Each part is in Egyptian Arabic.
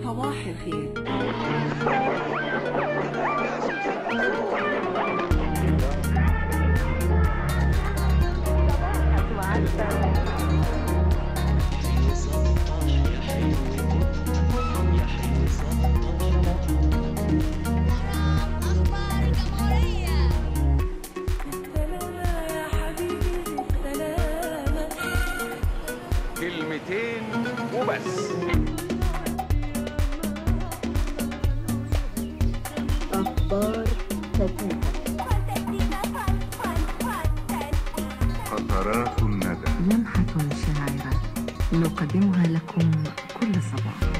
صباح الخير أخبار الجمهورية سلامة يا حبيبي سلامة كلمتين وبس قطرات الندى لمحة شاعرة نقدمها لكم كل صباح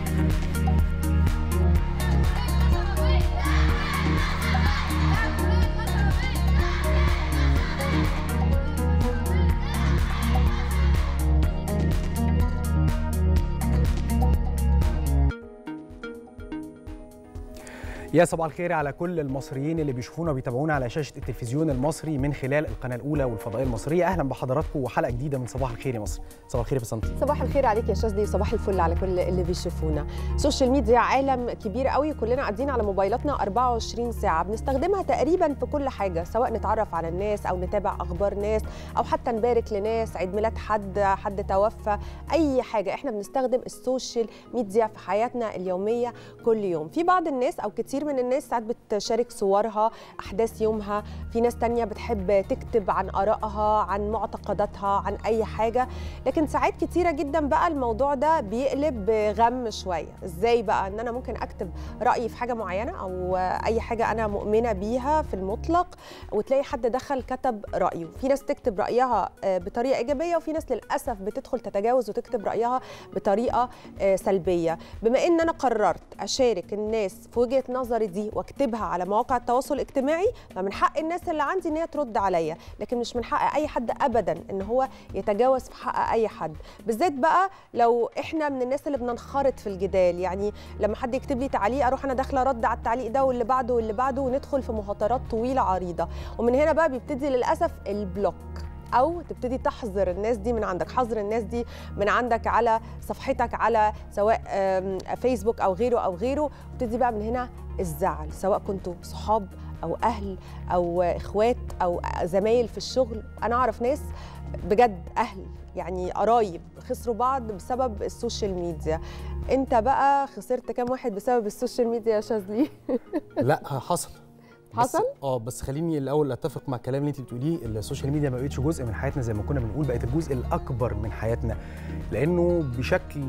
يا صباح الخير على كل المصريين اللي بيشوفونا وبيتابعونا على شاشه التلفزيون المصري من خلال القناه الاولى والفضائيه المصريه اهلا بحضراتكم وحلقه جديده من صباح الخير يا مصر صباح الخير يا بسنتي صباح الخير عليك يا شاذلي وصباح الفل على كل اللي بيشوفونا السوشيال ميديا عالم كبير قوي كلنا قاعدين على موبايلاتنا 24 ساعه بنستخدمها تقريبا في كل حاجه سواء نتعرف على الناس او نتابع اخبار ناس او حتى نبارك لناس عيد ميلاد حد حد توفى اي حاجه احنا بنستخدم السوشيال ميديا في حياتنا اليوميه كل يوم في بعض الناس او كتير من الناس ساعات بتشارك صورها احداث يومها في ناس تانية بتحب تكتب عن ارائها عن معتقداتها عن اي حاجه لكن ساعات كتيره جدا بقى الموضوع ده بيقلب بغم شويه ازاي بقى ان انا ممكن اكتب رايي في حاجه معينه او اي حاجه انا مؤمنه بيها في المطلق وتلاقي حد دخل كتب رايه في ناس تكتب رايها آه، بطريقه ايجابيه وفي ناس للاسف بتدخل تتجاوز وتكتب رايها بطريقه آه، سلبيه بما ان انا قررت اشارك الناس في وجهه نظري دي واكتبها على مواقع التواصل الاجتماعي فمن حق الناس اللي عندي ان هي ترد عليا لكن مش من حق اي حد ابدا ان هو يتجاوز في حق اي حد بالذات بقى لو احنا من الناس اللي بننخرط في الجدال يعني لما حد يكتب لي تعليق اروح انا داخله رد على التعليق ده واللي بعده واللي بعده وندخل في مهاترات طويله عريضه ومن هنا بقى بيبتدي للاسف البلوك او تبتدي تحظر الناس دي من عندك حظر الناس دي من عندك على صفحتك على سواء آم، فيسبوك او غيره او غيره وتبتدي بقى من هنا الزعل سواء كنتوا صحاب او اهل او اخوات او زمايل في الشغل انا اعرف ناس بجد اهل يعني قرايب خسروا بعض بسبب السوشيال ميديا انت بقى خسرت كام واحد بسبب السوشيال ميديا يا شاذلي لا حصل بس- حصل؟ اه بس خليني الاول اتفق مع الكلام اللي انت بتقوليه السوشيال ميديا ما بقتش جزء من حياتنا زي ما كنا بنقول بقت الجزء الاكبر من حياتنا لانه بشكل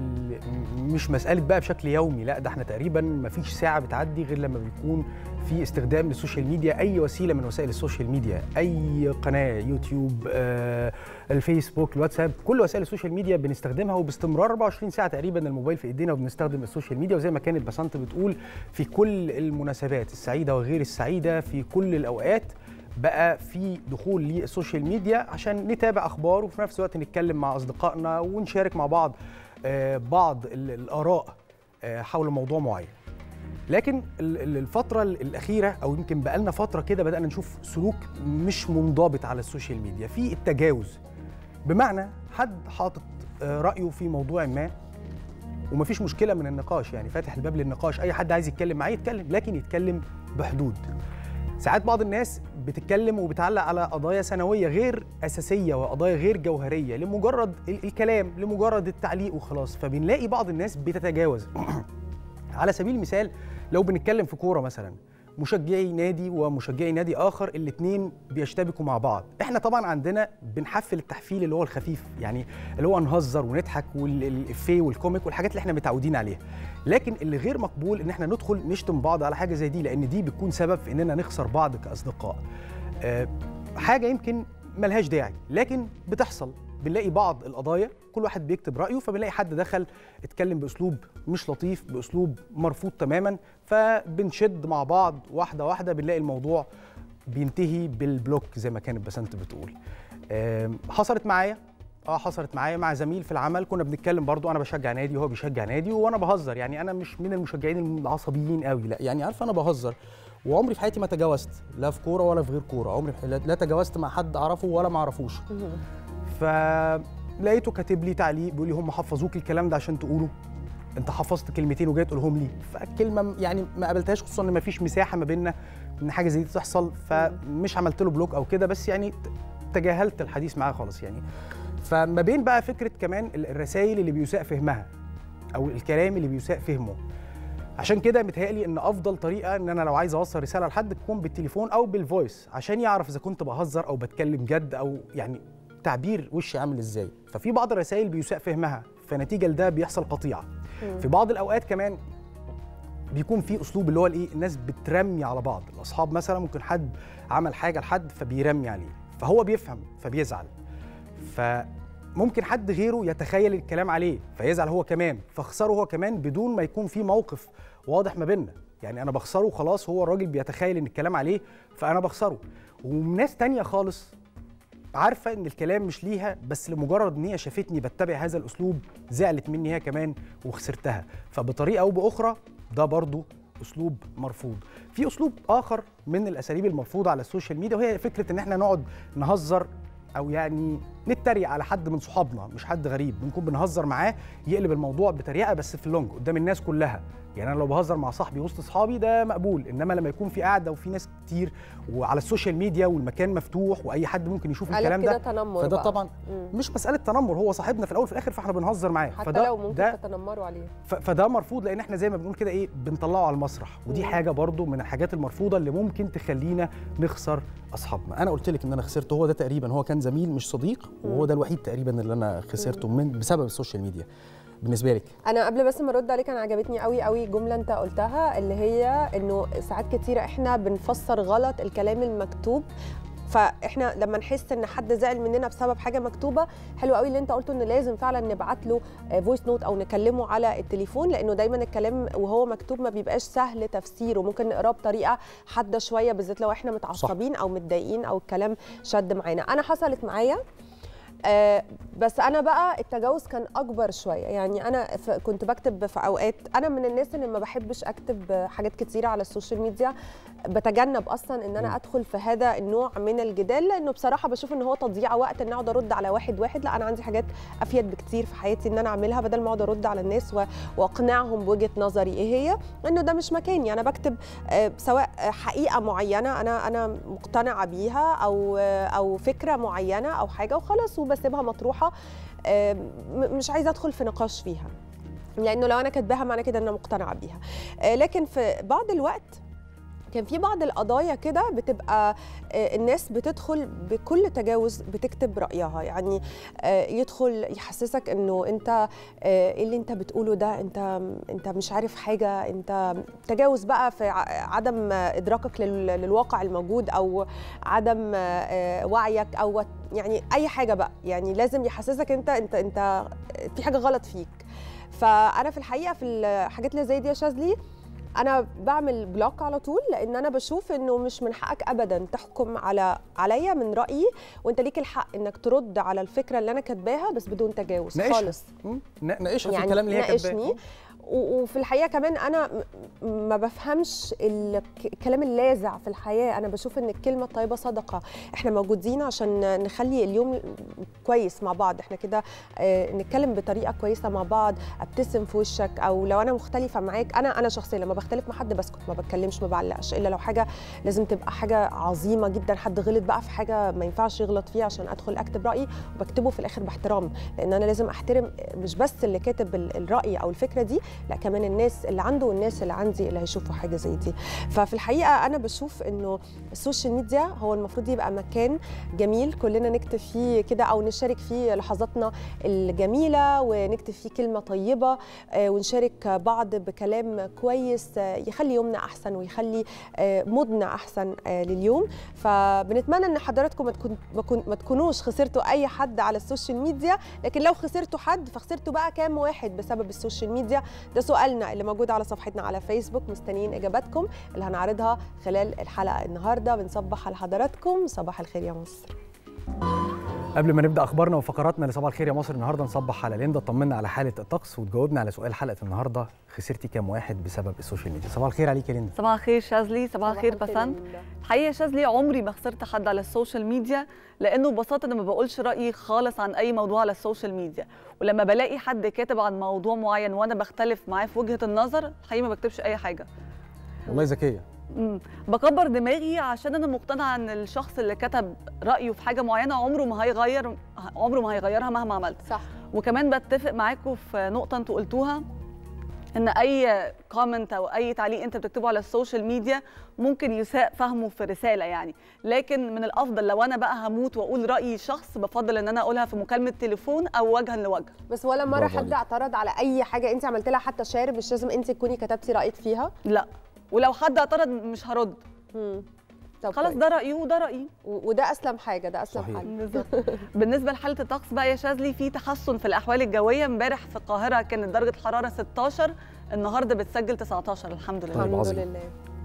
مش مساله بقى بشكل يومي لا ده احنا تقريبا ما فيش ساعه بتعدي غير لما بيكون في استخدام للسوشيال ميديا اي وسيله من وسائل السوشيال ميديا اي قناه يوتيوب آه الفيسبوك الواتساب كل وسائل السوشيال ميديا بنستخدمها وباستمرار 24 ساعه تقريبا الموبايل في ايدينا وبنستخدم السوشيال ميديا وزي ما كانت بسنت بتقول في كل المناسبات السعيده وغير السعيده في كل الاوقات بقى في دخول للسوشيال ميديا عشان نتابع اخبار وفي نفس الوقت نتكلم مع اصدقائنا ونشارك مع بعض آه، بعض ال- الاراء آه، حول موضوع معين لكن ال- ال- الفترة ال- الأخيرة أو يمكن بقالنا فترة كده بدأنا نشوف سلوك مش منضبط على السوشيال ميديا في التجاوز بمعنى حد حاطط آه، رأيه في موضوع ما ومفيش مشكلة من النقاش يعني فاتح الباب للنقاش أي حد عايز يتكلم معاه يتكلم لكن يتكلم بحدود ساعات بعض الناس بتتكلم وبتعلق على قضايا سنويه غير اساسيه وقضايا غير جوهريه لمجرد ال- الكلام لمجرد التعليق وخلاص فبنلاقي بعض الناس بتتجاوز على سبيل المثال لو بنتكلم في كوره مثلا مشجعي نادي ومشجعي نادي اخر الاثنين بيشتبكوا مع بعض احنا طبعا عندنا بنحفل التحفيل اللي هو الخفيف يعني اللي هو نهزر ونضحك والافيه والكوميك والحاجات اللي احنا متعودين عليها لكن اللي غير مقبول ان احنا ندخل نشتم بعض على حاجه زي دي لان دي بتكون سبب في اننا نخسر بعض كاصدقاء آه، حاجه يمكن ملهاش داعي لكن بتحصل بنلاقي بعض القضايا كل واحد بيكتب رايه فبنلاقي حد دخل اتكلم باسلوب مش لطيف باسلوب مرفوض تماما فبنشد مع بعض واحده واحده بنلاقي الموضوع بينتهي بالبلوك زي ما كانت بسنت بتقول آم، حصلت معايا اه حصلت معايا مع زميل في العمل كنا بنتكلم برضو انا بشجع نادي وهو بيشجع نادي وانا بهزر يعني انا مش من المشجعين العصبيين قوي لا يعني عارفه انا بهزر وعمري في حياتي ما تجاوزت لا في كوره ولا في غير كوره عمري في- لا لا تجاوزت مع حد اعرفه ولا ما اعرفوش فلقيته كاتب لي تعليق بيقول لي هم حفظوك الكلام ده عشان تقوله انت حفظت كلمتين وجاي تقولهم لي فالكلمه يعني ما قابلتهاش خصوصا ان ما فيش مساحه ما بيننا ان حاجه زي دي تحصل فمش عملت له بلوك او كده بس يعني ت- تجاهلت الحديث معاه خالص يعني فما بين بقى فكره كمان ال- الرسائل اللي بيساء فهمها او الكلام اللي بيساء فهمه عشان كده متهيألي ان افضل طريقه ان انا لو عايز اوصل رساله لحد تكون بالتليفون او بالفويس عشان يعرف اذا كنت بهزر او بتكلم جد او يعني تعبير وشي عامل ازاي ففي بعض الرسائل بيساء فهمها فنتيجه لده بيحصل قطيعه في بعض الاوقات كمان بيكون في اسلوب اللي هو الايه الناس بترمي على بعض الاصحاب مثلا ممكن حد عمل حاجه لحد فبيرمي عليه فهو بيفهم فبيزعل فممكن حد غيره يتخيل الكلام عليه فيزعل هو كمان فاخسره هو كمان بدون ما يكون في موقف واضح ما بيننا يعني انا بخسره خلاص هو الراجل بيتخيل ان الكلام عليه فانا بخسره وناس تانية خالص عارفه ان الكلام مش ليها بس لمجرد ان هي شافتني بتبع هذا الاسلوب زعلت مني هي كمان وخسرتها فبطريقه او باخرى ده برضو اسلوب مرفوض في اسلوب اخر من الاساليب المرفوضه على السوشيال ميديا وهي فكره ان احنا نقعد نهزر او يعني نتريق على حد من صحابنا مش حد غريب بنكون بنهزر معاه يقلب الموضوع بتريقه بس في اللونج قدام الناس كلها يعني انا لو بهزر مع صاحبي وسط اصحابي ده مقبول انما لما يكون في قعده وفي ناس كتير وعلى السوشيال ميديا والمكان مفتوح واي حد ممكن يشوف قالب الكلام كده ده تنمر فده بقى. طبعا مم. مش مساله تنمر هو صاحبنا في الاول وفي الاخر فاحنا بنهزر معاه حتى فده لو ممكن ده تتنمروا عليه ف- فده مرفوض لان احنا زي ما بنقول كده ايه بنطلعه على المسرح ودي مم. حاجه برضو من الحاجات المرفوضه اللي ممكن تخلينا نخسر اصحابنا انا قلت لك ان انا خسرته هو ده تقريبا هو كان زميل مش صديق وهو ده الوحيد تقريبا اللي انا خسرته من بسبب السوشيال ميديا بالنسبه لك انا قبل بس ما ارد عليك انا عجبتني قوي قوي جمله انت قلتها اللي هي انه ساعات كتيره احنا بنفسر غلط الكلام المكتوب فاحنا لما نحس ان حد زعل مننا بسبب حاجه مكتوبه حلو قوي اللي انت قلته ان لازم فعلا نبعت له فويس نوت او نكلمه على التليفون لانه دايما الكلام وهو مكتوب ما بيبقاش سهل تفسيره ممكن نقراه بطريقه حاده شويه بالذات لو احنا متعصبين او متضايقين او الكلام شد معانا انا حصلت معايا آه، بس انا بقى التجاوز كان اكبر شويه يعني انا ف- كنت بكتب في اوقات انا من الناس اللي ما بحبش اكتب حاجات كتيره على السوشيال ميديا بتجنب اصلا ان انا ادخل في هذا النوع من الجدال لانه بصراحه بشوف ان هو تضييع وقت ان اقعد ارد على واحد واحد لا انا عندي حاجات افيد بكتير في حياتي ان انا اعملها بدل ما اقعد ارد على الناس و- واقنعهم بوجهه نظري ايه هي انه ده مش مكاني انا بكتب آه، سواء حقيقه معينه انا انا مقتنعه بيها او او فكره معينه او حاجه وخلاص وبسيبها مطروحه آه، م- مش عايزه ادخل في نقاش فيها لانه لو انا كاتباها معنى كده ان انا مقتنعه بيها آه، لكن في بعض الوقت كان في بعض القضايا كده بتبقى آه، الناس بتدخل بكل تجاوز بتكتب رايها يعني آه، يدخل يحسسك انه انت آه، ايه اللي انت بتقوله ده انت انت مش عارف حاجه انت تجاوز بقى في ع- عدم آه، ادراكك لل- للواقع الموجود او عدم آه، آه، وعيك او يعني اي حاجه بقى يعني لازم يحسسك انت انت انت في حاجه غلط فيك فانا في الحقيقه في الحاجات اللي زي دي يا شاذلي انا بعمل بلوك على طول لان انا بشوف انه مش من حقك ابدا تحكم على عليا من رايي وانت ليك الحق انك ترد على الفكره اللي انا كاتباها بس بدون تجاوز ناقشها. خالص مم؟ نا- ناقشها في يعني الكلام اللي هي كاتباه ناقشني و- وفي الحقيقه كمان انا م- ما بفهمش الك- الكلام اللاذع في الحياه انا بشوف ان الكلمه الطيبه صدقه احنا موجودين عشان نخلي اليوم كويس مع بعض احنا كده آه، نتكلم بطريقه كويسه مع بعض ابتسم في وشك او لو انا مختلفه معاك انا انا شخصيا لما بختلف مع حد بسكت ما بتكلمش ما بعلقش الا لو حاجه لازم تبقى حاجه عظيمه جدا حد غلط بقى في حاجه ما ينفعش يغلط فيها عشان ادخل اكتب رايي وبكتبه في الاخر باحترام لان انا لازم احترم مش بس اللي كاتب ال- الراي او الفكره دي لا كمان الناس اللي عنده والناس اللي عندي اللي هيشوفوا حاجه زي دي ففي الحقيقه انا بشوف انه السوشيال ميديا هو المفروض يبقى مكان جميل كلنا نكتب فيه كده او نشارك فيه لحظاتنا الجميله ونكتب فيه كلمه طيبه آه، ونشارك بعض بكلام كويس آه، يخلي يومنا احسن ويخلي آه، مودنا احسن آه، لليوم فبنتمنى ان حضراتكم ما تكون ما كون- ما تكونوش خسرتوا اي حد على السوشيال ميديا لكن لو خسرتوا حد فخسرتوا بقى كام واحد بسبب السوشيال ميديا ده سؤالنا اللي موجود على صفحتنا على فيسبوك مستنيين اجاباتكم اللي هنعرضها خلال الحلقه النهارده بنصبح على حضراتكم صباح الخير يا مصر قبل ما نبدا اخبارنا وفقراتنا لصباح الخير يا مصر النهارده نصبح على ليندا طمنا على حاله الطقس وتجاوبنا على سؤال حلقه النهارده خسرتي كام واحد بسبب السوشيال ميديا صباح الخير عليك يا ليندا صباح الخير شاذلي صباح الخير صباح بسنت يا ليندا. الحقيقه يا شاذلي عمري ما خسرت حد على السوشيال ميديا لانه ببساطه انا ما بقولش رايي خالص عن اي موضوع على السوشيال ميديا ولما بلاقي حد كاتب عن موضوع معين وانا بختلف معاه في وجهه النظر الحقيقه ما بكتبش اي حاجه والله ذكيه مم. بكبر دماغي عشان انا مقتنعه ان الشخص اللي كتب رايه في حاجه معينه عمره ما هيغير عمره ما هيغيرها مهما عملت صح وكمان بتفق معاكم في نقطه انتوا قلتوها ان اي كومنت او اي تعليق انت بتكتبه على السوشيال ميديا ممكن يساء فهمه في رساله يعني لكن من الافضل لو انا بقى هموت واقول رايي شخص بفضل ان انا اقولها في مكالمه تليفون او وجها لوجه بس ولا مره برافو حد عليك. اعترض على اي حاجه انت عملت لها حتى شارب مش لازم انت تكوني كتبتي رايك فيها لا ولو حد اعترض مش هرد مم. طب خلاص كويس. ده رايه وده رايي و- وده اسلم حاجه ده اسلم صحيح. حل بالظبط بالنسبه لحاله الطقس بقى يا شاذلي في تحسن في الاحوال الجويه امبارح في القاهره كانت درجه الحراره 16 النهارده بتسجل 19 الحمد لله طيب، الحمد عظيم. لله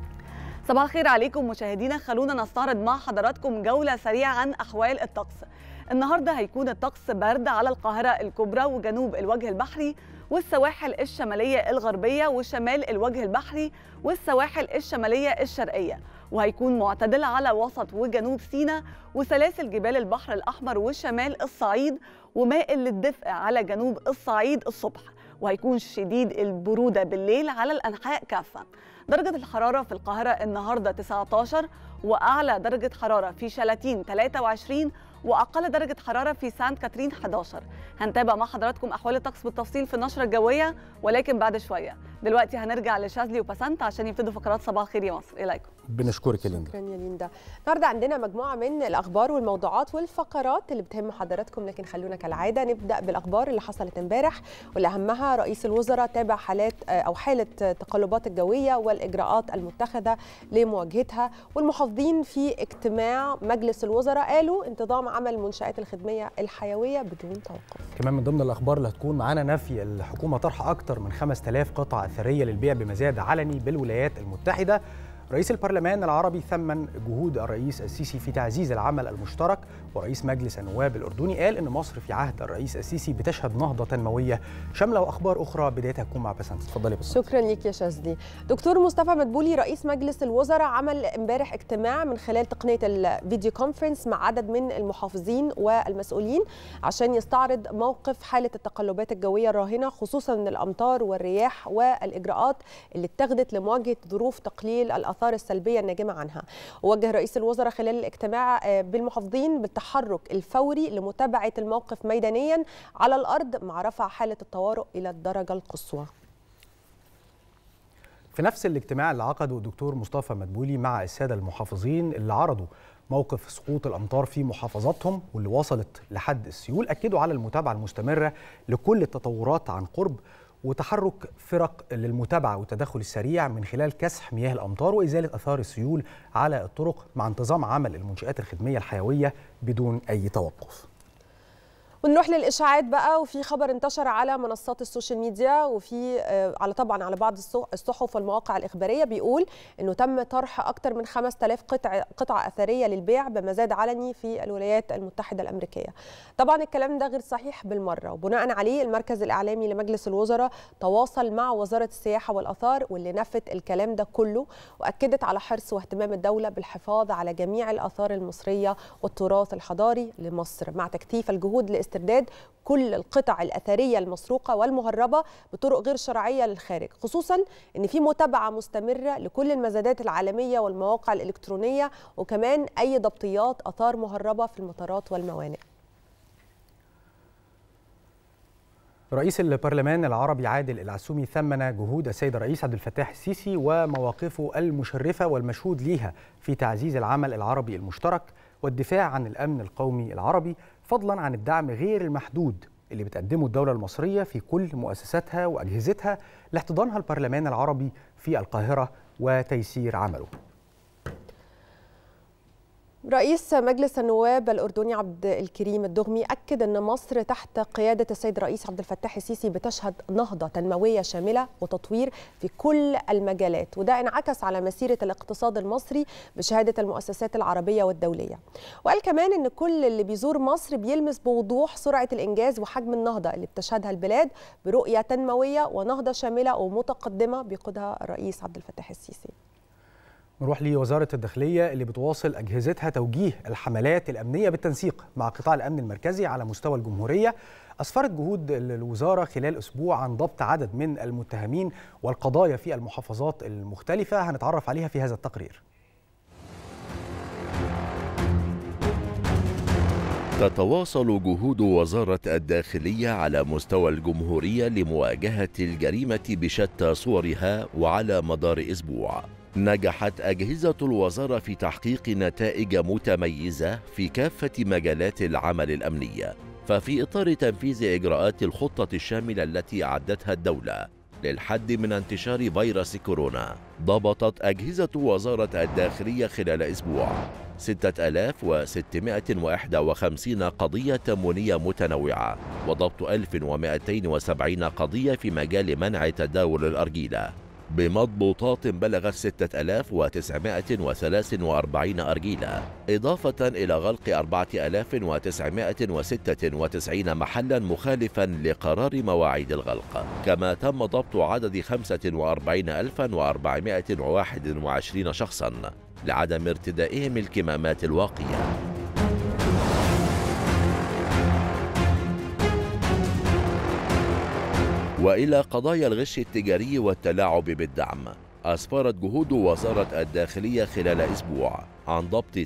صباح الخير عليكم مشاهدينا خلونا نستعرض مع حضراتكم جولة سريعة عن أحوال الطقس النهاردة هيكون الطقس برد على القاهرة الكبرى وجنوب الوجه البحري والسواحل الشمالية الغربية وشمال الوجه البحري والسواحل الشمالية الشرقية وهيكون معتدل على وسط وجنوب سيناء وسلاسل جبال البحر الأحمر وشمال الصعيد ومائل للدفء على جنوب الصعيد الصبح وهيكون شديد البرودة بالليل على الأنحاء كافة درجة الحرارة في القاهرة النهاردة 19 وأعلى درجة حرارة في شلاتين 23 وأقل درجة حرارة في سانت كاترين 11 هنتابع مع حضراتكم أحوال الطقس بالتفصيل في النشرة الجوية ولكن بعد شوية دلوقتي هنرجع لشاذلي وبسنت عشان يبتدوا فقرات صباح الخير يا مصر إليكم بنشكرك يا ليندا شكرا يا ليندا النهارده عندنا مجموعه من الاخبار والموضوعات والفقرات اللي بتهم حضراتكم لكن خلونا كالعاده نبدا بالاخبار اللي حصلت امبارح واللي اهمها رئيس الوزراء تابع حالات او حاله تقلبات الجويه والاجراءات المتخذه لمواجهتها والمحافظين في اجتماع مجلس الوزراء قالوا انتظام عمل المنشات الخدميه الحيويه بدون توقف كمان من ضمن الاخبار اللي هتكون معانا نفي الحكومه طرح اكتر من 5000 قطعه اثريه للبيع بمزاد علني بالولايات المتحده رئيس البرلمان العربي ثمن جهود الرئيس السيسي في تعزيز العمل المشترك ورئيس مجلس النواب الاردني قال ان مصر في عهد الرئيس السيسي بتشهد نهضه تنمويه شامله واخبار اخرى بدايتها هتكون مع بسنت اتفضلي بس شكرا ليك يا شاذلي دكتور مصطفى مدبولي رئيس مجلس الوزراء عمل امبارح اجتماع من خلال تقنيه الفيديو كونفرنس مع عدد من المحافظين والمسؤولين عشان يستعرض موقف حاله التقلبات الجويه الراهنه خصوصا الامطار والرياح والاجراءات اللي اتخذت لمواجهه ظروف تقليل الاثار السلبيه الناجمه عنها ووجه رئيس الوزراء خلال الاجتماع آه، بالمحافظين بالتحرك الفوري لمتابعه الموقف ميدانيا على الارض مع رفع حاله الطوارئ الى الدرجه القصوى في نفس الاجتماع اللي عقده الدكتور مصطفى مدبولي مع الساده المحافظين اللي عرضوا موقف سقوط الامطار في محافظاتهم واللي وصلت لحد السيول اكدوا على المتابعه المستمره لكل التطورات عن قرب وتحرك فرق للمتابعه والتدخل السريع من خلال كسح مياه الامطار وازاله اثار السيول على الطرق مع انتظام عمل المنشات الخدميه الحيويه بدون اي توقف. ونروح للاشاعات بقى وفي خبر انتشر على منصات السوشيال ميديا وفي آه، على طبعا على بعض الصح- الصحف والمواقع الاخباريه بيقول انه تم طرح اكثر من 5000 قطع قطعه اثريه للبيع بمزاد علني في الولايات المتحده الامريكيه. طبعا الكلام ده غير صحيح بالمره وبناء عليه المركز الاعلامي لمجلس الوزراء تواصل مع وزاره السياحه والاثار واللي نفت الكلام ده كله واكدت على حرص واهتمام الدوله بالحفاظ على جميع الاثار المصريه والتراث الحضاري لمصر مع تكثيف الجهود لاسترداد كل القطع الاثريه المسروقه والمهربه بطرق غير شرعيه للخارج خصوصا ان في متابعه مستمره لكل المزادات العالميه والمواقع الالكترونيه وكمان اي ضبطيات اثار مهربه في المطارات والموانئ رئيس البرلمان العربي عادل العسومي ثمن جهود السيد الرئيس عبد الفتاح السيسي ومواقفه المشرفة والمشهود ليها في تعزيز العمل العربي المشترك والدفاع عن الأمن القومي العربي فضلا عن الدعم غير المحدود اللي بتقدمه الدولة المصرية في كل مؤسساتها وأجهزتها لاحتضانها البرلمان العربي في القاهرة وتيسير عمله رئيس مجلس النواب الأردني عبد الكريم الدغمي أكد أن مصر تحت قيادة السيد الرئيس عبد الفتاح السيسي بتشهد نهضة تنموية شاملة وتطوير في كل المجالات وده انعكس على مسيرة الاقتصاد المصري بشهادة المؤسسات العربية والدولية وقال كمان أن كل اللي بيزور مصر بيلمس بوضوح سرعة الإنجاز وحجم النهضة اللي بتشهدها البلاد برؤية تنموية ونهضة شاملة ومتقدمة بيقودها الرئيس عبد الفتاح السيسي نروح لوزارة الداخلية اللي بتواصل أجهزتها توجيه الحملات الأمنية بالتنسيق مع قطاع الأمن المركزي على مستوى الجمهورية أسفرت جهود الوزارة خلال أسبوع عن ضبط عدد من المتهمين والقضايا في المحافظات المختلفة هنتعرف عليها في هذا التقرير تتواصل جهود وزارة الداخلية على مستوى الجمهورية لمواجهة الجريمة بشتى صورها وعلى مدار أسبوع نجحت أجهزة الوزارة في تحقيق نتائج متميزة في كافة مجالات العمل الأمنية ففي إطار تنفيذ إجراءات الخطة الشاملة التي أعدتها الدولة للحد من انتشار فيروس كورونا ضبطت أجهزة وزارة الداخلية خلال أسبوع 6651 قضية تموينية متنوعة وضبط 1270 قضية في مجال منع تداول الأرجيلة بمضبوطات بلغت 6943 أرجيلة إضافة إلى غلق 4996 محلا مخالفا لقرار مواعيد الغلق كما تم ضبط عدد 45421 شخصا لعدم ارتدائهم الكمامات الواقيه والى قضايا الغش التجاري والتلاعب بالدعم أسفرت جهود وزارة الداخلية خلال أسبوع عن ضبط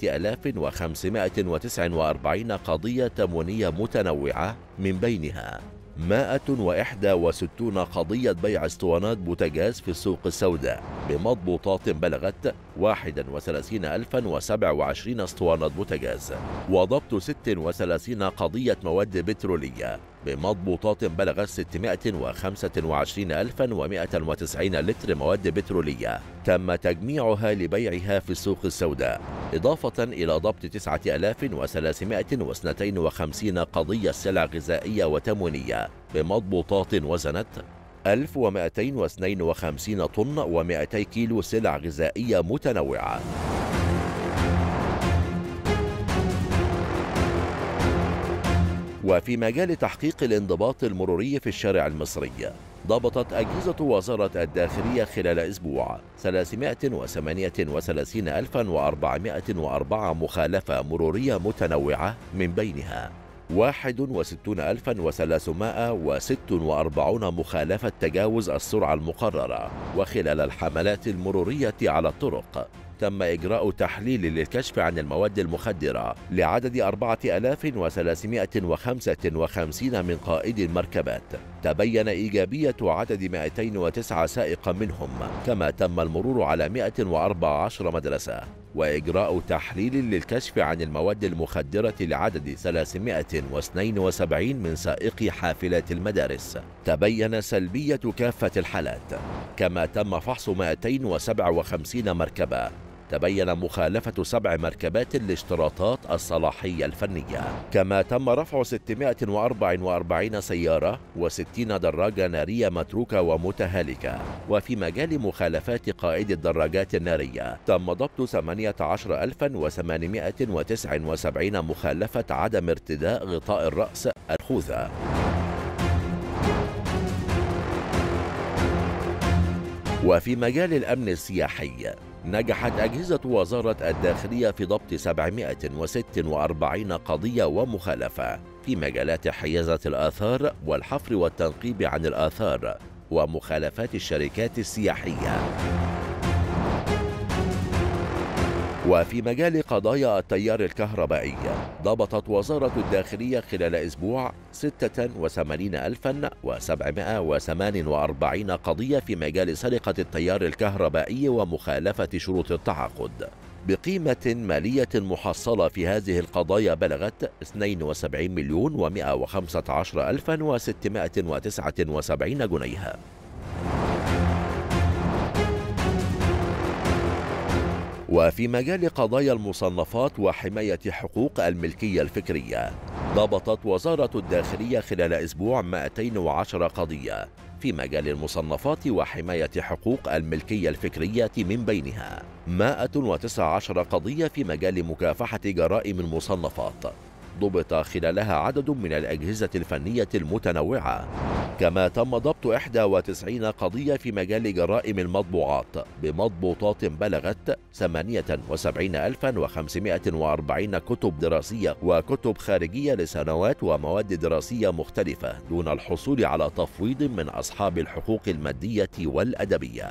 9549 قضية تموينية متنوعة من بينها 161 قضية بيع اسطوانات بوتاجاز في السوق السوداء بمضبوطات بلغت 31027 اسطوانة بوتاجاز وضبط 36 قضية مواد بترولية بمضبوطات بلغت 625190 لتر مواد بترولية تم تجميعها لبيعها في السوق السوداء إضافة إلى ضبط 9352 قضية سلع غذائية وتموينية بمضبوطات وزنت 1252 طن و200 كيلو سلع غذائية متنوعة وفي مجال تحقيق الانضباط المروري في الشارع المصري ضبطت أجهزة وزارة الداخلية خلال أسبوع 338404 مخالفة مرورية متنوعة من بينها 61346 مخالفة تجاوز السرعة المقررة وخلال الحملات المرورية على الطرق تم إجراء تحليل للكشف عن المواد المخدرة لعدد 4355 من قائدي المركبات تبين إيجابية عدد 209 سائقا منهم كما تم المرور على 114 مدرسة وإجراء تحليل للكشف عن المواد المخدرة لعدد 372 من سائقي حافلات المدارس تبين سلبية كافة الحالات كما تم فحص 257 مركبة تبين مخالفة سبع مركبات لاشتراطات الصلاحية الفنية كما تم رفع 644 سيارة و60 دراجة نارية متروكة ومتهالكة وفي مجال مخالفات قائد الدراجات النارية تم ضبط 18879 مخالفة عدم ارتداء غطاء الرأس الخوذة وفي مجال الأمن السياحي نجحت أجهزة وزارة الداخلية في ضبط 746 قضية ومخالفة في مجالات حيازة الآثار والحفر والتنقيب عن الآثار ومخالفات الشركات السياحية وفي مجال قضايا التيار الكهربائي ضبطت وزارة الداخلية خلال أسبوع 86748 قضية في مجال سرقة التيار الكهربائي ومخالفة شروط التعاقد بقيمة مالية محصلة في هذه القضايا بلغت 72 مليون و115 ألفا و679 جنيها وفي مجال قضايا المصنفات وحماية حقوق الملكية الفكرية ضبطت وزارة الداخلية خلال أسبوع 210 قضية في مجال المصنفات وحماية حقوق الملكية الفكرية من بينها 119 قضية في مجال مكافحة جرائم المصنفات ضبط خلالها عدد من الأجهزة الفنية المتنوعة كما تم ضبط 91 قضية في مجال جرائم المطبوعات بمضبوطات بلغت 78540 كتب دراسية وكتب خارجية لسنوات ومواد دراسية مختلفة دون الحصول على تفويض من أصحاب الحقوق المادية والأدبية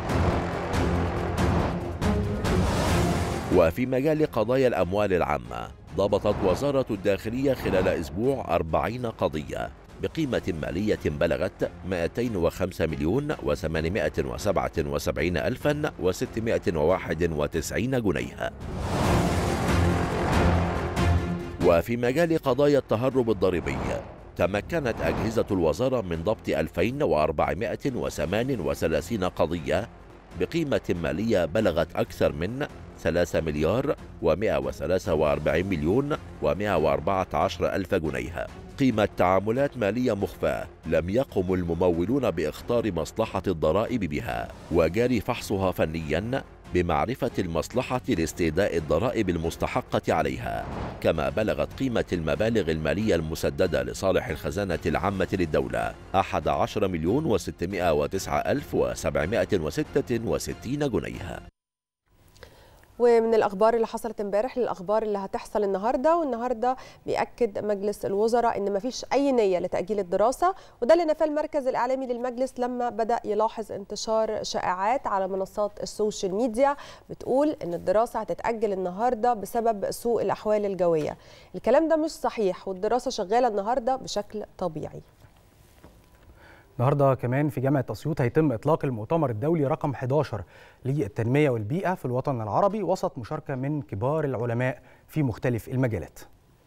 وفي مجال قضايا الأموال العامة ضبطت وزارة الداخلية خلال أسبوع 40 قضية بقيمة مالية بلغت 205 مليون و877 ألفا و691 جنيه وفي مجال قضايا التهرب الضريبي تمكنت أجهزة الوزارة من ضبط 2438 قضية بقيمة مالية بلغت أكثر من 3 مليار و143 مليون و114 ألف جنيه قيمة تعاملات مالية مخفاة لم يقم الممولون باختار مصلحة الضرائب بها وجاري فحصها فنيا بمعرفة المصلحة لاستيداء الضرائب المستحقة عليها كما بلغت قيمة المبالغ المالية المسددة لصالح الخزانة العامة للدولة 11 مليون و609 ألف و766 جنيه ومن الاخبار اللي حصلت امبارح للاخبار اللي هتحصل النهارده والنهارده بياكد مجلس الوزراء ان مفيش اي نيه لتاجيل الدراسه وده اللي نفاه المركز الاعلامي للمجلس لما بدا يلاحظ انتشار شائعات على منصات السوشيال ميديا بتقول ان الدراسه هتتاجل النهارده بسبب سوء الاحوال الجويه الكلام ده مش صحيح والدراسه شغاله النهارده بشكل طبيعي النهارده كمان في جامعه اسيوط هيتم اطلاق المؤتمر الدولي رقم 11 للتنميه والبيئه في الوطن العربي وسط مشاركه من كبار العلماء في مختلف المجالات.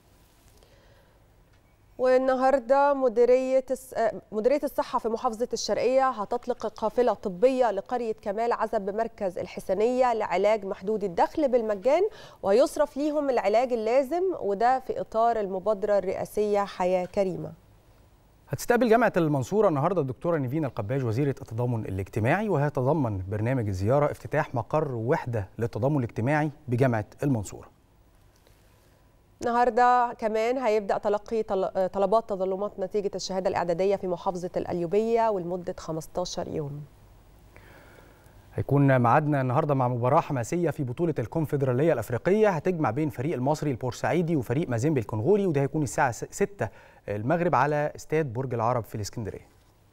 والنهارده مديريه مديريه الصحه في محافظه الشرقيه هتطلق قافله طبيه لقريه كمال عزب بمركز الحسنيه لعلاج محدود الدخل بالمجان ويصرف ليهم العلاج اللازم وده في اطار المبادره الرئاسيه حياه كريمه. هتستقبل جامعة المنصورة النهاردة الدكتورة نيفين القباج وزيرة التضامن الاجتماعي وهيتضمن برنامج الزيارة افتتاح مقر وحدة للتضامن الاجتماعي بجامعة المنصورة النهارده كمان هيبدا تلقي طلبات تظلمات نتيجه الشهاده الاعداديه في محافظه القليوبيه ولمده 15 يوم هيكون ميعادنا النهارده مع مباراه حماسيه في بطوله الكونفدراليه الافريقيه هتجمع بين فريق المصري البورسعيدي وفريق مازيمبي الكونغولي وده هيكون الساعه 6 المغرب على استاد برج العرب في الاسكندريه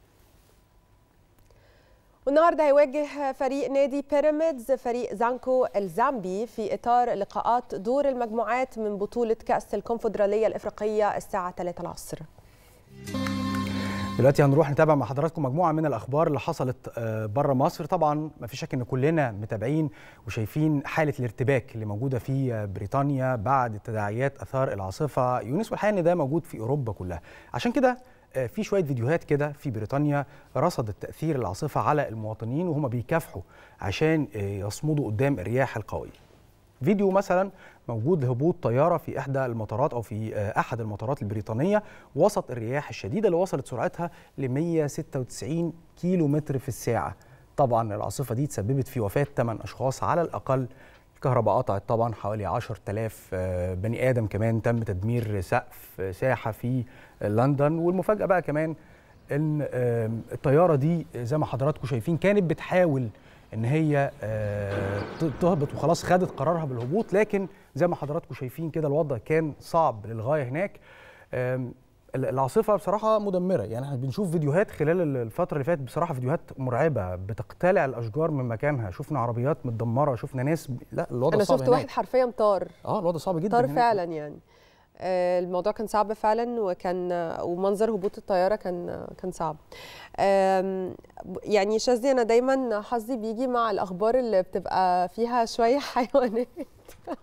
والنهارده هيواجه فريق نادي بيراميدز فريق زانكو الزامبي في اطار لقاءات دور المجموعات من بطوله كاس الكونفدراليه الافريقيه الساعه 3 العصر دلوقتي هنروح نتابع مع حضراتكم مجموعه من الاخبار اللي حصلت بره مصر طبعا ما في شك ان كلنا متابعين وشايفين حاله الارتباك اللي موجوده في بريطانيا بعد تداعيات اثار العاصفه يونس والحقيقه ان ده موجود في اوروبا كلها عشان كده في شويه فيديوهات كده في بريطانيا رصدت تاثير العاصفه على المواطنين وهم بيكافحوا عشان يصمدوا قدام الرياح القويه فيديو مثلا موجود لهبوط طياره في احدى المطارات او في احد المطارات البريطانيه وسط الرياح الشديده اللي وصلت سرعتها ل 196 كيلو متر في الساعه طبعا العاصفه دي تسببت في وفاه 8 اشخاص على الاقل الكهرباء قطعت طبعا حوالي 10000 بني ادم كمان تم تدمير سقف ساحه في لندن والمفاجاه بقى كمان ان الطياره دي زي ما حضراتكم شايفين كانت بتحاول ان هي تهبط وخلاص خدت قرارها بالهبوط لكن زي ما حضراتكم شايفين كده الوضع كان صعب للغايه هناك العاصفه بصراحه مدمره يعني احنا بنشوف فيديوهات خلال الفتره اللي فاتت بصراحه فيديوهات مرعبه بتقتلع الاشجار من مكانها شفنا عربيات متدمره شفنا ناس ب... لا الوضع انا صعب شفت هناك. واحد حرفيا طار اه الوضع صعب جدا طار هناك. فعلا يعني آه، الموضوع كان صعب فعلا وكان ومنظر هبوط الطياره كان كان صعب آم، يعني شاذلي انا دايما حظي بيجي مع الاخبار اللي بتبقى فيها شويه حيوانات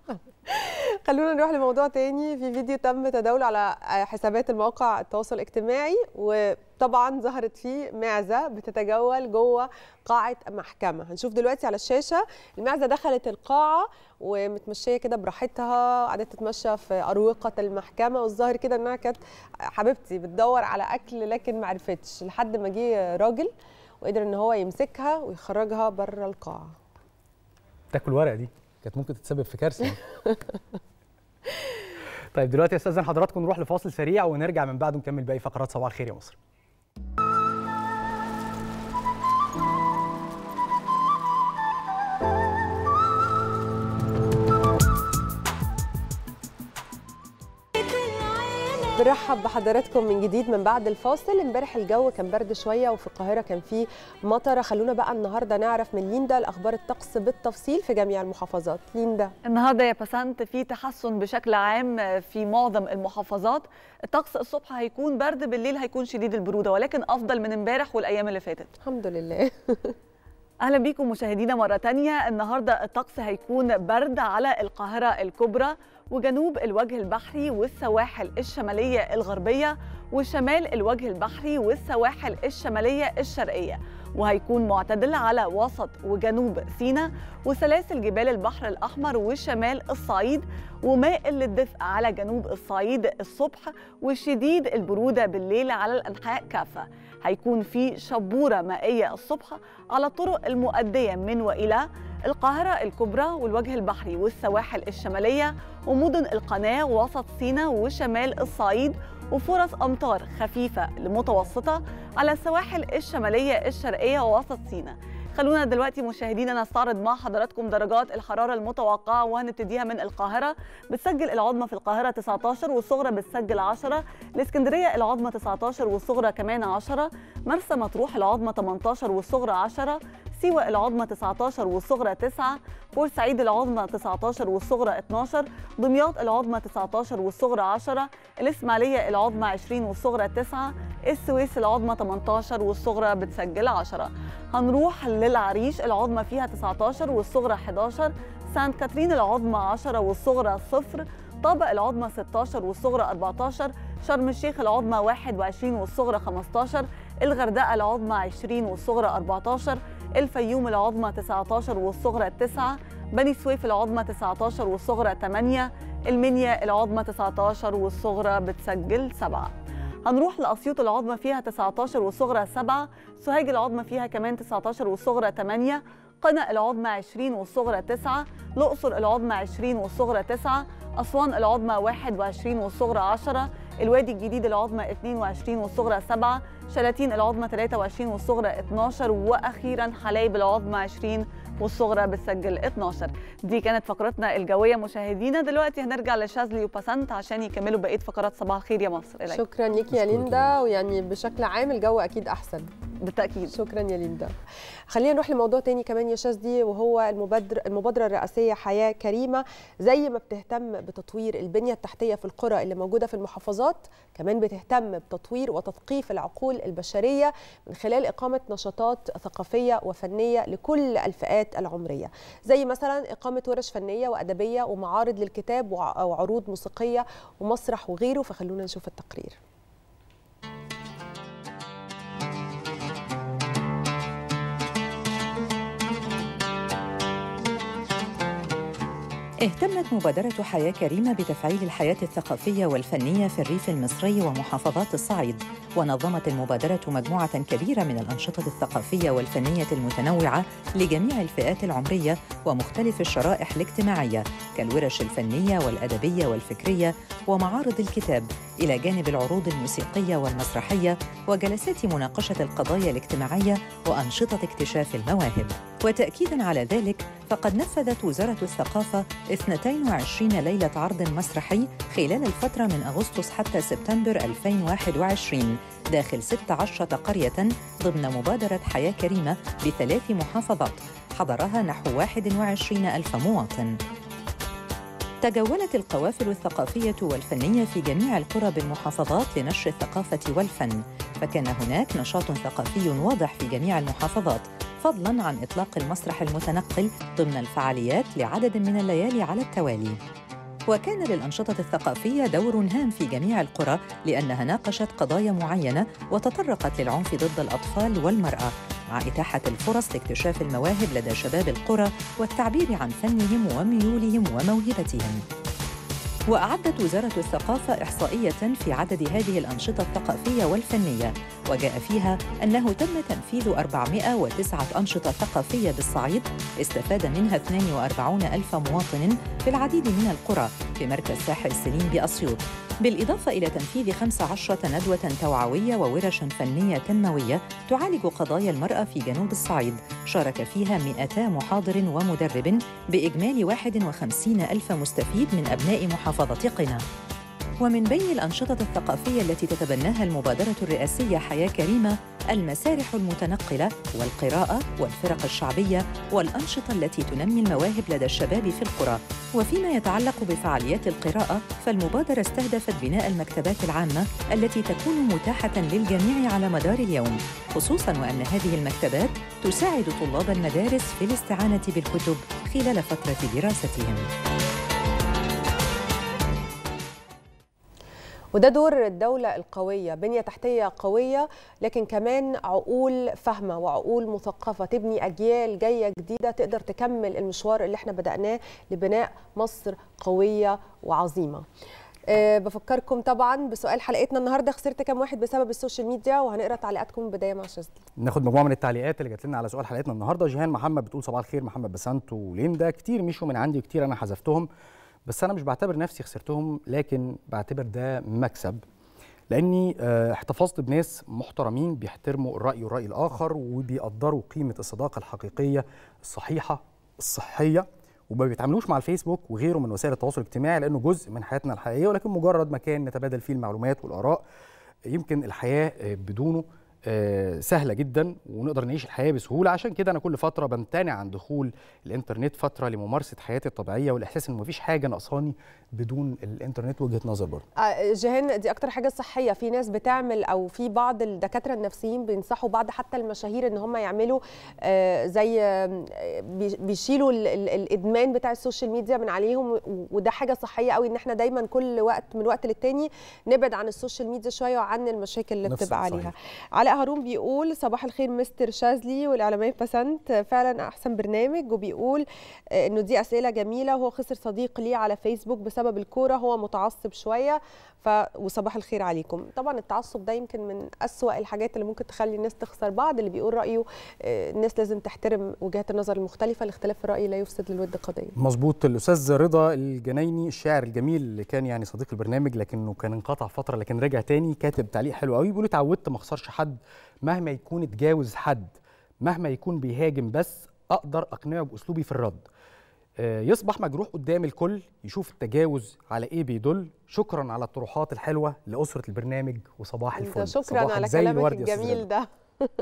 خلونا نروح لموضوع تاني في فيديو تم تداوله على حسابات المواقع التواصل الاجتماعي وطبعا ظهرت فيه معزه بتتجول جوه قاعه محكمه هنشوف دلوقتي على الشاشه المعزه دخلت القاعه ومتمشيه كده براحتها قعدت تتمشى في اروقه المحكمه والظاهر كده انها كانت حبيبتي بتدور على اكل لكن ما عرفتش لحد ما جه راجل وقدر ان هو يمسكها ويخرجها بره القاعه تاكل ورقه دي كانت ممكن تتسبب في كارثه طيب دلوقتي استاذن حضراتكم نروح لفاصل سريع ونرجع من بعده نكمل باقي فقرات صباح الخير يا مصر بنرحب بحضراتكم من جديد من بعد الفاصل امبارح الجو كان برد شويه وفي القاهره كان فيه مطره خلونا بقى النهارده نعرف من ليندا الاخبار الطقس بالتفصيل في جميع المحافظات ليندا النهارده يا بسنت في تحسن بشكل عام في معظم المحافظات الطقس الصبح هيكون برد بالليل هيكون شديد البروده ولكن افضل من امبارح والايام اللي فاتت الحمد لله اهلا بيكم مشاهدينا مره تانية النهارده الطقس هيكون برد على القاهره الكبرى وجنوب الوجه البحري والسواحل الشماليه الغربيه وشمال الوجه البحري والسواحل الشماليه الشرقيه وهيكون معتدل على وسط وجنوب سيناء وسلاسل جبال البحر الاحمر وشمال الصعيد ومائل للدفء على جنوب الصعيد الصبح وشديد البروده بالليل على الانحاء كافه هيكون في شبوره مائيه الصبح على الطرق المؤديه من والى القاهرة الكبرى والوجه البحري والسواحل الشمالية ومدن القناة ووسط سيناء وشمال الصعيد وفرص أمطار خفيفة لمتوسطة على السواحل الشمالية الشرقية ووسط سيناء خلونا دلوقتي مشاهدينا نستعرض مع حضراتكم درجات الحرارة المتوقعة وهنبتديها من القاهرة بتسجل العظمى في القاهرة 19 والصغرى بتسجل 10 الإسكندرية العظمى 19 والصغرى كمان 10 مرسى مطروح العظمى 18 والصغرى 10 سيوة العظمى 19 والصغرى 9 بورسعيد العظمى 19 والصغرى 12 دمياط العظمى 19 والصغرى 10 الإسماعيلية العظمى 20 والصغرى 9 السويس العظمى 18 والصغرى بتسجل 10 هنروح للعريش العظمى فيها 19 والصغرى 11 سانت كاترين العظمى 10 والصغرى 0 طابق العظمى 16 والصغرى 14 شرم الشيخ العظمى 21 والصغرى 15 الغردقة العظمى 20 والصغرى 14 الفيوم العظمى 19 والصغرى 9 بني سويف العظمى 19 والصغرى 8 المنيا العظمى 19 والصغرى بتسجل 7 هنروح لأسيوط العظمى فيها 19 والصغرى 7 سوهاج العظمى فيها كمان 19 والصغرى 8 قنا العظمى 20 والصغرى 9 الأقصر العظمى 20 والصغرى 9 أسوان العظمى 21 والصغرى 10 الوادي الجديد العظمى 22 والصغرى 7 شلاتين العظمى 23 والصغرى 12 واخيرا حلايب العظمى 20 والصغرى بتسجل 12 دي كانت فقرتنا الجويه مشاهدينا دلوقتي هنرجع لشاذلي وباسنت عشان يكملوا بقيه فقرات صباح الخير يا مصر إليك. شكرا ليكي يا ليندا ويعني بشكل عام الجو اكيد احسن بالتاكيد شكرا يا ليندا خلينا نروح لموضوع تاني كمان يا شاذلي وهو المبادر المبادره الرئاسيه حياه كريمه زي ما بتهتم بتطوير البنيه التحتيه في القرى اللي موجوده في المحافظات كمان بتهتم بتطوير وتثقيف العقول البشريه من خلال اقامه نشاطات ثقافيه وفنيه لكل الفئات العمريه زي مثلا اقامه ورش فنيه وادبيه ومعارض للكتاب وعروض موسيقيه ومسرح وغيره فخلونا نشوف التقرير اهتمت مبادرة حياة كريمة بتفعيل الحياة الثقافية والفنية في الريف المصري ومحافظات الصعيد ونظمت المبادرة مجموعة كبيرة من الأنشطة الثقافية والفنية المتنوعة لجميع الفئات العمرية ومختلف الشرائح الاجتماعية كالورش الفنية والأدبية والفكرية ومعارض الكتاب إلى جانب العروض الموسيقية والمسرحية وجلسات مناقشة القضايا الاجتماعية وأنشطة اكتشاف المواهب وتأكيداً على ذلك فقد نفذت وزارة الثقافة 22 ليلة عرض مسرحي خلال الفترة من أغسطس حتى سبتمبر 2021 داخل 16 قرية ضمن مبادرة حياة كريمة بثلاث محافظات حضرها نحو 21 ألف مواطن تجولت القوافل الثقافية والفنية في جميع القرى بالمحافظات لنشر الثقافة والفن فكان هناك نشاط ثقافي واضح في جميع المحافظات فضلا عن إطلاق المسرح المتنقل ضمن الفعاليات لعدد من الليالي على التوالي وكان للأنشطة الثقافية دور هام في جميع القرى لأنها ناقشت قضايا معينة وتطرقت للعنف ضد الأطفال والمرأة مع إتاحة الفرص لاكتشاف المواهب لدى شباب القرى والتعبير عن فنهم وميولهم وموهبتهم وأعدت وزارة الثقافة إحصائية في عدد هذه الأنشطة الثقافية والفنية وجاء فيها أنه تم تنفيذ 409 أنشطة ثقافية بالصعيد استفاد منها 42 ألف مواطن في العديد من القرى في مركز ساحل السليم بأسيوط بالإضافة إلى تنفيذ 15 ندوة توعوية وورشا فنية تنموية تعالج قضايا المرأة في جنوب الصعيد شارك فيها 200 محاضر ومدرب بإجمالي 51 ألف مستفيد من أبناء محافظة قنا ومن بين الأنشطة الثقافية التي تتبناها المبادرة الرئاسية حياة كريمة المسارح المتنقلة والقراءة والفرق الشعبية والأنشطة التي تنمي المواهب لدى الشباب في القرى وفيما يتعلق بفعاليات القراءة فالمبادرة استهدفت بناء المكتبات العامة التي تكون متاحة للجميع على مدار اليوم خصوصاً وأن هذه المكتبات تساعد طلاب المدارس في الاستعانة بالكتب خلال فترة دراستهم وده دور الدولة القوية بنية تحتية قوية لكن كمان عقول فاهمة وعقول مثقفة تبني أجيال جاية جديدة تقدر تكمل المشوار اللي احنا بدأناه لبناء مصر قوية وعظيمة أه بفكركم طبعا بسؤال حلقتنا النهارده خسرت كام واحد بسبب السوشيال ميديا وهنقرا تعليقاتكم بدايه مع شاذلي ناخد مجموعه من التعليقات اللي جات لنا على سؤال حلقتنا النهارده جيهان محمد بتقول صباح الخير محمد بسنت وليندا كتير مشوا من عندي وكتير انا حذفتهم بس انا مش بعتبر نفسي خسرتهم لكن بعتبر ده مكسب لاني آه، احتفظت بناس محترمين بيحترموا الراي والراي الاخر وبيقدروا قيمه الصداقه الحقيقيه الصحيحه الصحيه وما بيتعاملوش مع الفيسبوك وغيره من وسائل التواصل الاجتماعي لانه جزء من حياتنا الحقيقيه ولكن مجرد مكان نتبادل فيه المعلومات والاراء يمكن الحياه آه، بدونه آه، سهله جدا ونقدر نعيش الحياه بسهوله عشان كده انا كل فتره بمتنع عن دخول الانترنت فتره لممارسه حياتي الطبيعيه والاحساس ان مفيش حاجه ناقصاني بدون الانترنت وجهه نظر برضه آه، جيهان دي اكتر حاجه صحيه في ناس بتعمل او في بعض الدكاتره النفسيين بينصحوا بعض حتى المشاهير ان هم يعملوا آه، زي آه، بي- بيشيلوا ال- ال- الادمان بتاع السوشيال ميديا من عليهم و- وده حاجه صحيه قوي ان احنا دايما كل وقت من وقت للتاني نبعد عن السوشيال ميديا شويه وعن المشاكل اللي نفس بتبقى صحيح. عليها علاء هارون بيقول صباح الخير مستر شاذلي والاعلاميه بسنت فعلا احسن برنامج وبيقول آه، انه دي اسئله جميله وهو خسر صديق ليه على فيسبوك بسبب الكوره هو متعصب شويه ف وصباح الخير عليكم طبعا التعصب ده يمكن من أسوأ الحاجات اللي ممكن تخلي الناس تخسر بعض اللي بيقول رايه آه، الناس لازم تحترم وجهات النظر المختلفه الاختلاف الراي لا يفسد للود قضيه مظبوط الاستاذ رضا الجنايني الشاعر الجميل اللي كان يعني صديق البرنامج لكنه كان انقطع فتره لكن رجع تاني كاتب تعليق حلو قوي بيقول اتعودت ما اخسرش حد مهما يكون اتجاوز حد مهما يكون بيهاجم بس اقدر اقنعه باسلوبي في الرد آه، يصبح مجروح قدام الكل يشوف التجاوز على ايه بيدل شكرا على الطروحات الحلوه لاسره البرنامج وصباح الفل انت شكرا صباحك على زي كلامك الورد يا أستاذ الجميل رضا. ده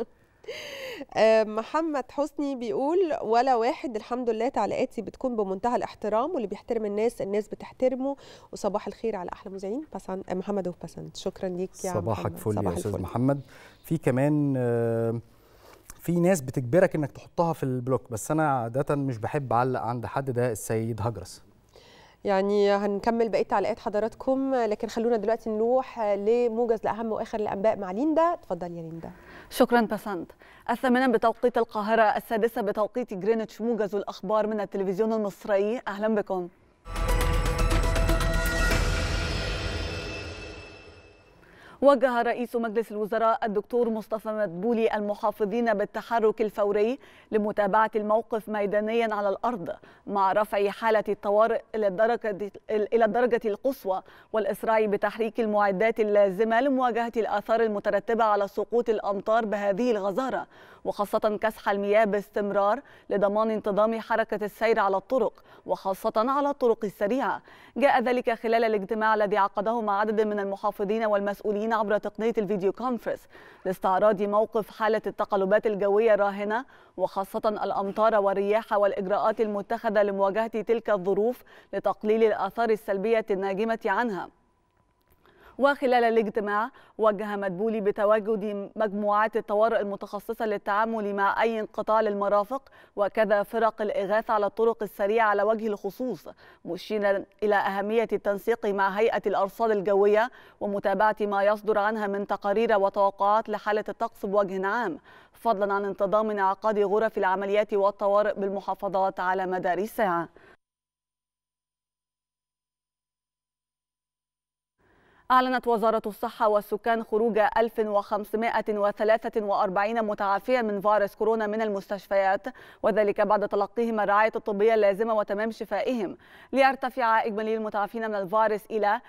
آه، محمد حسني بيقول ولا واحد الحمد لله تعليقاتي بتكون بمنتهى الاحترام واللي بيحترم الناس الناس بتحترمه وصباح الخير على احلى مذيعين بسن آه، محمد وبسنت شكرا ليك يا صباحك محمد. فل صباح يا استاذ الفل. محمد في كمان آه، في ناس بتجبرك انك تحطها في البلوك بس انا عاده مش بحب اعلق عند حد ده السيد هجرس يعني هنكمل بقيه تعليقات حضراتكم لكن خلونا دلوقتي نروح لموجز لاهم واخر الانباء مع ليندا اتفضل يا ليندا شكرا بسنت الثامنة بتوقيت القاهرة السادسة بتوقيت جرينتش موجز الأخبار من التلفزيون المصري أهلا بكم وجه رئيس مجلس الوزراء الدكتور مصطفى مدبولي المحافظين بالتحرك الفوري لمتابعة الموقف ميدانيا على الأرض مع رفع حالة الطوارئ إلى الدرجة إلى الدرجة القصوى والإسراع بتحريك المعدات اللازمة لمواجهة الآثار المترتبة على سقوط الأمطار بهذه الغزارة وخاصة كسح المياه باستمرار لضمان انتظام حركة السير على الطرق وخاصة على الطرق السريعة جاء ذلك خلال الاجتماع الذي عقده مع عدد من المحافظين والمسؤولين عبر تقنية الفيديو كونفرنس لاستعراض موقف حالة التقلبات الجوية الراهنة وخاصة الأمطار والرياح والإجراءات المتخذة لمواجهة تلك الظروف لتقليل الآثار السلبية الناجمة عنها وخلال الاجتماع وجه مدبولي بتواجد مجموعات الطوارئ المتخصصة للتعامل مع أي انقطاع للمرافق وكذا فرق الإغاثة على الطرق السريعة على وجه الخصوص مشيرا إلى أهمية التنسيق مع هيئة الأرصاد الجوية ومتابعة ما يصدر عنها من تقارير وتوقعات لحالة الطقس بوجه عام فضلا عن انتظام انعقاد غرف العمليات والطوارئ بالمحافظات على مدار الساعة أعلنت وزارة الصحة والسكان خروج 1543 متعافيا من فيروس كورونا من المستشفيات وذلك بعد تلقيهم الرعاية الطبية اللازمة وتمام شفائهم ليرتفع إجمالي المتعافين من الفيروس إلى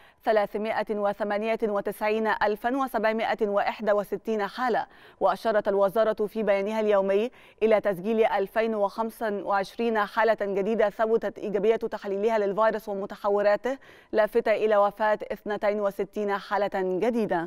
399761 حالة وأشارت الوزارة في بيانها اليومي إلى تسجيل 2025 حالة جديدة ثبتت إيجابية تحليلها للفيروس ومتحوراته لافتة إلى وفاة 62 حالة جديدة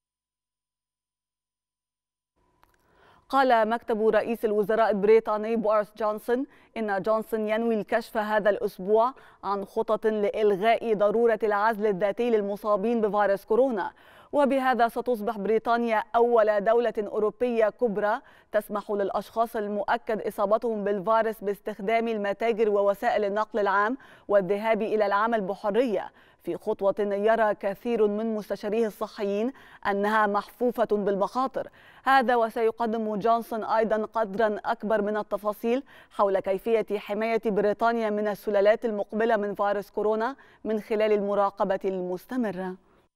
قال مكتب رئيس الوزراء البريطاني بوريس جونسون إن جونسون ينوي الكشف هذا الأسبوع عن خطط لإلغاء ضرورة العزل الذاتي للمصابين بفيروس كورونا وبهذا ستصبح بريطانيا أول دولة أوروبية كبرى تسمح للأشخاص المؤكد إصابتهم بالفيروس باستخدام المتاجر ووسائل النقل العام والذهاب إلى العمل بحرية في خطوة يرى كثير من مستشاريه الصحيين أنها محفوفة بالمخاطر هذا وسيقدم جونسون أيضا قدرا أكبر من التفاصيل حول كيفية حماية بريطانيا من السلالات المقبلة من فيروس كورونا من خلال المراقبة المستمرة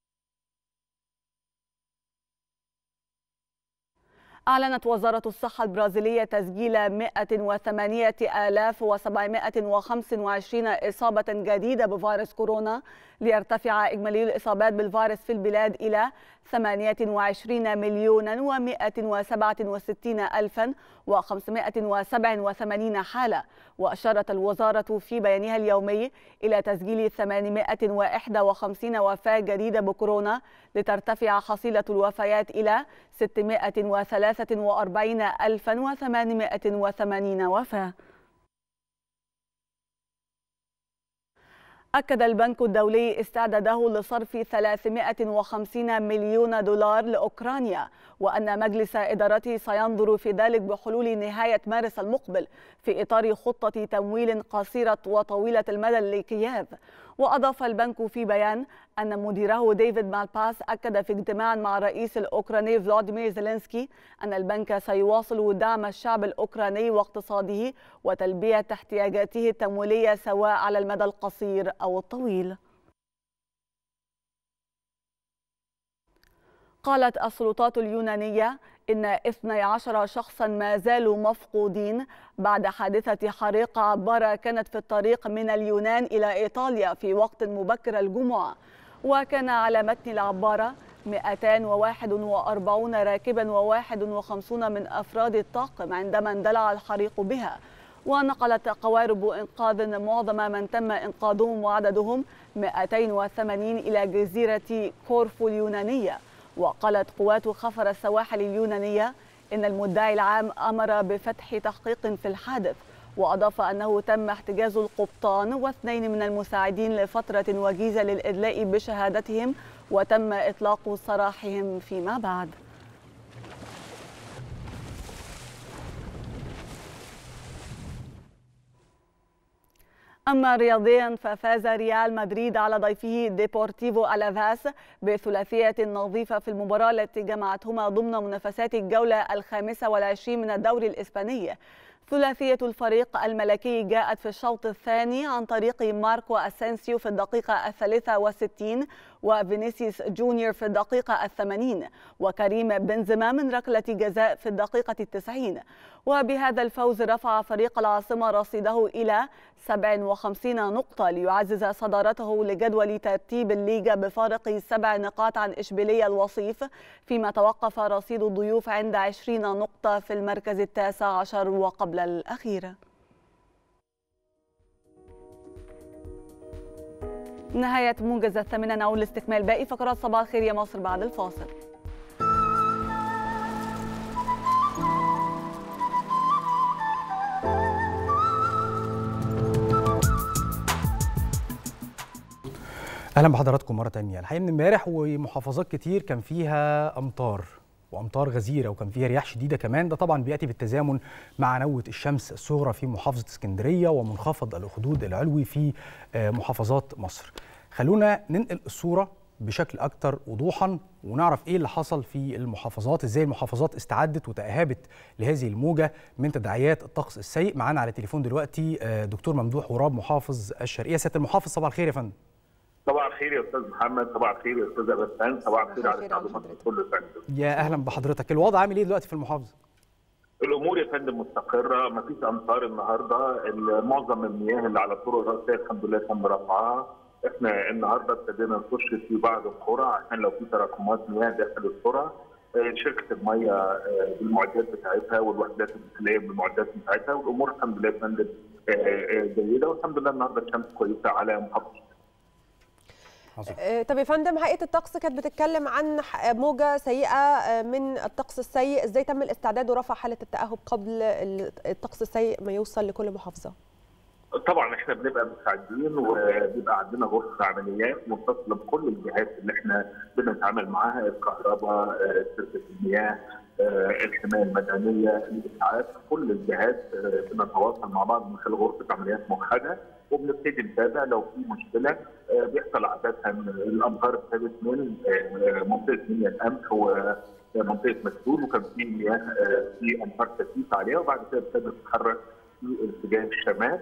أعلنت وزارة الصحة البرازيلية تسجيل 108725 إصابة جديدة بفيروس كورونا ليرتفع إجمالي الإصابات بالفيروس في البلاد إلى 28 مليون و167 ألفا و587 حالة وأشارت الوزارة في بيانها اليومي إلى تسجيل 851 وفاة جديدة بكورونا لترتفع حصيلة الوفيات إلى 643880 وفاة أكد البنك الدولي استعداده لصرف 350 مليون دولار لأوكرانيا وأن مجلس إدارته سينظر في ذلك بحلول نهاية مارس المقبل في إطار خطة تمويل قصيرة وطويلة المدى لكييف وأضاف البنك في بيان أن مديره ديفيد مالباس أكد في اجتماع مع الرئيس الأوكراني فلاديمير زيلينسكي أن البنك سيواصل دعم الشعب الأوكراني واقتصاده وتلبية احتياجاته التمويلية سواء على المدى القصير أو الطويل قالت السلطات اليونانية إن 12 شخصا ما زالوا مفقودين بعد حادثة حريق عبارة كانت في الطريق من اليونان إلى إيطاليا في وقت مبكر الجمعة وكان على متن العبارة 241 راكبا و51 من أفراد الطاقم عندما اندلع الحريق بها ونقلت قوارب إنقاذ معظم من تم إنقاذهم وعددهم 280 إلى جزيرة كورفو اليونانية وقالت قوات خفر السواحل اليونانية إن المدعي العام أمر بفتح تحقيق في الحادث وأضاف أنه تم احتجاز القبطان واثنين من المساعدين لفترة وجيزة للإدلاء بشهادتهم وتم إطلاق سراحهم فيما بعد أما رياضيا ففاز ريال مدريد على ضيفه ديبورتيفو ألافاس بثلاثية نظيفة في المباراة التي جمعتهما ضمن منافسات الجولة الخامسة والعشرين من الدوري الإسباني ثلاثية الفريق الملكي جاءت في الشوط الثاني عن طريق ماركو أسينسيو في الدقيقة الثالثة والستين وفينيسيوس جونيور في الدقيقة الثمانين وكريم بنزيما من ركلة جزاء في الدقيقة التسعين وبهذا الفوز رفع فريق العاصمة رصيده إلى 57 نقطة ليعزز صدارته لجدول ترتيب الليجا بفارق سبع نقاط عن إشبيلية الوصيف فيما توقف رصيد الضيوف عند 20 نقطة في المركز التاسع عشر وقبل الأخير نهاية موجز الثامنة نعود لاستكمال باقي فقرات صباح الخير يا مصر بعد الفاصل اهلا بحضراتكم مره تانية الحقيقه من امبارح ومحافظات كتير كان فيها امطار وامطار غزيره وكان فيها رياح شديده كمان ده طبعا بياتي بالتزامن مع نوه الشمس الصغرى في محافظه اسكندريه ومنخفض الاخدود العلوي في آه، محافظات مصر خلونا ننقل الصوره بشكل اكتر وضوحا ونعرف ايه اللي حصل في المحافظات ازاي المحافظات استعدت وتاهبت لهذه الموجه من تداعيات الطقس السيء معانا على التليفون دلوقتي آه، دكتور ممدوح غراب محافظ الشرقيه سياده المحافظ صباح الخير يا فندم صباح الخير يا استاذ محمد صباح الخير يا استاذ بسام صباح الخير على الخير شعب على مصر حضرتك. كله يا فندم يا اهلا بحضرتك الوضع عامل ايه دلوقتي في المحافظه الامور يا فندم مستقره ما فيش امطار النهارده ال- معظم المياه اللي على الطرق الرئيسيه الحمد لله تم رفعها احنا النهارده ابتدينا نخش في بعض القرى عشان لو في تراكمات مياه داخل القرى آه، شركه الميه آه، بالمعدات بتاعتها والوحدات الداخليه بالمعدات بتاعتها والامور الحمد لله يا فندم آه، آه، جيده والحمد لله النهارده الشمس كويسه على محافظه عظيم. آه، طب يا فندم هيئه الطقس كانت بتتكلم عن ح- موجه سيئه آه، من الطقس السيء ازاي تم الاستعداد ورفع حاله التاهب قبل ال- الطقس السيء ما يوصل لكل محافظه طبعا احنا بنبقى مستعدين وبيبقى عندنا غرفه عمليات متصله بكل الجهات اللي احنا بنتعامل معاها الكهرباء آه، شركه المياه آه، الحمايه المدنيه الاسعاف كل الجهات آه، بنتواصل مع بعض من خلال غرفه عمليات موحده وبنبتدي نتابع لو في مشكله آه، بيحصل عاده الامطار ابتدت من آه، منطقه منيا القمح ومنطقه مسؤول وكان في مياه آه، في امطار كثيفه عليها وبعد كده ابتدت تتحرك في اتجاه الشمال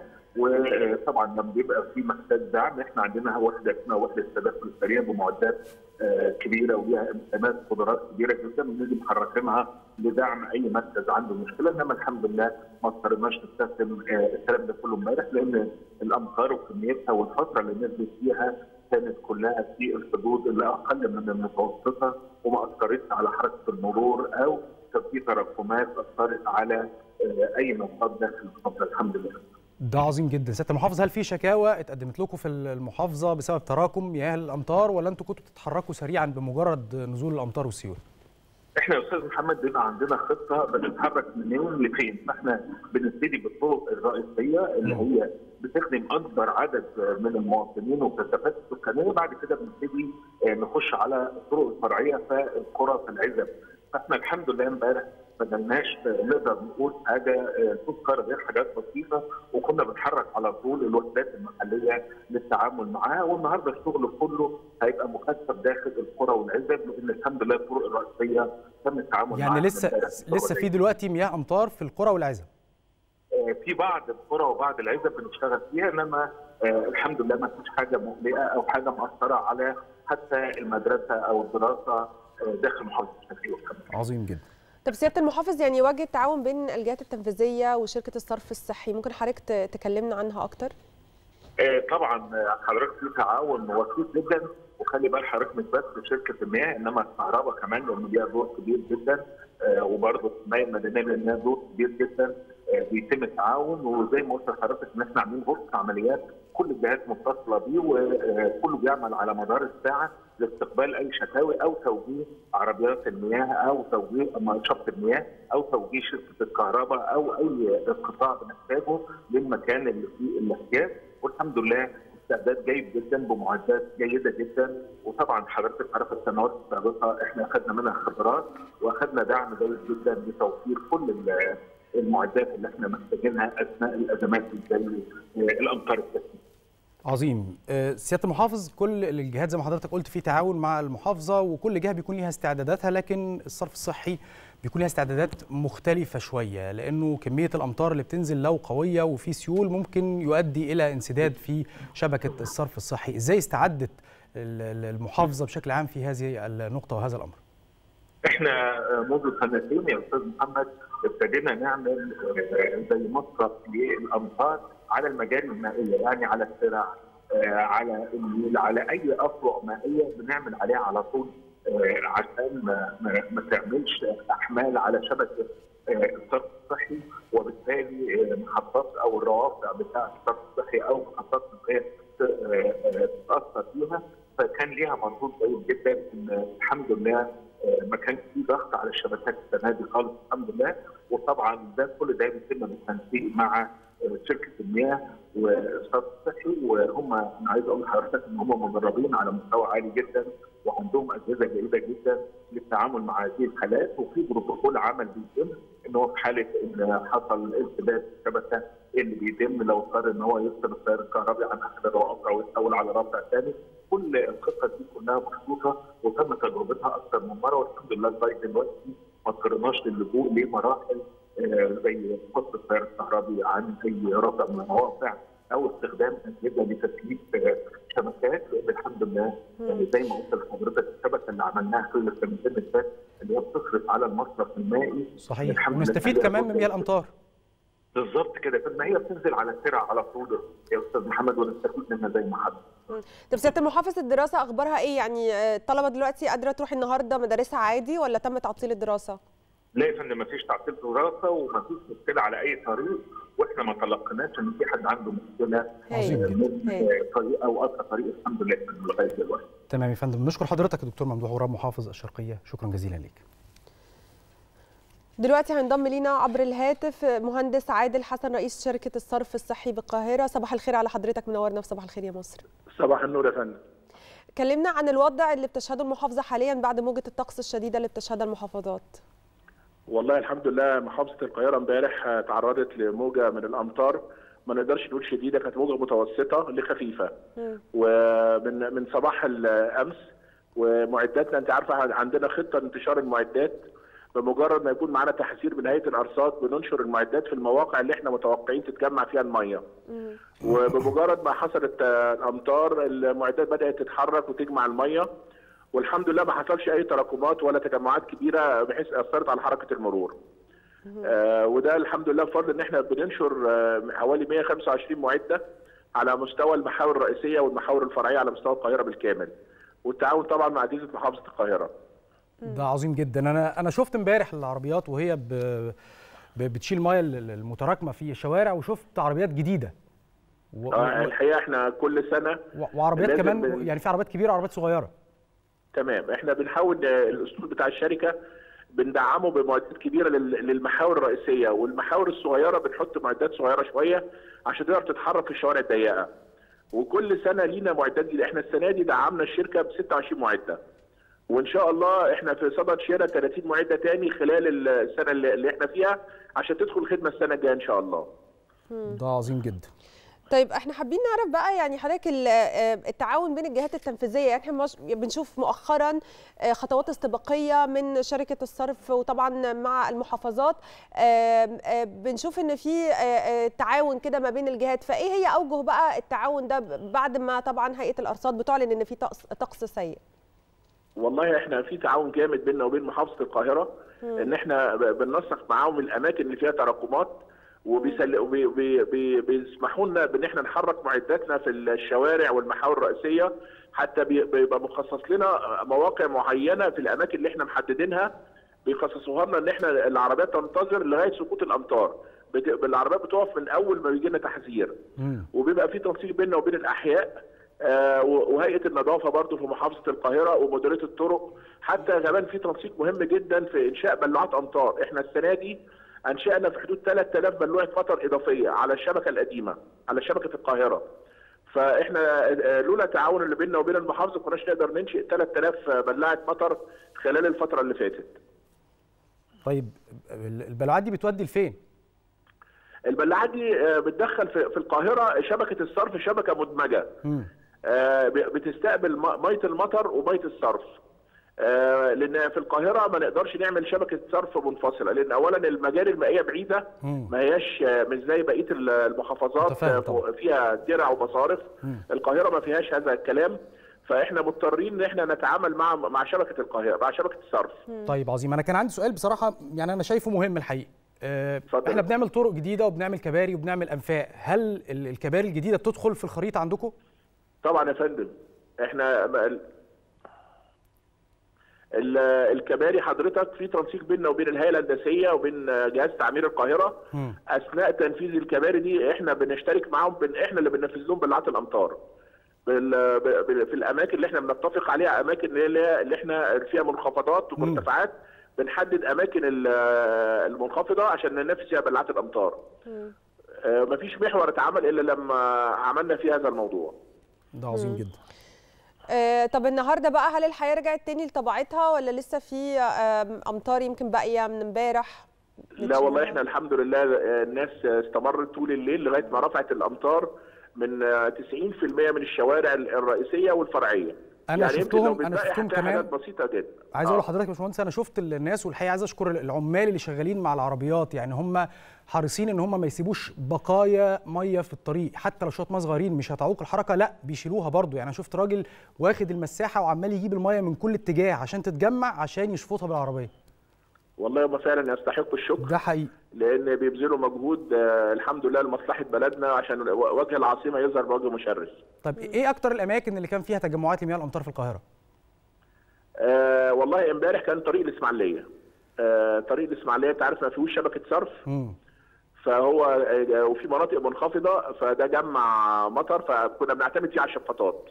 وطبعا لما بيبقى في محتاج دعم احنا عندنا وحده اسمها وحده التدخل السريع بمعدات آه، كبيره وليها امكانات قدرات كبيره جدا بنيجي محركينها لدعم اي مركز عنده مشكله انما الحمد لله ما اضطريناش نستخدم آه، الكلام ده كله امبارح لان الامطار وكميتها والفتره اللي نزلت فيها كانت كلها في الحدود اللي اقل من المتوسطه وما اثرتش على حركه المرور او كان في تراكمات اثرت على آه، اي نشاط داخل المحافظه الحمد لله. ده عظيم جدا سياده المحافظ هل في شكاوى اتقدمت لكم في المحافظه بسبب تراكم مياه الامطار ولا انتوا كنتوا تتحركوا سريعا بمجرد نزول الامطار والسيول احنا يا استاذ محمد بيبقى عندنا خطه بنتحرك منين لفين فاحنا بنبتدي بالطرق الرئيسيه اللي هي بتخدم اكبر عدد من المواطنين والكثافات السكانيه بعد كده بنبتدي آه، نخش على الطرق الفرعيه في القرى في العزب فاحنا الحمد لله امبارح ما جالناش نقدر نقول حاجه آه، تذكر غير حاجات بسيطه وكنا بنتحرك على طول الوحدات المحليه للتعامل معاها والنهارده الشغل كله هيبقى مكثف داخل القرى والعزب لان الحمد لله الطرق الرئيسيه تم التعامل يعني معاها لسه امبارح لسه في دلوقتي مياه امطار في القرى والعزب آه، في بعض القرى وبعض العزب بنشتغل فيها انما آه، الحمد لله ما فيش حاجه مقلقه او حاجه مأثره على حتى المدرسه او الدراسه آه، داخل محافظه الشرقيه والحمد لله. عظيم جدا طب سياده المحافظ يعني وجه التعاون بين الجهات التنفيذيه وشركه الصرف الصحي ممكن حضرتك ت- تكلمنا عنها اكتر آه، طبعا آه، حضرتك في تعاون وثيق جدا وخلي بال حضرتك مش بس شركه المياه انما الكهرباء كمان لان ليها دور كبير جدا آه، وبرضه الحمايه المدنيه لان لها دور كبير جدا آه، بيتم التعاون وزي ما قلت لحضرتك ان احنا عاملين غرفه عمليات كل الجهات متصله بيه وكله بيعمل على مدار الساعه لاستقبال اي شكاوي او توجيه عربيات المياه او توجيه شط المياه او توجيه شركه الكهرباء او اي قطاع بنحتاجه للمكان اللي فيه الاحتياج والحمد لله استعداد جيد جدا بمعدات جيده جدا وطبعا حضرتك عارف السنوات السابقه احنا اخذنا منها خبرات واخذنا دعم جيد جدا لتوفير كل ال- المعدات اللي احنا محتاجينها اثناء الازمات زي الامطار الكثيفه. عظيم آه، سياده المحافظ كل الجهات زي ما حضرتك قلت في تعاون مع المحافظه وكل جهه بيكون ليها استعداداتها لكن الصرف الصحي بيكون ليها استعدادات مختلفه شويه لانه كميه الامطار اللي بتنزل لو قويه وفي سيول ممكن يؤدي الى انسداد في شبكه الصرف الصحي ازاي استعدت ال- ال- المحافظه بشكل عام في هذه النقطه وهذا الامر احنا منذ سنتين يا استاذ محمد ابتدينا نعمل آه، زي مصرف للامطار على المجاري المائيه يعني على الترع آه، على النيل على اي افرع مائيه بنعمل عليها على طول آه، عشان ما, ما, ما تعملش احمال على شبكه آه، الصرف الصحي وبالتالي آه، محطات او الروافع بتاع الصرف الصحي او محطات الغاز ت- آه، آه، تتاثر فيها فكان ليها مردود جيد جدا ان الحمد لله آه، ما كانش في ضغط على الشبكات السنه دي خالص الحمد لله وطبعا ده كل ده بيتم بالتنسيق مع آه، شركه المياه والصرف الصحي وهم انا عايز اقول لحضرتك ان هم مدربين على مستوى عالي جدا وعندهم اجهزه جيده جدا للتعامل مع هذه الحالات وفي بروتوكول عمل بيتم ان هو في حاله ان حصل ارتباك في الشبكه إيه اللي بيتم لو اضطر ان هو يفصل التيار الكهربي عن احد الروابط او يتحول على رابط ثاني كل الخطه دي كلها محطوطه وتم تجربتها اكثر من مره والحمد لله لغايه دلوقتي ما اضطرناش للجوء لمراحل آه، زي فصل التيار الكهربي عن اي رابط من المواقع او استخدام اجهزه لتثبيت آه، شبكات لان الحمد لله آه، زي ما قلت لحضرتك الشبكه اللي عملناها خلال السنتين اللي فاتت اللي هي بتصرف على المصرف المائي صحيح الحمد ونستفيد لله كمان من مياه الامطار بالظبط كده طب ما هي بتنزل على الترع على طول يا استاذ محمد ونستفيد منها زي ما حد طب سياده المحافظ الدراسه اخبارها ايه يعني آه، الطلبه دلوقتي قادره تروح النهارده مدارسها عادي ولا تم تعطيل الدراسه لا يا فندم مفيش تعطيل دراسه ومفيش مشكله على اي طريق واحنا ما تلقيناش ان في حد عنده مشكله عظيم آه، جدا. من هايل. آه، طريق او اقصى طريق الحمد لله يا فندم لغايه دلوقتي تمام يا فندم نشكر حضرتك يا دكتور ممدوح غراب محافظ الشرقيه شكرا جزيلا ليك دلوقتي هينضم لينا عبر الهاتف مهندس عادل حسن رئيس شركه الصرف الصحي بالقاهره صباح الخير على حضرتك منورنا في صباح الخير يا مصر صباح النور يا فندم كلمنا عن الوضع اللي بتشهده المحافظه حاليا بعد موجه الطقس الشديده اللي بتشهدها المحافظات والله الحمد لله محافظه القاهره امبارح آه، تعرضت لموجه من الامطار ما نقدرش نقول شديده كانت موجه متوسطه لخفيفه مم. ومن من صباح الامس ومعداتنا انت عارفه عندنا خطه لانتشار المعدات بمجرد ما يكون معانا تحذير من هيئه الارصاد بننشر المعدات في المواقع اللي احنا متوقعين تتجمع فيها الميه مم. وبمجرد ما حصلت آه، الامطار المعدات بدات تتحرك وتجمع الميه والحمد لله ما حصلش اي تراكمات ولا تجمعات كبيره بحيث اثرت على حركه المرور. آه وده الحمد لله بفضل ان احنا بننشر آه حوالي 125 معده على مستوى المحاور الرئيسيه والمحاور الفرعيه على مستوى القاهره بالكامل. والتعاون طبعا مع اجهزه محافظه القاهره. ده عظيم جدا انا انا شفت امبارح العربيات وهي ب... ب- بتشيل ميه ال- المتراكمه في الشوارع وشفت عربيات جديده و... آه و... الحقيقه احنا كل سنه و... وعربيات لازم كمان بن- يعني في عربيات كبيره وعربيات صغيره تمام احنا بنحاول آه، الاسلوب بتاع الشركه بندعمه بمعدات كبيره لل- للمحاور الرئيسيه والمحاور الصغيره بنحط معدات صغيره شويه عشان تقدر تتحرك في الشوارع الضيقه وكل سنه لينا معدات جديده احنا السنه دي دعمنا الشركه ب 26 معده وان شاء الله احنا في صدد شراء 30 معده تاني خلال السنه اللي اللي احنا فيها عشان تدخل الخدمه السنه الجايه ان شاء الله ده عظيم جدا طيب احنا حابين نعرف بقى يعني حضرتك ال- آه، التعاون بين الجهات التنفيذيه يعني احنا مش بنشوف مؤخرا آه، خطوات استباقيه من شركه الصرف وطبعا مع المحافظات آم، آه، بنشوف ان في آه، آه، تعاون كده ما بين الجهات فايه هي اوجه بقى التعاون ده بعد ما طبعا هيئه الارصاد بتعلن ان في طقس طقس سيء والله احنا في تعاون جامد بيننا وبين محافظه القاهره ان احنا ب- بننسق معاهم الاماكن اللي فيها تراكمات وبيسل... وبي... بي... بي... بيسمحوا لنا بان احنا نحرك معداتنا في الشوارع والمحاور الرئيسيه حتى بي... بيبقى مخصص لنا مواقع معينه في الاماكن اللي احنا محددينها بيخصصوها لنا ان احنا العربيات تنتظر لغايه سقوط الامطار بت... العربيات بتقف من اول ما بيجي لنا تحذير مم. وبيبقى في تنسيق بيننا وبين الاحياء آه، و- وهيئه النظافه برضو في محافظه القاهره ومديريه الطرق حتى كمان في تنسيق مهم جدا في انشاء بلوعات امطار احنا السنه دي انشانا في حدود 3000 بلوعه مطر اضافيه على الشبكه القديمه على شبكه القاهره فاحنا آه، لولا التعاون اللي بيننا وبين المحافظه كناش نقدر ننشئ 3000 بلاعه مطر خلال الفتره اللي فاتت طيب ال- البلوعات دي بتودي لفين البلاعات دي آه، بتدخل في في القاهره شبكه الصرف شبكه مدمجه مم. آه، ب- بتستقبل م- ميه المطر وميه الصرف آه، لان في القاهره ما نقدرش نعمل شبكه صرف منفصله لان اولا المجاري المائيه بعيده مم. ما هياش آه، مش زي بقيه ال- المحافظات متفاهم آه، طبعا. فيها ترع ومصارف مم. القاهره ما فيهاش هذا الكلام فاحنا مضطرين ان احنا نتعامل مع مع شبكه القاهره مع شبكه الصرف طيب عظيم انا كان عندي سؤال بصراحه يعني انا شايفه مهم الحقيقه آه، اتفضل. احنا بنعمل طرق جديده وبنعمل كباري وبنعمل انفاق هل ال- الكباري الجديده بتدخل في الخريطه عندكم طبعا يا فندم احنا ال- ال- الكباري حضرتك في تنسيق بيننا وبين الهيئه الهندسيه وبين جهاز تعمير القاهره مم. اثناء تنفيذ الكباري دي احنا بنشترك معاهم بن احنا اللي بننفذ لهم بلعات الامطار بال... ب... ب... في الاماكن اللي احنا بنتفق عليها اماكن اللي, هي- اللي احنا فيها منخفضات مم. ومرتفعات بنحدد اماكن ال- المنخفضه عشان ننفذ فيها بلعات الامطار آه، مفيش محور اتعمل الا لما عملنا فيه هذا الموضوع ده عظيم جدا آه، طب النهارده بقى هل الحياه رجعت تاني لطبيعتها ولا لسه في آم، امطار يمكن باقيه من امبارح لا والله احنا الحمد لله آه، الناس استمرت طول الليل لغايه ما رفعت الامطار من آه، 90% من الشوارع الرئيسيه والفرعيه أنا يمكن شفتهم- لو أنا بتبقى شفتهم هتلاقي كمان. حاجات بسيطه جدا عايز آه. اقول لحضرتك يا باشمهندس انا شفت الناس والحقيقه عايز اشكر العمال اللي شغالين مع العربيات يعني هم حريصين ان هم ما يسيبوش بقايا ميه في الطريق حتى لو شويه ميه صغيرين مش هتعوق الحركه لا بيشيلوها برضو يعني انا شفت راجل واخد المساحه وعمال يجيب الميه من كل اتجاه عشان تتجمع عشان يشفطها بالعربيه والله هم فعلا يستحقوا الشكر ده حقيقي لان بيبذلوا مجهود آه، الحمد لله لمصلحه بلدنا عشان وجه العاصمه يظهر بوجه مشرف طب ايه اكتر الاماكن اللي كان فيها تجمعات لمياه الامطار في القاهره آه والله امبارح كان طريق الاسماعيليه آه طريق الاسماعيليه انت عارف ما فيهوش شبكه صرف امم فهو آه، وفي مناطق منخفضه فده جمع مطر فكنا بنعتمد فيه على الشفاطات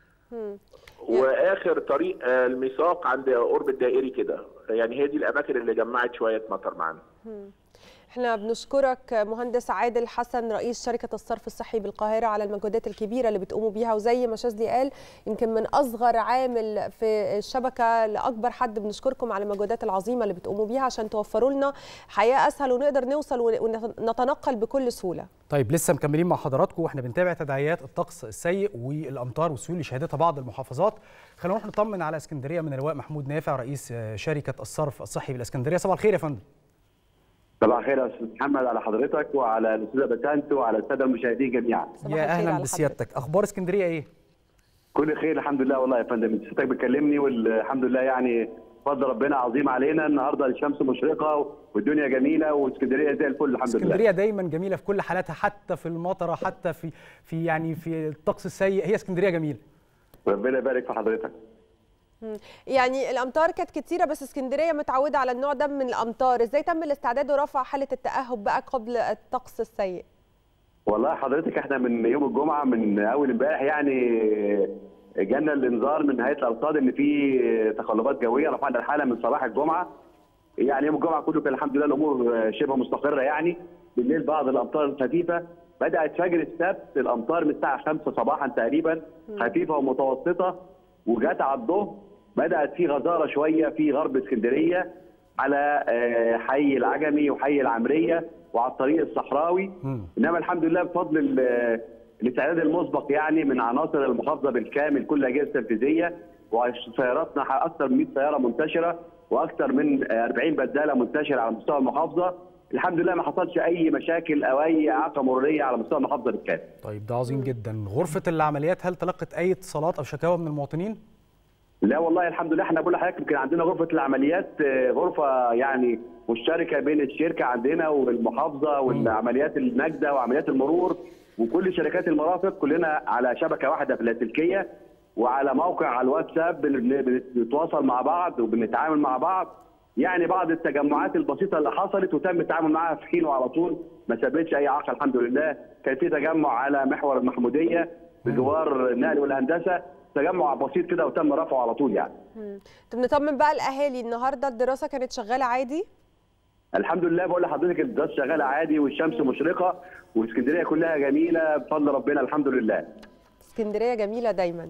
واخر طريق آه، الميثاق عند قرب الدائري كده يعني هي دي الاماكن اللي جمعت شويه مطر معانا احنا بنشكرك مهندس عادل حسن رئيس شركة الصرف الصحي بالقاهرة على المجهودات الكبيرة اللي بتقوموا بيها وزي ما شاذلي قال يمكن من أصغر عامل في الشبكة لأكبر حد بنشكركم على المجهودات العظيمة اللي بتقوموا بيها عشان توفروا لنا حياة أسهل ونقدر نوصل ونتنقل بكل سهولة طيب لسه مكملين مع حضراتكم واحنا بنتابع تداعيات الطقس السيء والامطار والسيول اللي شهدتها بعض المحافظات خلينا نروح نطمن على اسكندريه من اللواء محمود نافع رئيس آه، شركه الصرف الصحي بالاسكندريه صباح الخير يا فندم صباح الخير يا استاذ محمد على حضرتك وعلى الاستاذه بسنت وعلى الساده المشاهدين جميعا صباح يا الخير اهلا على بسيادتك اخبار اسكندريه ايه كل خير الحمد لله والله يا فندم حضرتك بتكلمني والحمد لله يعني فضل ربنا عظيم علينا النهارده الشمس مشرقه والدنيا جميله واسكندريه زي الفل الحمد لله اسكندريه دايما جميله في كل حالاتها حتى في المطره حتى في في يعني في الطقس السيء هي اسكندريه جميله ربنا يبارك في حضرتك يعني الأمطار كانت كتيرة بس اسكندرية متعودة على النوع ده من الأمطار إزاي تم الاستعداد ورفع حالة التأهب بقى قبل الطقس السيء والله حضرتك احنا من يوم الجمعه من اول امبارح يعني جانا الانذار من هيئه الارصاد ان في تقلبات جويه رفعنا الحاله من صباح الجمعه يعني يوم الجمعه كله كان الحمد لله الامور شبه مستقره يعني بالليل بعض الامطار الخفيفه بدات فجر السبت الامطار من الساعه 5 صباحا تقريبا خفيفه ومتوسطه وجت على الظهر بدات في غزاره شويه في غرب اسكندريه على آه، حي العجمي وحي العمريه وعلى الطريق الصحراوي مم. انما الحمد لله بفضل ال- الاستعداد المسبق يعني من عناصر المحافظه بالكامل كل الاجهزه التنفيذيه وسياراتنا ح- اكثر من 100 سياره منتشره واكثر من آه، 40 بداله منتشره على مستوى المحافظه الحمد لله ما حصلش اي مشاكل او اي اعاقه مروريه على مستوى المحافظه بالكامل طيب ده عظيم جدا غرفه العمليات هل تلقت اي اتصالات او شكاوى من المواطنين لا والله الحمد لله احنا بقول لحضرتك يمكن عندنا غرفه العمليات آه، غرفه يعني مشتركه بين الشركه عندنا والمحافظه والعمليات النجده وعمليات المرور وكل شركات المرافق كلنا على شبكه واحده في اللاسلكيه وعلى موقع على الواتساب بن- بنتواصل مع بعض وبنتعامل مع بعض يعني بعض التجمعات البسيطه اللي حصلت وتم التعامل معاها في حين وعلى طول ما سببتش اي عائق الحمد لله كان في تجمع على محور المحموديه بجوار النقل والهندسه تجمع بسيط كده وتم رفعه على طول يعني طب نطمن بقى الأهالي النهاردة الدراسة كانت شغالة عادي الحمد لله بقول لحضرتك الدراسه شغاله عادي والشمس مشرقه واسكندريه كلها جميله بفضل ربنا الحمد لله اسكندرية جميلة دايما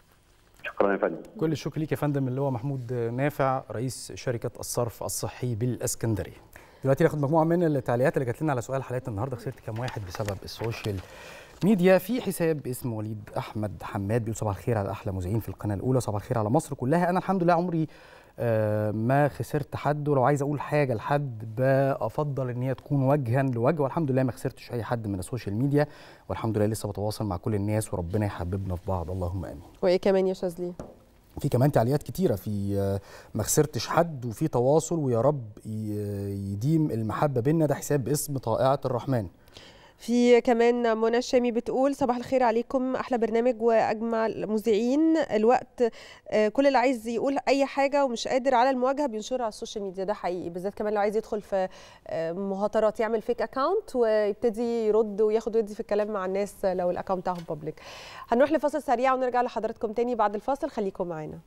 شكرا يا فندم كل الشكر ليك يا فندم اللي هو محمود نافع رئيس شركه الصرف الصحي بالاسكندريه دلوقتي ناخد مجموعه من التعليقات اللي جات لنا على سؤال حلقتنا النهارده خسرت كام واحد بسبب السوشيال ميديا في حساب باسم وليد احمد حماد بيقول صباح الخير على احلى مذيعين في القناه الاولى صباح الخير على مصر كلها انا الحمد لله عمري آه، ما خسرت حد ولو عايز اقول حاجه لحد بفضل ان هي تكون وجها لوجه والحمد لله ما خسرتش اي حد من السوشيال ميديا والحمد لله لسه بتواصل مع كل الناس وربنا يحببنا في بعض اللهم امين وإيه كمان يا شاذلي في كمان تعليقات كتيرة في آه، ما خسرتش حد وفي تواصل ويا رب ي- يديم المحبة بينا ده حساب باسم طائعة الرحمن في كمان منى الشامي بتقول صباح الخير عليكم احلى برنامج واجمل مذيعين الوقت آه، كل اللي عايز يقول اي حاجه ومش قادر على المواجهه بينشرها على السوشيال ميديا ده حقيقي بالذات كمان لو عايز يدخل في آه، مهاترات يعمل فيك اكاونت ويبتدي يرد وياخد ويدي في الكلام مع الناس لو الاكونت بتاعهم بابليك هنروح لفاصل سريع ونرجع لحضراتكم تاني بعد الفاصل خليكم معانا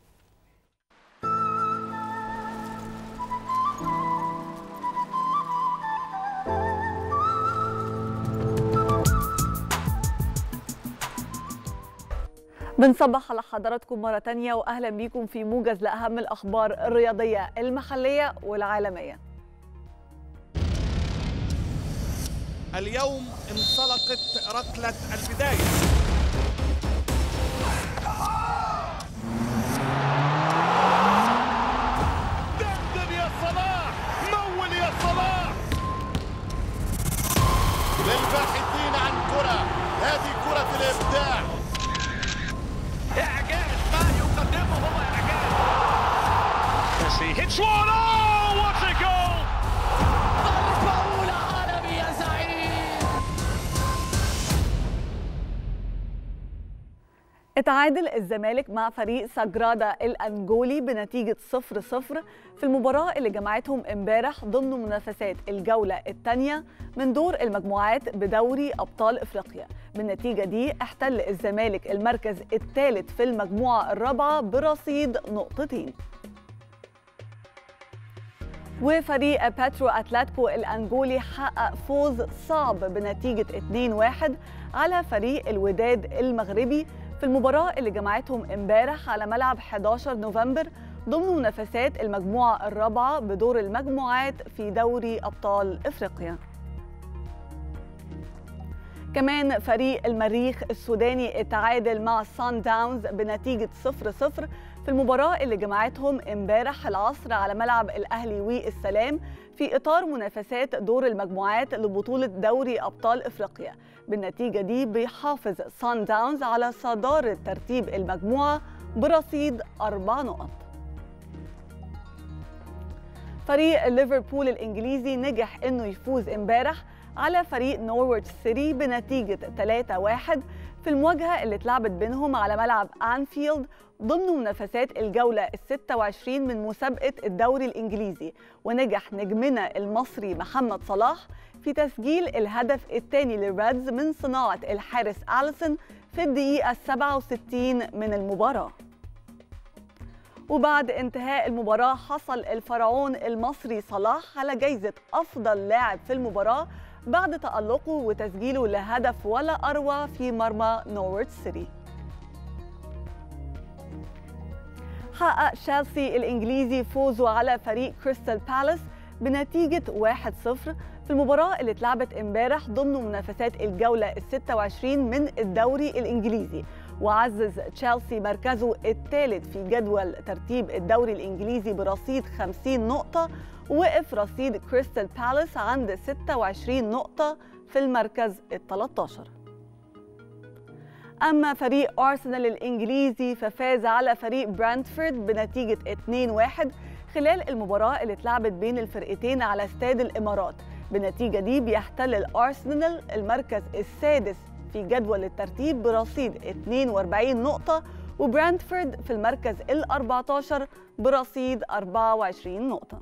بنصبح على حضراتكم مرة تانية وأهلا بيكم في موجز لأهم الأخبار الرياضية المحلية والعالمية اليوم انطلقت ركلة البداية دندن يا صلاح مول يا صلاح للباحثين عن كرة هذه كرة الإبداع إعجاز ما يقدمه هو إعجاز ميسي hits one oh what a goal ضربة أولى عالمي يا زعيم اتعادل الزمالك مع فريق ساجرادا الأنجولي بنتيجة 0-0 في المباراة اللي جمعتهم امبارح ضمن منافسات الجولة الثانية من دور المجموعات بدوري أبطال إفريقيا بالنتيجة دي احتل الزمالك المركز الثالث في المجموعة الرابعة برصيد نقطتين وفريق باترو أتلتيكو الأنجولي حقق فوز صعب بنتيجة 2-1 على فريق الوداد المغربي في المباراة اللي جمعتهم امبارح على ملعب 11 نوفمبر ضمن منافسات المجموعة الرابعة بدور المجموعات في دوري أبطال إفريقيا كمان فريق المريخ السوداني اتعادل مع سان داونز بنتيجة 0-0 في المباراة اللي جمعتهم امبارح العصر على ملعب الأهلي والسلام في إطار منافسات دور المجموعات لبطولة دوري أبطال إفريقيا بالنتيجة دي بيحافظ سان داونز على صدارة ترتيب المجموعة برصيد أربع نقط فريق ليفربول الإنجليزي نجح إنه يفوز امبارح على فريق نورويتش سيتي بنتيجة 3-1 في المواجهة اللي اتلعبت بينهم على ملعب أنفيلد ضمن منافسات الجولة ال 26 من مسابقة الدوري الإنجليزي ونجح نجمنا المصري محمد صلاح في تسجيل الهدف الثاني للريدز من صناعة الحارس أليسون في الدقيقة 67 من المباراة وبعد انتهاء المباراة حصل الفرعون المصري صلاح على جايزة أفضل لاعب في المباراة بعد تألقه وتسجيله لهدف ولا أروع في مرمى نورويتش سيتي حقق تشيلسي الإنجليزي فوزه على فريق كريستال بالاس بنتيجة 1-0 في المباراة اللي اتلعبت امبارح ضمن منافسات الجولة ال 26 من الدوري الإنجليزي وعزز تشيلسي مركزه الثالث في جدول ترتيب الدوري الإنجليزي برصيد 50 نقطة ووقف رصيد كريستال بالاس عند 26 نقطة في المركز ال 13 أما فريق أرسنال الإنجليزي ففاز على فريق برانتفورد بنتيجة 2-1 خلال المباراة اللي اتلعبت بين الفرقتين على استاد الإمارات بالنتيجة دي بيحتل الأرسنال المركز السادس في جدول الترتيب برصيد 42 نقطة وبرانتفورد في المركز ال 14 برصيد 24 نقطة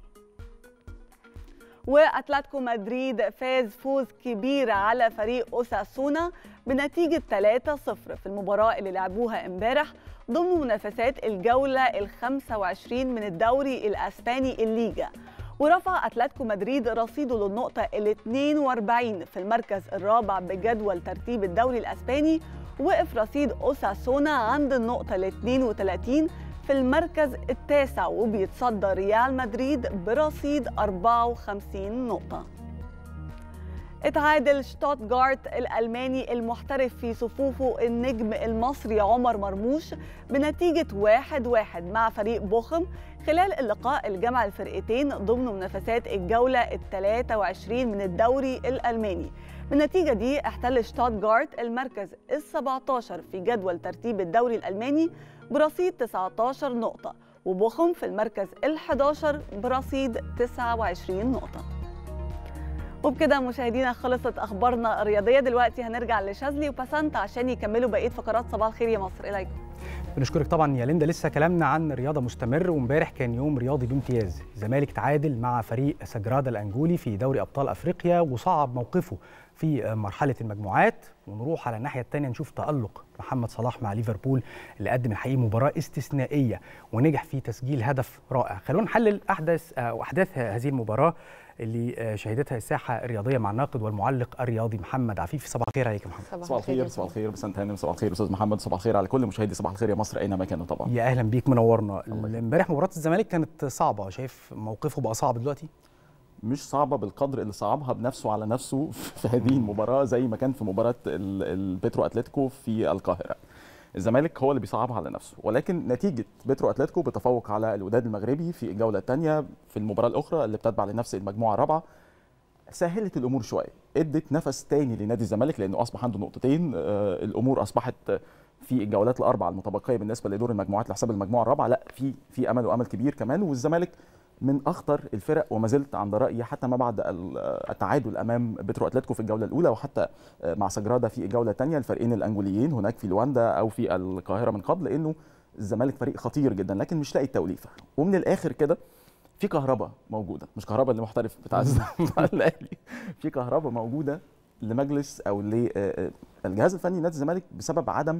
واتلتيكو مدريد فاز فوز كبير على فريق اوساسونا بنتيجه 3-0 في المباراه اللي لعبوها امبارح ضمن منافسات الجوله ال 25 من الدوري الاسباني الليجا ورفع اتلتيكو مدريد رصيده للنقطه ال 42 في المركز الرابع بجدول ترتيب الدوري الاسباني وقف رصيد اوساسونا عند النقطه ال 32 في المركز التاسع وبيتصدى ريال مدريد برصيد 54 نقطة اتعادل شتوتغارت الألماني المحترف في صفوفه النجم المصري عمر مرموش بنتيجة 1-1 مع فريق بوخم خلال اللقاء اللي جمع الفرقتين ضمن منافسات الجولة ال 23 من الدوري الألماني بالنتيجة دي احتل شتوتغارت المركز ال 17 في جدول ترتيب الدوري الألماني برصيد 19 نقطة وبوخم في المركز ال 11 برصيد 29 نقطة وبكده مشاهدينا خلصت اخبارنا الرياضيه دلوقتي هنرجع لشاذلي وبسنت عشان يكملوا بقيه فقرات صباح الخير يا مصر اليكم بنشكرك طبعا يا ليندا لسه كلامنا عن الرياضه مستمر وامبارح كان يوم رياضي بامتياز الزمالك تعادل مع فريق سجرادا الانجولي في دوري ابطال افريقيا وصعب موقفه في مرحله المجموعات ونروح على الناحيه الثانيه نشوف تالق محمد صلاح مع ليفربول اللي قدم الحقيقه مباراه استثنائيه ونجح في تسجيل هدف رائع خلونا نحلل احداث او احداث هذه المباراه اللي آه، شهدتها الساحه الرياضيه مع الناقد والمعلق الرياضي محمد عفيف صباح الخير عليك يا محمد صباح الخير صباح الخير بسنت هانم صباح الخير استاذ محمد صباح الخير على كل مشاهدي صباح الخير يا مصر اينما كانوا طبعا يا اهلا بيك منورنا امبارح مباراه الزمالك كانت صعبه شايف موقفه بقى صعب دلوقتي مش صعبه بالقدر اللي صعبها بنفسه على نفسه في هذه المباراه زي ما كان في مباراه ال- البيترو اتلتيكو في القاهره الزمالك هو اللي بيصعبها على نفسه ولكن نتيجه بيترو اتلتيكو بتفوق على الوداد المغربي في الجوله الثانيه في المباراه الاخرى اللي بتتبع لنفس المجموعه الرابعه سهلت الامور شويه ادت نفس تاني لنادي الزمالك لانه اصبح عنده نقطتين آه، الامور اصبحت في الجولات الاربعه المتبقيه بالنسبه لدور المجموعات لحساب المجموعه الرابعه لا في في امل وامل كبير كمان والزمالك من اخطر الفرق وما زلت عند رايي حتى ما بعد ال- التعادل امام بترو اتلتيكو في الجوله الاولى وحتى مع سجرادا في الجوله الثانيه الفريقين الانجوليين هناك في لواندا او في القاهره من قبل لانه الزمالك فريق خطير جدا لكن مش لاقي التوليفه ومن الاخر كده في كهرباء موجوده مش كهرباء اللي محترف بتاع بتاع الاهلي في كهرباء موجوده لمجلس او للجهاز الفني نادي الزمالك بسبب عدم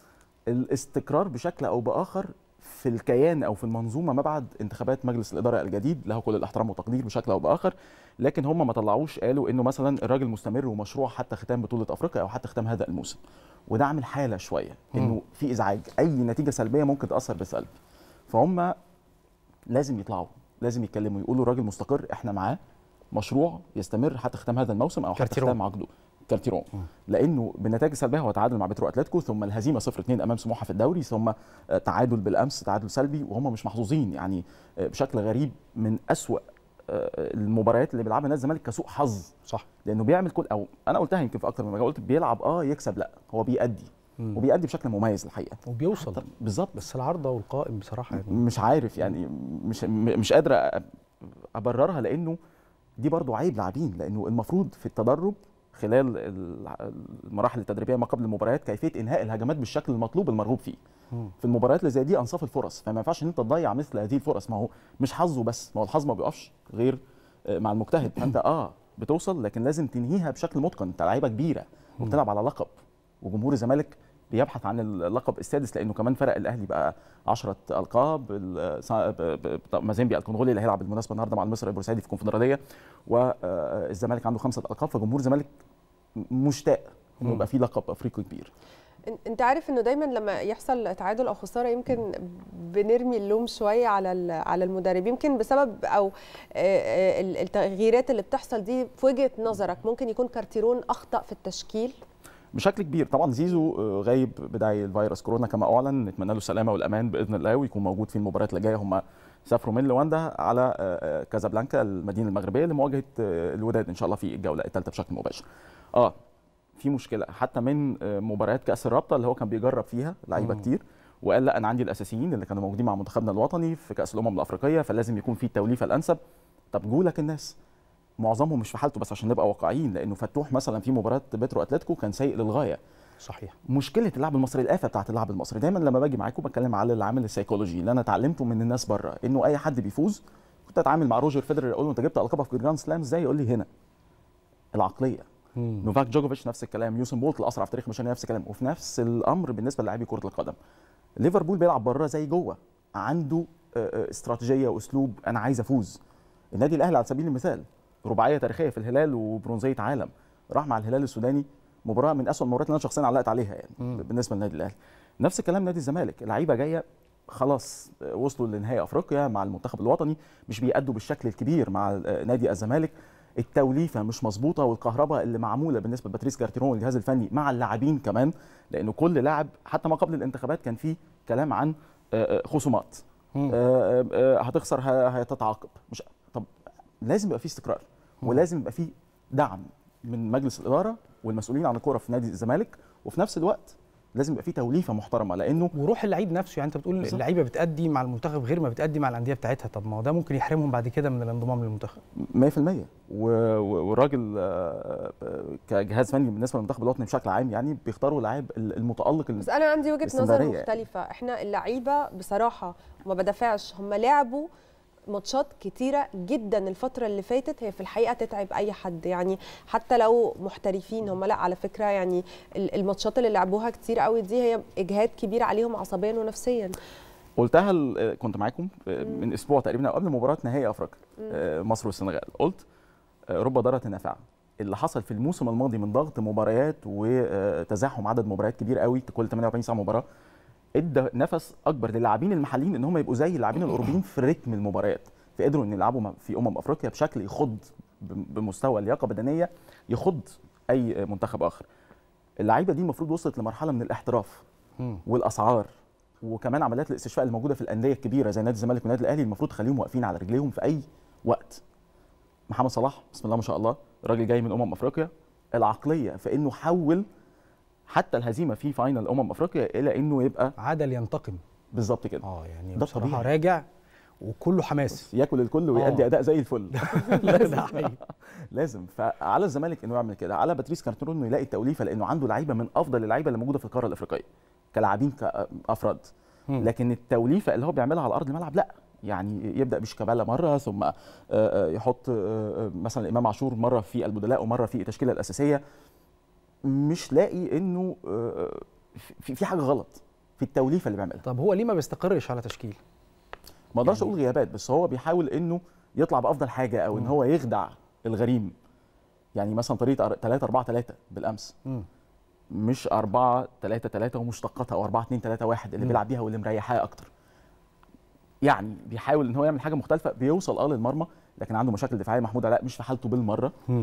الاستقرار بشكل او باخر في الكيان او في المنظومه ما بعد انتخابات مجلس الاداره الجديد له كل الاحترام والتقدير بشكل او باخر لكن هم ما طلعوش قالوا انه مثلا الراجل مستمر ومشروع حتى ختام بطوله افريقيا او حتى ختام هذا الموسم وده عامل حاله شويه انه في ازعاج اي نتيجه سلبيه ممكن تاثر بسلب فهم لازم يطلعوا لازم يتكلموا يقولوا الراجل مستقر احنا معاه مشروع يستمر حتى ختام هذا الموسم او حتى كارتيرون. ختام عقده كارتيرون لانه بالنتائج السلبيه هو تعادل مع بترو اتلتيكو ثم الهزيمه 0 2 امام سموحه في الدوري ثم آه، تعادل بالامس تعادل سلبي وهم مش محظوظين يعني آه، بشكل غريب من أسوأ آه، المباريات اللي بيلعبها نادي الزمالك كسوء حظ صح لانه بيعمل كل او انا قلتها يمكن في اكتر من مجال قلت بيلعب اه يكسب لا هو بيأدي مم. وبيأدي بشكل مميز الحقيقه وبيوصل بالظبط بس العارضه والقائم بصراحه يعني مش عارف يعني مش م- مش قادر أ- ابررها لانه دي برضو عيب لاعبين لانه المفروض في التدرب خلال ال- المراحل التدريبيه ما قبل المباريات كيفيه انهاء الهجمات بالشكل المطلوب المرغوب فيه مم. في المباريات اللي زي دي انصاف الفرص فما ينفعش ان انت تضيع مثل هذه الفرص ما هو مش حظه بس ما هو الحظ ما بيقفش غير آه، مع المجتهد فانت اه بتوصل لكن لازم تنهيها بشكل متقن انت لعيبه كبيره وبتلعب على لقب وجمهور الزمالك بيبحث عن اللقب السادس لانه كمان فرق الاهلي بقى 10 القاب ال- سا- ب- ب- ب- مازيمبي الكونغولي اللي هيلعب بالمناسبه النهارده مع المصري البورسعيدي في الكونفدراليه والزمالك عنده خمسه القاب فجمهور الزمالك مشتاق انه يبقى في لقب افريقي كبير إن- انت عارف انه دايما لما يحصل تعادل او خساره يمكن بنرمي اللوم شويه على ال- على المدرب يمكن بسبب او آه، آه، ال- التغييرات اللي بتحصل دي في وجهه نظرك ممكن يكون كارتيرون اخطا في التشكيل بشكل كبير طبعا زيزو آه، غايب بداية الفيروس كورونا كما اعلن نتمنى له السلامه والامان باذن الله ويكون موجود في المباريات اللي جايه هم سافروا من لواندا على آه، آه، كازابلانكا المدينه المغربيه لمواجهه آه، الوداد ان شاء الله في الجوله الثالثه بشكل مباشر اه في مشكله حتى من آه، مباريات كاس الرابطه اللي هو كان بيجرب فيها لعيبه مم. كتير وقال لا انا عندي الاساسيين اللي كانوا موجودين مع منتخبنا الوطني في كاس الامم الافريقيه فلازم يكون في التوليفه الانسب طب جولك الناس معظمهم مش في حالته بس عشان نبقى واقعيين لانه فتوح مثلا في مباراه بيترو اتلتيكو كان سيء للغايه صحيح مشكله اللاعب المصري الافه بتاعت اللاعب المصري دايما لما باجي معاكم بتكلم على العامل السيكولوجي اللي انا اتعلمته من الناس بره انه اي حد بيفوز كنت اتعامل مع روجر فيدرر اقول له انت جبت القاب في جراند سلام ازاي يقول لي هنا العقليه مم. نوفاك جوجوفيتش نفس الكلام يوسن بولت الاسرع في تاريخ مشان نفس الكلام وفي نفس الامر بالنسبه للاعبي كره القدم ليفربول بيلعب بره زي جوه عنده آه، آه، استراتيجيه واسلوب انا عايز افوز النادي الاهلي على سبيل المثال رباعيه تاريخيه في الهلال وبرونزيه عالم راح مع الهلال السوداني مباراه من اسوء المباريات اللي انا شخصيا علقت عليها يعني مم. بالنسبه للنادي الاهلي نفس الكلام نادي الزمالك اللعيبه جايه خلاص آه، وصلوا لنهائي افريقيا مع المنتخب الوطني مش بيأدوا بالشكل الكبير مع آه، نادي الزمالك التوليفه مش مظبوطه والكهرباء اللي معموله بالنسبه لباتريس كارتيرون والجهاز الفني مع اللاعبين كمان لانه كل لاعب حتى ما قبل الانتخابات كان في كلام عن آه، آه، خصومات مم. آه، آه، هتخسر ه- هتتعاقب مش طب لازم يبقى في استقرار ولازم يبقى في دعم من مجلس الاداره والمسؤولين عن الكوره في نادي الزمالك وفي نفس الوقت لازم يبقى في توليفه محترمه لانه وروح اللعيب نفسه يعني انت بتقول بالظبط. اللعيبه بتأدي مع المنتخب غير ما بتأدي مع الأندية بتاعتها طب ما هو ده ممكن يحرمهم بعد كده من الانضمام للمنتخب 100% و- و- والراجل آه، آه، كجهاز فني بالنسبه للمنتخب الوطني بشكل عام يعني بيختاروا اللاعب المتالق بس انا عندي وجهه نظر الاستمرارية يعني. مختلفه احنا اللعيبه بصراحه ما بدافعش هم لعبوا ماتشات كتيرة جدا الفترة اللي فاتت هي في الحقيقة تتعب أي حد يعني حتى لو محترفين هم لا على فكرة يعني ال- الماتشات اللي لعبوها كتير قوي دي هي إجهاد كبير عليهم عصبيا ونفسيا قلتها ال- كنت معاكم من اسبوع تقريبا او قبل مباراه نهائي افريقيا آه، مصر والسنغال قلت آه، رب ضاره نافعه اللي حصل في الموسم الماضي من ضغط مباريات وتزاحم عدد مباريات كبير قوي كل 48 ساعه مباراه ادى نفس اكبر للاعبين المحليين ان هم يبقوا زي اللاعبين الاوروبيين في رتم المباريات فقدروا ان يلعبوا في امم افريقيا بشكل يخض بمستوى اللياقه البدنيه يخض اي منتخب اخر اللعيبه دي المفروض وصلت لمرحله من الاحتراف والاسعار وكمان عمليات الاستشفاء اللي موجوده في الانديه الكبيره زي نادي الزمالك والنادي الاهلي المفروض تخليهم واقفين على رجليهم في اي وقت محمد صلاح بسم الله ما شاء الله راجل جاي من امم افريقيا العقليه في انه حول حتى الهزيمه في فاينل امم افريقيا الى انه يبقى عدل ينتقم بالظبط كده اه يعني ده بصراحه طبيعي. راجع وكله حماس ياكل الكل ويؤدي آه. اداء زي الفل ده حقيقي. لازم فعلى الزمالك انه يعمل كده على باتريس كارترون انه يلاقي التوليفه لانه عنده لعيبه من افضل اللعيبه اللي موجوده في القاره الافريقيه كلاعبين كافراد مم. لكن التوليفه اللي هو بيعملها على ارض الملعب لا يعني يبدا بشيكابالا مره ثم آه، آه، يحط آه، آه، مثلا امام عاشور مره في البدلاء ومره في التشكيله الاساسيه مش لاقي انه آه، في في حاجه غلط في التوليفه اللي بيعملها طب هو ليه ما بيستقرش على تشكيل ما اقدرش اقول غيابات بس هو بيحاول انه يطلع بافضل حاجه او ان هو يخدع الغريم يعني مثلا طريقه 3 4 3 بالامس مم. مش 4 3 3 ومشتقاتها او 4 2 3 1 اللي مم. بيلعب بيها واللي مريحاه اكتر يعني بيحاول ان هو يعمل حاجه مختلفه بيوصل اه للمرمى لكن عنده مشاكل دفاعيه محمود علاء مش في حالته بالمره مم.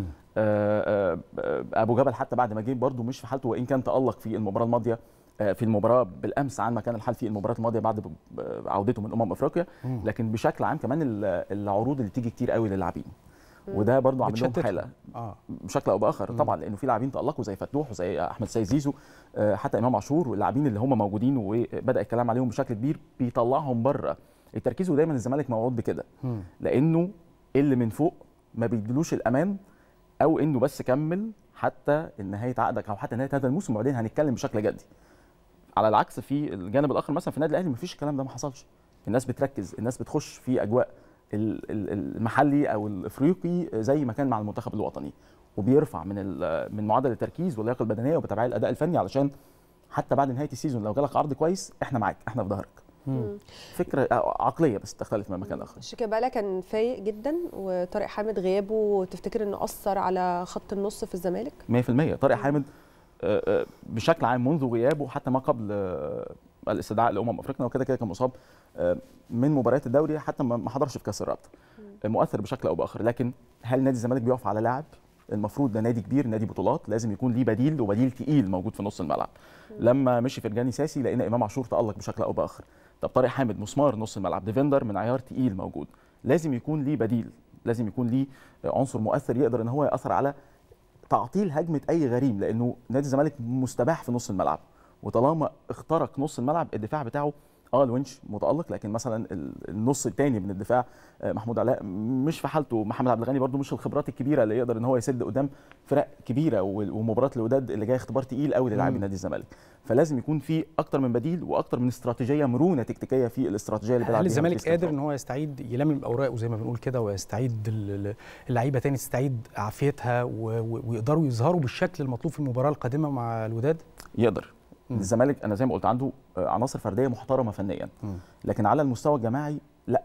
آه، آه، آه، ابو جبل حتى بعد ما جه برده مش في حالته وان كان تالق في المباراه الماضيه آه، في المباراه بالامس عن ما كان الحال في المباراه الماضيه بعد ب- ب- عودته من امم افريقيا مم. لكن بشكل عام كمان ال- العروض اللي بتيجي كتير قوي للاعبين وده برضو عامل لهم بتشتتهم. حاله اه بشكل او باخر طبعا لانه في لاعبين تالقوا زي فتوح وزي احمد سيد زيزو آه، حتى امام عاشور واللاعبين اللي هم موجودين وبدا الكلام عليهم بشكل كبير بيطلعهم بره التركيز ودايما الزمالك موعود بكده مم. لانه اللي من فوق ما بيدلوش الامان او انه بس كمل حتى نهايه عقدك او حتى نهايه هذا الموسم وبعدين هنتكلم بشكل جدي على العكس في الجانب الاخر مثلا في النادي الاهلي مفيش الكلام ده ما حصلش الناس بتركز الناس بتخش في اجواء ال- ال- المحلي او الافريقي زي ما كان مع المنتخب الوطني وبيرفع من ال- من معدل التركيز واللياقه البدنيه وبتابعيه الاداء الفني علشان حتى بعد نهايه السيزون لو جالك عرض كويس احنا معاك احنا في ظهرك مم. فكره عقليه بس تختلف من مكان لاخر شيكابالا كان فايق جدا وطارق حامد غيابه تفتكر انه اثر على خط النص في الزمالك 100% طارق حامد آه، آه، بشكل عام منذ غيابه حتى ما قبل آه، الاستدعاء لامم افريقيا وكده كده كان مصاب آه، من مباريات الدوري حتى ما ما حضرش في كاس الرابطه آه، مؤثر بشكل او باخر لكن هل نادي الزمالك بيقف على لاعب المفروض ده نادي كبير نادي بطولات لازم يكون ليه بديل وبديل تقيل موجود في نص الملعب لما مشي فرجاني ساسي لقينا امام عاشور تالق بشكل او باخر طب طارق حامد مسمار نص الملعب ديفندر من عيار تقيل موجود لازم يكون ليه بديل لازم يكون ليه عنصر مؤثر يقدر ان هو ياثر على تعطيل هجمه اي غريم لانه نادي الزمالك مستباح في نص الملعب وطالما اخترق نص الملعب الدفاع بتاعه اه الونش متالق لكن مثلا ال- النص الثاني من الدفاع آه، محمود علاء مش في حالته محمد عبد الغني برده مش الخبرات الكبيره اللي يقدر ان هو يسد قدام فرق كبيره وال- ومباراه الوداد اللي جاي اختبار تقيل قوي للاعبي مم. نادي الزمالك فلازم يكون في اكتر من بديل واكتر من استراتيجيه مرونه تكتيكيه في الاستراتيجيه اللي بيلعب هل بيها الزمالك باتريس قادر كارتون. ان هو يستعيد يلمم اوراقه زي ما بنقول كده ويستعيد ال- ال- اللعيبه تاني تستعيد عافيتها و- و- ويقدروا يظهروا بالشكل المطلوب في المباراه القادمه مع الوداد يقدر مم. الزمالك انا زي ما قلت عنده آه، عناصر فرديه محترمه فنيا مم. لكن على المستوى الجماعي لا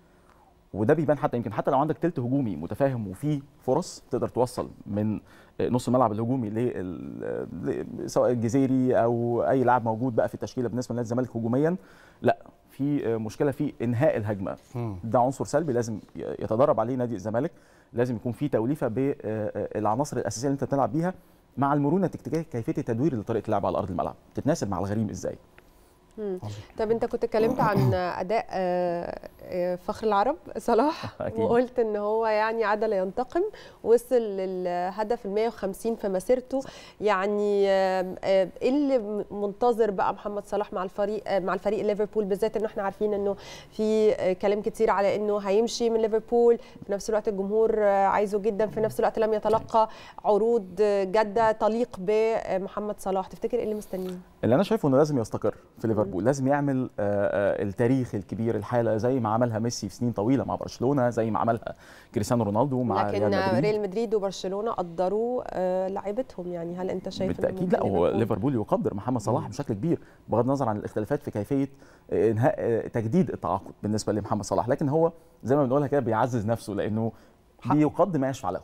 وده بيبان حتى يمكن حتى لو عندك تلت هجومي متفاهم وفيه فرص تقدر توصل من آه، نص الملعب الهجومي لل- ل- سواء الجزيري او اي لاعب موجود بقى في التشكيله بالنسبه لنادي الزمالك هجوميا لا في آه، مشكله في انهاء الهجمه مم. ده عنصر سلبي لازم ي- يتدرب عليه نادي الزمالك لازم يكون في توليفه بالعناصر الاساسيه اللي انت بتلعب بيها مع المرونه التكتيكيه كيفيه التدوير لطريقه اللعب على ارض الملعب تتناسب مع الغريم ازاي مم. طب انت كنت اتكلمت عن اداء آه، آه، فخر العرب صلاح أكيد. وقلت ان هو يعني عدل ينتقم وصل للهدف ال 150 في مسيرته يعني آه، آه، ايه اللي منتظر بقى محمد صلاح مع الفريق آه، مع الفريق ليفربول بالذات انه احنا عارفين انه في آه، كلام كتير على انه هيمشي من ليفربول في نفس الوقت الجمهور آه، عايزه جدا في نفس الوقت لم يتلقى عروض آه، جاده تليق بمحمد صلاح تفتكر ايه اللي مستنيه اللي انا شايفه انه لازم يستقر في ليفربول لازم يعمل آه، آه، التاريخ الكبير الحاله زي ما عملها ميسي في سنين طويله مع برشلونه زي ما عملها كريستيانو رونالدو مع لكن ريال مدريد ريال مدريد وبرشلونه قدروا آه، لعيبتهم يعني هل انت شايف إنه بالتاكيد لا ممكن هو ليفربول- ليفربول يقدر محمد صلاح بشكل كبير بغض النظر عن الاختلافات في كيفيه آه، انهاء آه، تجديد التعاقد بالنسبه لمحمد صلاح لكن هو زي ما بنقولها كده بيعزز نفسه لانه بيقدم ما يشفع له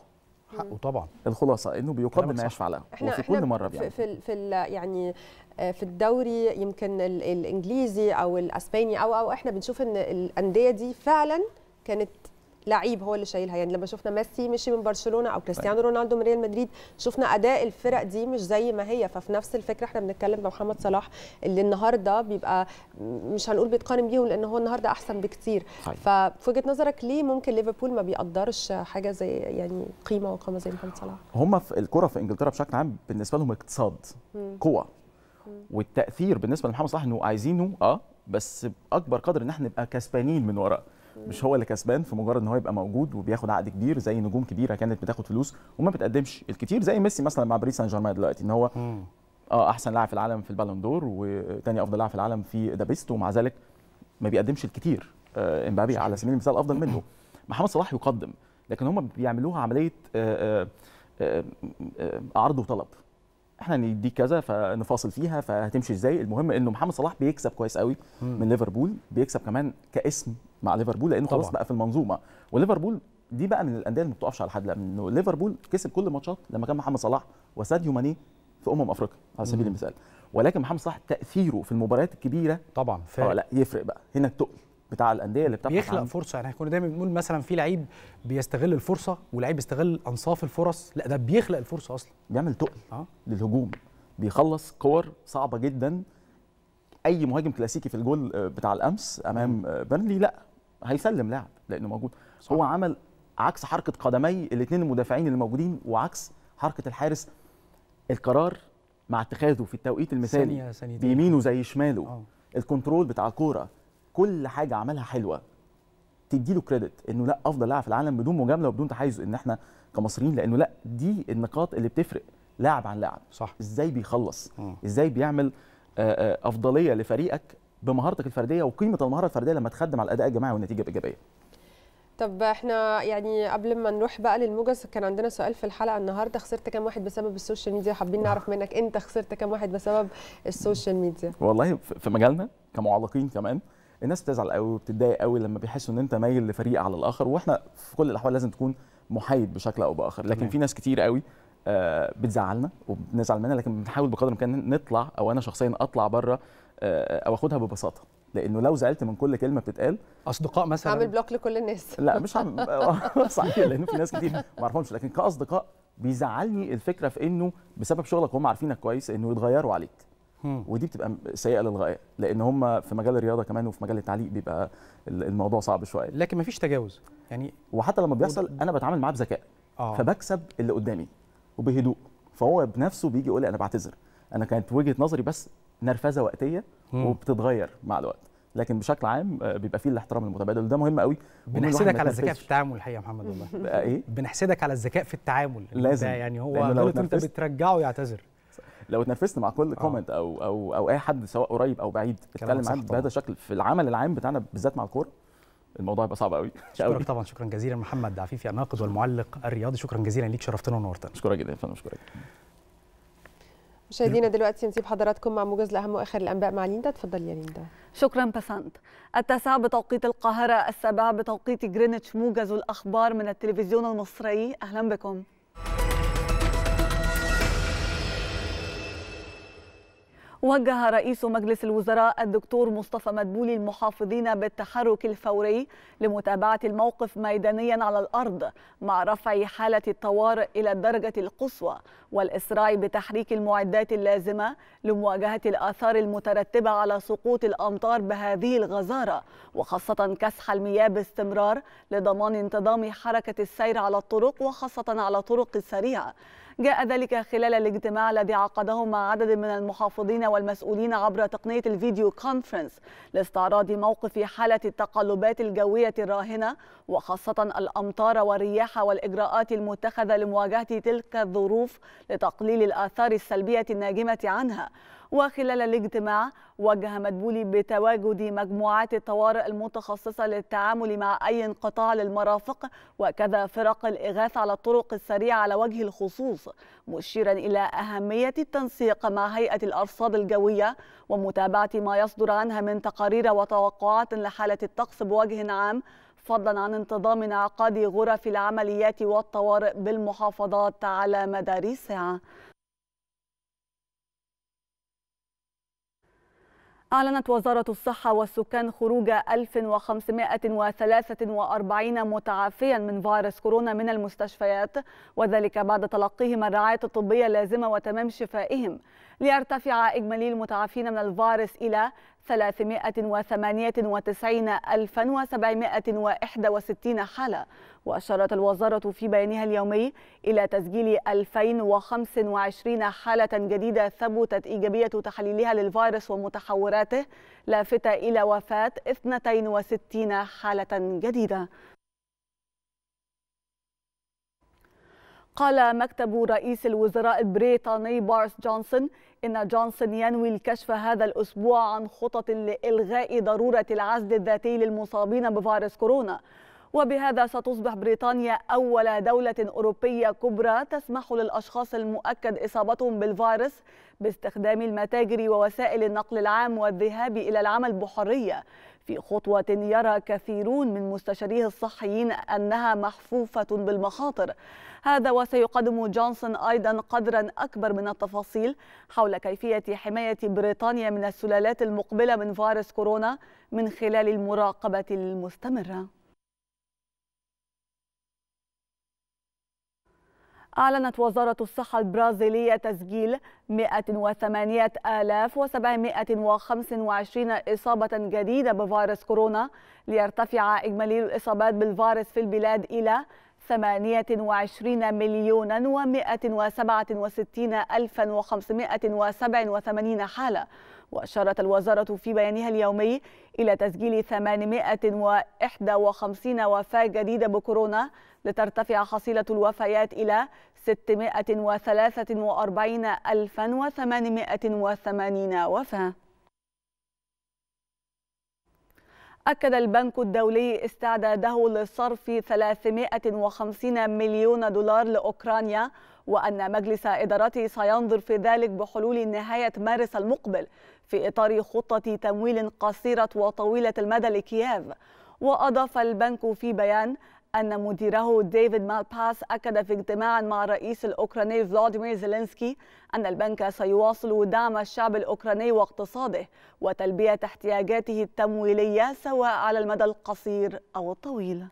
حقه طبعا الخلاصه انه بيقدم كلامك ما صح. يشفع له احنا وفي احنا كل مره في بيعمل في, ال- في ال- يعني آه، في الدوري يمكن ال- الانجليزي او الاسباني او او احنا بنشوف ان الانديه دي فعلا كانت لعيب هو اللي شايلها يعني لما شفنا ميسي مشي من برشلونه او كريستيانو رونالدو من ريال مدريد شفنا اداء الفرق دي مش زي ما هي ففي نفس الفكره احنا بنتكلم بمحمد صلاح اللي النهارده بيبقى مش هنقول بيتقارن بيهم لان هو النهارده احسن بكتير صحيح. ففي وجهه نظرك ليه ممكن ليفربول ما بيقدرش حاجه زي يعني قيمه وقامه زي محمد صلاح هم في الكره في انجلترا بشكل عام بالنسبه لهم اقتصاد مم. قوه والتاثير بالنسبه لمحمد صلاح انه عايزينه اه بس باكبر قدر ان احنا نبقى كسبانين من وراه مش هو اللي كسبان في مجرد ان هو يبقى موجود وبياخد عقد كبير زي نجوم كبيره كانت بتاخد فلوس وما بتقدمش الكتير زي ميسي مثلا مع باريس سان جيرمان دلوقتي ان هو اه احسن لاعب في العالم في البالون دور وتاني افضل لاعب في العالم في ذا بيست ومع ذلك ما بيقدمش الكتير آه امبابي على سبيل المثال افضل منه محمد صلاح يقدم لكن هم بيعملوها عمليه آه آه آه آه عرض وطلب احنا نديك كذا فنفاصل فيها فهتمشي ازاي المهم انه محمد صلاح بيكسب كويس قوي مم. من ليفربول بيكسب كمان كاسم مع ليفربول لانه خلاص طبعاً. بقى في المنظومه وليفربول دي بقى من الانديه اللي ما بتقفش على حد لانه ليفربول كسب كل الماتشات لما كان محمد صلاح وساديو ماني في امم افريقيا على سبيل مم. المثال ولكن محمد صلاح تاثيره في المباريات الكبيره طبعا اه فارق لا يفرق بقى هنا التقل بتاع الانديه اللي بتبحث بيخلق عن فرصه يعني احنا كنا دايما بنقول مثلا في لعيب بيستغل الفرصه ولعيب بيستغل انصاف الفرص لا ده بيخلق الفرصه اصلا بيعمل تقل اه للهجوم بيخلص كور صعبه جدا اي مهاجم كلاسيكي في الجول آه، بتاع الامس امام آه، بيرنلي لا هيسلم لاعب لانه موجود صح. هو عمل عكس حركه قدمي الاثنين المدافعين اللي موجودين وعكس حركه الحارس القرار مع اتخاذه في التوقيت المثالي ثانيه ثانيتين بيمينه زي شماله اه الكنترول بتاع الكوره كل حاجه عملها حلوه تدي له كريدت انه لا افضل لاعب في العالم بدون مجامله وبدون تحيز ان احنا كمصريين لانه لا دي النقاط اللي بتفرق لاعب عن لاعب صح ازاي بيخلص مم. ازاي بيعمل آه، آه، افضليه لفريقك بمهارتك الفرديه وقيمه المهاره الفرديه لما تخدم على الاداء الجماعي والنتيجه الايجابيه طب احنا يعني قبل ما نروح بقى للموجز كان عندنا سؤال في الحلقه النهارده خسرت كام واحد بسبب السوشيال ميديا حابين نعرف منك انت خسرت كام واحد بسبب السوشيال ميديا والله في في مجالنا كمعلقين كمان الناس بتزعل قوي وبتتضايق قوي لما بيحسوا ان انت مايل لفريق على الاخر واحنا في كل الاحوال لازم تكون محايد بشكل او باخر لكن تمام. في ناس كتير قوي آه، بتزعلنا وبنزعل منها لكن بنحاول بقدر الامكان نطلع او انا شخصيا اطلع بره آه، او اخدها ببساطه لانه لو زعلت من كل كلمه بتتقال اصدقاء مثلا هعمل بلوك لكل الناس لا مش عم صحيح لانه في ناس كتير ما اعرفهمش لكن كاصدقاء بيزعلني الفكره في انه بسبب شغلك هم عارفينك كويس انه يتغيروا عليك مم. ودي بتبقى سيئه للغايه لان هم في مجال الرياضه كمان وفي مجال التعليق بيبقى الموضوع صعب شويه لكن مفيش تجاوز يعني وحتى لما بيحصل انا بتعامل معاه بذكاء اه فبكسب اللي قدامي وبهدوء فهو بنفسه بيجي يقول لي انا بعتذر انا كانت وجهه نظري بس نرفزه وقتيه مم. وبتتغير مع الوقت لكن بشكل عام آه، بيبقى فيه الاحترام المتبادل وده مهم قوي وإن الواحد بنحسدك ما على الذكاء في يتنرفزش. التعامل الحقيقه يا محمد والله بقى ايه بنحسدك على الذكاء في التعامل لازم. ده يعني هو لأنه لو غلط وانت اتنرفزت- بترجعه يعتذر لو اتنرفزت مع كل آه. كومنت او او او اي حد سواء قريب او بعيد اتكلم صح معاه طبعاً. بهذا الشكل في العمل العام بتاعنا بالذات مع الكوره الموضوع يبقى صعب قوي اشكرك طبعا شكرا جزيلا محمد عفيفي الناقد والمعلق الرياضي شكرا جزيلا ليك شرفتنا ونورتنا اشكرك جدا يا فندم اشكرك مشاهدينا دلوقتي نسيب حضراتكم مع موجز لاهم واخر الانباء مع ليندا اتفضلي يا ليندا شكرا بسنت التاسعة بتوقيت القاهرة السابعة بتوقيت جرينتش موجز الأخبار من التلفزيون المصري أهلا بكم وجه رئيس مجلس الوزراء الدكتور مصطفى مدبولي المحافظين بالتحرك الفوري لمتابعة الموقف ميدانيا على الأرض مع رفع حالة الطوارئ إلى الدرجة القصوى والإسراع بتحريك المعدات اللازمة لمواجهة الآثار المترتبة على سقوط الأمطار بهذه الغزارة وخاصة كسح المياه باستمرار لضمان انتظام حركة السير على الطرق وخاصة على الطرق السريعة جاء ذلك خلال الاجتماع الذي عقده مع عدد من المحافظين والمسؤولين عبر تقنية الفيديو كونفرنس لاستعراض موقف حالة التقلبات الجوية الراهنة وخاصة الأمطار والرياح والإجراءات المتخذة لمواجهة تلك الظروف لتقليل الآثار السلبية الناجمة عنها وخلال الاجتماع وجه مدبولي بتواجد مجموعات الطوارئ المتخصصة للتعامل مع أي انقطاع للمرافق وكذا فرق الإغاثة على الطرق السريعة على وجه الخصوص مشيرا إلى أهمية التنسيق مع هيئة الأرصاد الجوية ومتابعة ما يصدر عنها من تقارير وتوقعات لحالة الطقس بوجه عام فضلا عن انتظام انعقاد غرف العمليات والطوارئ بالمحافظات على مدار الساعة أعلنت وزارة الصحة والسكان خروج 1543 متعافيا من فيروس كورونا من المستشفيات وذلك بعد تلقيهم الرعاية الطبية اللازمة وتمام شفائهم ليرتفع إجمالي المتعافين من الفيروس إلى 398761 حالة وأشارت الوزارة في بيانها اليومي إلى تسجيل 2025 حالة جديدة ثبتت إيجابية تحليلها للفيروس ومتحوراته لافتة إلى وفاة 62 حالة جديدة قال مكتب رئيس الوزراء البريطاني بارس جونسون إن جونسون ينوي الكشف هذا الأسبوع عن خطط لإلغاء ضرورة العزل الذاتي للمصابين بفيروس كورونا وبهذا ستصبح بريطانيا أول دولة أوروبية كبرى تسمح للأشخاص المؤكد إصابتهم بالفيروس باستخدام المتاجر ووسائل النقل العام والذهاب إلى العمل بحرية في خطوة يرى كثيرون من مستشاريه الصحيين أنها محفوفة بالمخاطر هذا وسيقدم جونسون أيضا قدرا أكبر من التفاصيل حول كيفية حماية بريطانيا من السلالات المقبلة من فيروس كورونا من خلال المراقبة المستمرة أعلنت وزارة الصحة البرازيلية تسجيل 108725 إصابة جديدة بفيروس كورونا ليرتفع إجمالي الإصابات بالفيروس في البلاد إلى 28 مليون و167 ألف و587 حالة وأشارت الوزارة في بيانها اليومي إلى تسجيل 851 وفاة جديدة بكورونا لترتفع حصيلة الوفيات إلى 643880 وفاة أكد البنك الدولي استعداده لصرف 350 مليون دولار لأوكرانيا وأن مجلس إدارته سينظر في ذلك بحلول نهاية مارس المقبل في إطار خطة تمويل قصيرة وطويلة المدى لكييف وأضاف البنك في بيان أن مديره ديفيد مالباس أكد في اجتماع مع الرئيس الأوكراني فلاديمير زيلينسكي أن البنك سيواصل دعم الشعب الأوكراني واقتصاده وتلبية احتياجاته التمويلية سواء على المدى القصير أو الطويل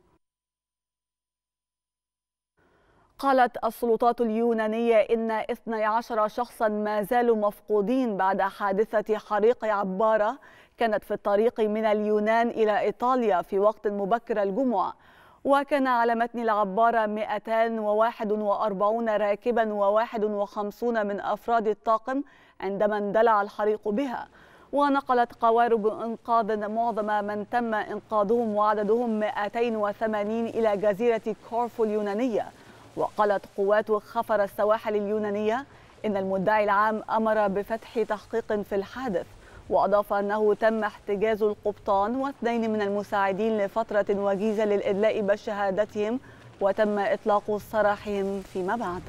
قالت السلطات اليونانية إن 12 شخصا ما زالوا مفقودين بعد حادثة حريق عبارة كانت في الطريق من اليونان إلى إيطاليا في وقت مبكر الجمعة وكان على متن العبارة 241 راكبا و51 من أفراد الطاقم عندما اندلع الحريق بها ونقلت قوارب إنقاذ معظم من تم إنقاذهم وعددهم 280 إلى جزيرة كورفو اليونانية وقالت قوات خفر السواحل اليونانية إن المدعي العام أمر بفتح تحقيق في الحادث وأضاف أنه تم احتجاز القبطان واثنين من المساعدين لفترة وجيزة للإدلاء بشهادتهم وتم إطلاق سراحهم فيما بعد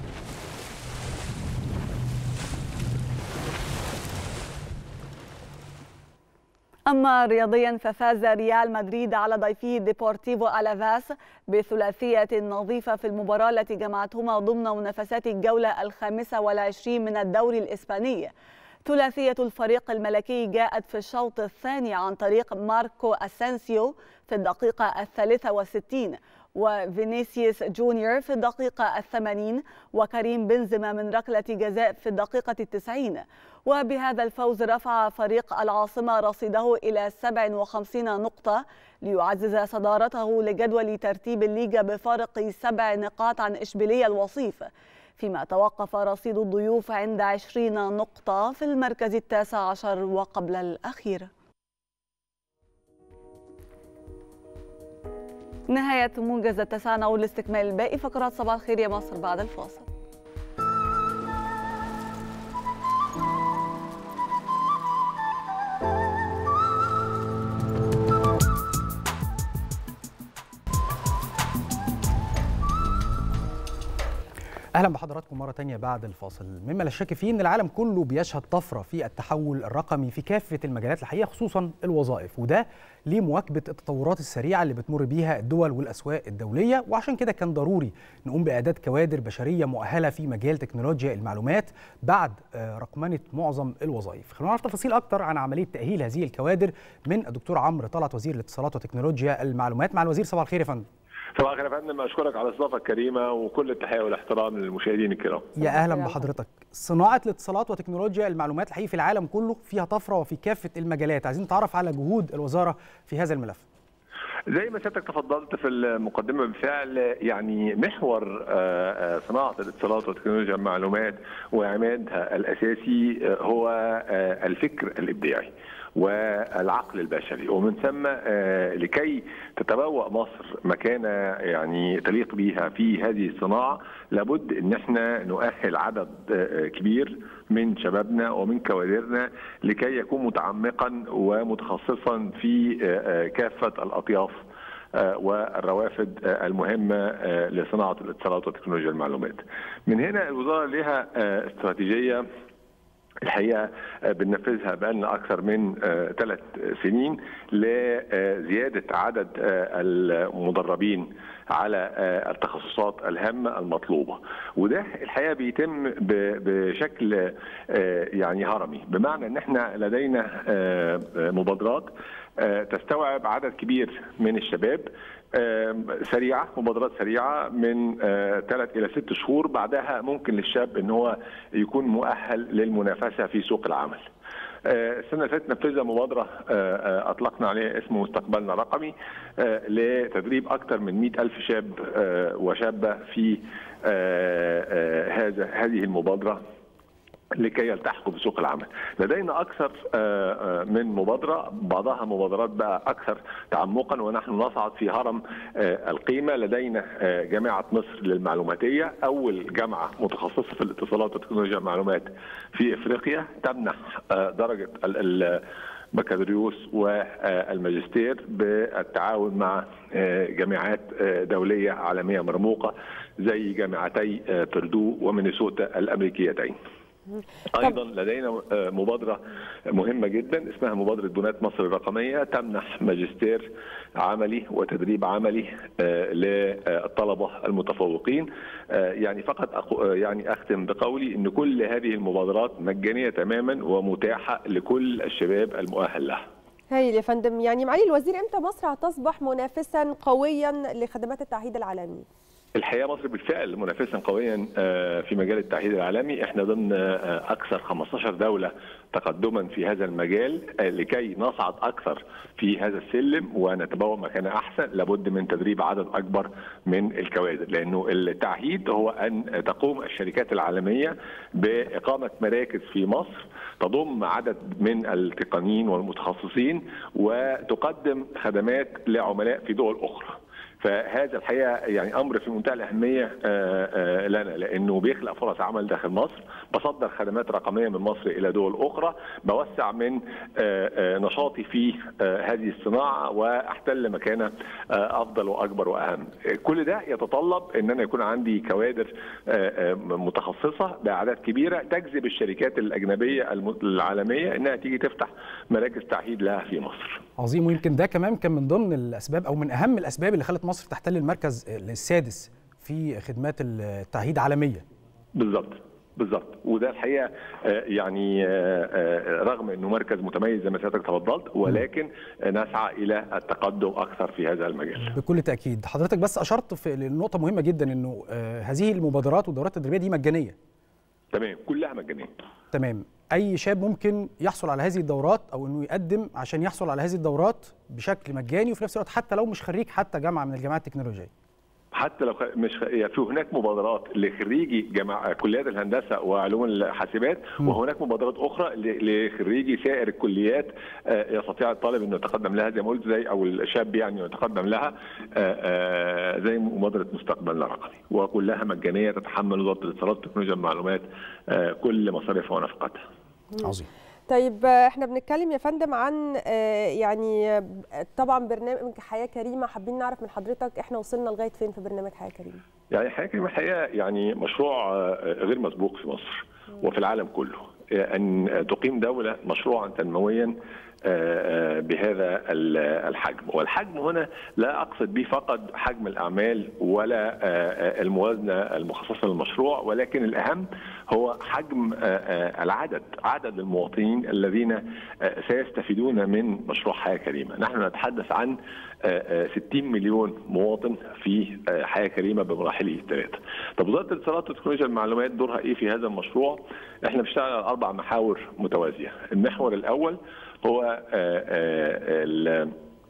أما رياضيا ففاز ريال مدريد على ضيفه ديبورتيفو ألافاس بثلاثية نظيفة في المباراة التي جمعتهما ضمن منافسات الجولة الخامسة والعشرين من الدوري الإسباني ثلاثية الفريق الملكي جاءت في الشوط الثاني عن طريق ماركو أسانسيو في الدقيقة الثالثة والستين وفينيسيوس جونيور في الدقيقة الثمانين وكريم بنزيما من ركلة جزاء في الدقيقة التسعين وبهذا الفوز رفع فريق العاصمة رصيده إلى 57 نقطة ليعزز صدارته لجدول ترتيب الليجا بفارق سبع نقاط عن إشبيلية الوصيف فيما توقف رصيد الضيوف عند 20 نقطة في المركز التاسع عشر وقبل الأخير نهاية موجز التاسعة نعود لاستكمال الباقي فقرات صباح الخير يا مصر بعد الفاصل اهلا بحضراتكم مره تانية بعد الفاصل مما لا شك فيه ان العالم كله بيشهد طفره في التحول الرقمي في كافه المجالات الحقيقه خصوصا الوظائف وده لمواكبه التطورات السريعه اللي بتمر بيها الدول والاسواق الدوليه وعشان كده كان ضروري نقوم باعداد كوادر بشريه مؤهله في مجال تكنولوجيا المعلومات بعد آه، رقمنه معظم الوظائف خلونا نعرف تفاصيل اكتر عن عمليه تاهيل هذه الكوادر من الدكتور عمرو طلعت وزير الاتصالات وتكنولوجيا المعلومات مع الوزير صباح الخير يا فندم صباح الخير يا فندم اشكرك على الاستضافه الكريمه وكل التحيه والاحترام للمشاهدين الكرام. يا اهلا بحضرتك صناعه الاتصالات وتكنولوجيا المعلومات الحقيقي في العالم كله فيها طفره وفي كافه المجالات عايزين نتعرف على جهود الوزاره في هذا الملف زي ما سيادتك تفضلت في المقدمه بالفعل يعني محور آه، آه، صناعه الاتصالات وتكنولوجيا المعلومات وعمادها الاساسي آه، هو آه، الفكر الابداعي. والعقل البشري ومن ثم آه، لكي تتبوأ مصر مكانة يعني تليق بها في هذه الصناعة لابد ان احنا نؤهل عدد آه، كبير من شبابنا ومن كوادرنا لكي يكون متعمقا ومتخصصا في آه، آه، كافة الأطياف آه، والروافد آه، المهمة آه، لصناعة الاتصالات وتكنولوجيا المعلومات من هنا الوزارة لها آه، استراتيجية الحقيقه آه، بننفذها بقالنا اكثر من ثلاث سنين لزياده عدد آه، المدربين على آه، التخصصات الهامه المطلوبه وده الحقيقه بيتم ب- بشكل آه، يعني هرمي بمعنى ان احنا لدينا آه، آه، مبادرات آه، تستوعب عدد كبير من الشباب آم، سريعه مبادرات سريعه من ثلاث الى ست شهور بعدها ممكن للشاب ان هو يكون مؤهل للمنافسه في سوق العمل. آه، السنه اللي فاتت نفذنا مبادره آه، آه، اطلقنا عليها اسمه مستقبلنا رقمي آه، لتدريب اكثر من 100 الف شاب آه، وشابه في آه، آه، هذا هذه المبادره لكي يلتحقوا بسوق العمل لدينا أكثر آه، آه، من مبادرة بعضها مبادرات بقى أكثر تعمقا ونحن نصعد في هرم آه، القيمة لدينا آه، جامعة مصر للمعلوماتية أول جامعة متخصصة في الاتصالات وتكنولوجيا المعلومات في إفريقيا تمنح آه، درجة ال- ال- بكالوريوس والماجستير بالتعاون مع آه، جامعات آه، دولية عالمية مرموقة زي جامعتي آه، بردو ومينيسوتا الأمريكيتين ايضا لدينا آه، مبادره مهمه جدا اسمها مبادره بنات مصر الرقميه تمنح ماجستير عملي وتدريب عملي آه، للطلبه المتفوقين آه، يعني فقط أقو- آه، يعني اختم بقولي ان كل هذه المبادرات مجانيه تماما ومتاحه لكل الشباب المؤهل لها هايل يا فندم يعني معالي الوزير امتى مصر هتصبح منافسا قويا لخدمات التعهيد العالمي الحقيقه مصر بالفعل منافسا قويا آه، في مجال التعهيد العالمي احنا ضمن آه، اكثر 15 دوله تقدما في هذا المجال آه، لكي نصعد اكثر في هذا السلم ونتبوأ مكان احسن لابد من تدريب عدد اكبر من الكوادر لانه التعهيد هو ان تقوم الشركات العالميه باقامه مراكز في مصر تضم عدد من التقنيين والمتخصصين وتقدم خدمات لعملاء في دول اخرى فهذا الحقيقه يعني امر في منتهى الاهميه آه، آه، لنا لانه بيخلق فرص عمل داخل مصر بصدر خدمات رقميه من مصر الى دول اخرى بوسع من آه، آه، نشاطي في آه، هذه الصناعه واحتل مكانه آه، افضل واكبر واهم كل ده يتطلب ان انا يكون عندي كوادر آه، آه، متخصصه باعداد كبيره تجذب الشركات الاجنبيه الم- العالميه انها تيجي تفتح مراكز تعهيد لها في مصر عظيم ويمكن ده كمان كان من ضمن الاسباب او من اهم الاسباب اللي خلت مصر تحتل المركز السادس في خدمات التعهيد عالميا بالظبط بالظبط وده الحقيقه آه، يعني آه، آه، رغم انه مركز متميز زي ما سيادتك تفضلت ولكن نسعى الى التقدم اكثر في هذا المجال. بكل تاكيد حضرتك بس اشرت في لنقطه مهمه جدا انه آه، هذه المبادرات والدورات التدريبيه دي مجانيه تمام كلها مجانيه. تمام اي شاب ممكن يحصل على هذه الدورات او انه يقدم عشان يحصل على هذه الدورات بشكل مجاني وفي نفس الوقت حتى لو مش خريج حتى جامعه من الجامعات التكنولوجيه حتى لو خ- مش خ- يعني في هناك مبادرات لخريجي جامعة كليات الهندسه وعلوم الحاسبات وهناك مبادرات اخرى ل- لخريجي سائر الكليات آه، يستطيع الطالب انه يتقدم لها زي ما قلت زي او الشاب يعني يتقدم لها آه، آه، زي مبادره مستقبلنا الرقمي وكلها مجانيه تتحمل وزاره الاتصالات وتكنولوجيا المعلومات آه، كل مصاريفها ونفقاتها. عظيم طيب آه، احنا بنتكلم يا فندم عن آه، يعني آه، طبعا برنامج حياه كريمه حابين نعرف من حضرتك احنا وصلنا لغايه فين في برنامج حياه كريمه يعني حياه كريمه الحقيقه يعني مشروع آه، غير مسبوق في مصر وفي العالم كله آه، ان تقيم دوله مشروعا تنمويا آه، آه، بهذا ال- الحجم والحجم هنا لا اقصد به فقط حجم الاعمال ولا آه، آه، الموازنه المخصصه للمشروع ولكن الاهم هو حجم آه، آه، العدد عدد المواطنين الذين آه، سيستفيدون من مشروع حياه كريمه نحن نتحدث عن آه، آه، 60 مليون مواطن في آه، حياه كريمه بمراحله الثلاثه. طب وزاره الاتصالات وتكنولوجيا المعلومات دورها ايه في هذا المشروع؟ احنا بنشتغل على اربع محاور متوازيه. المحور الاول هو آه، آه، ال-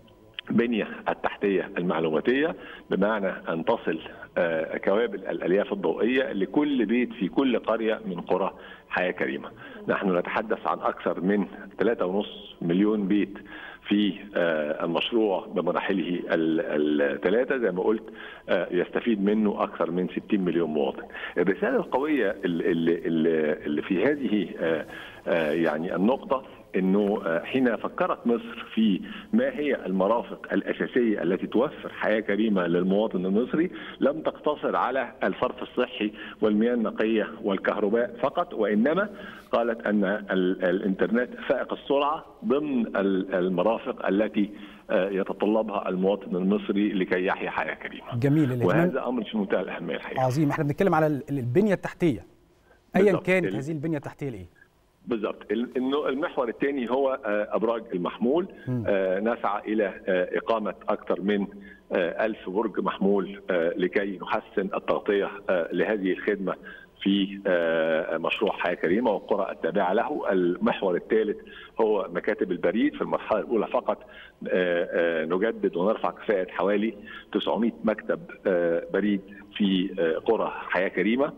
البنية التحتية المعلوماتية بمعنى أن تصل آه، كوابل الألياف الضوئية لكل بيت في كل قرية من قرى حياة كريمة نحن نتحدث عن أكثر من 3.5 مليون بيت في آه، المشروع بمراحله ال- الثلاثة زي ما قلت آه، يستفيد منه أكثر من 60 مليون مواطن الرسالة القوية اللي, اللي, اللي في هذه آه، آه، يعني النقطة انه آه، حين فكرت مصر في ما هي المرافق الاساسيه التي توفر حياه كريمه للمواطن المصري لم تقتصر على الصرف الصحي والمياه النقيه والكهرباء فقط وانما قالت ان ال- الانترنت فائق السرعه ضمن ال- المرافق التي آه، يتطلبها المواطن المصري لكي يحيا حياه كريمه. جميل الاهتمام وهذا امر في منتهى الاهميه الحقيقه. عظيم احنا بنتكلم على ال- البنيه التحتيه ايا بالضبط. كانت ال- هذه البنيه التحتيه لايه بالضبط ال- إنه المحور الثاني هو آه، ابراج المحمول آه، نسعى الى آه، اقامه اكثر من آه، ألف برج محمول آه، لكي نحسن التغطيه آه، لهذه الخدمه في آه، مشروع حياه كريمه والقرى التابعه له، المحور الثالث هو مكاتب البريد في المرحله الاولى فقط آه، آه، نجدد ونرفع كفاءه حوالي 900 مكتب آه، بريد في آه، قرى حياه كريمه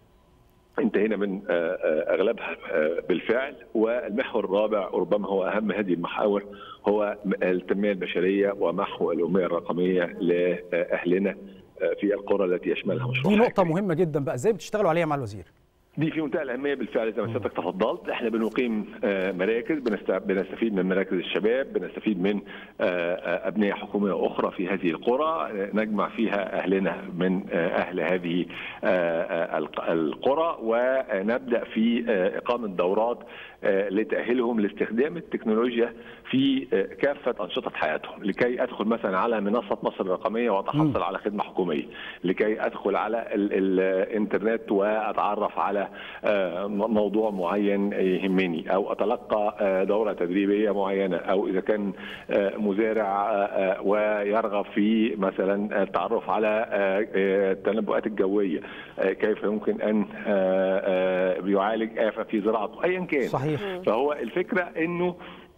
انتهينا من آه، آه، اغلبها آه، بالفعل والمحور الرابع وربما هو اهم هذه المحاور هو التنميه البشريه ومحو الاميه الرقميه لاهلنا آه، في القرى التي يشملها مشروع دي نقطه مهمه جدا بقى ازاي بتشتغلوا عليها مع الوزير دي في منتهى الاهميه بالفعل زي ما سيادتك تفضلت احنا بنقيم آه، مراكز بنست- بنستفيد من مراكز الشباب بنستفيد من آه، آه، ابنيه حكوميه اخرى في هذه القرى آه، نجمع فيها اهلنا من آه، اهل هذه آه، آه، الق- القرى ونبدا في آه، اقامه دورات آه، لتاهيلهم لاستخدام التكنولوجيا في آه، كافه انشطه حياتهم لكي ادخل مثلا على منصه مصر الرقميه واتحصل على خدمه حكوميه لكي ادخل على ال- ال- الانترنت واتعرف على آه، م- موضوع معين يهمني او اتلقى آه، دوره تدريبيه معينه او اذا كان آه، مزارع آه، آه، ويرغب في مثلا التعرف على آه، آه، التنبؤات الجويه آه، كيف يمكن ان آه، آه، يعالج افه في زراعته ايا كان صحيح. فهو الفكره انه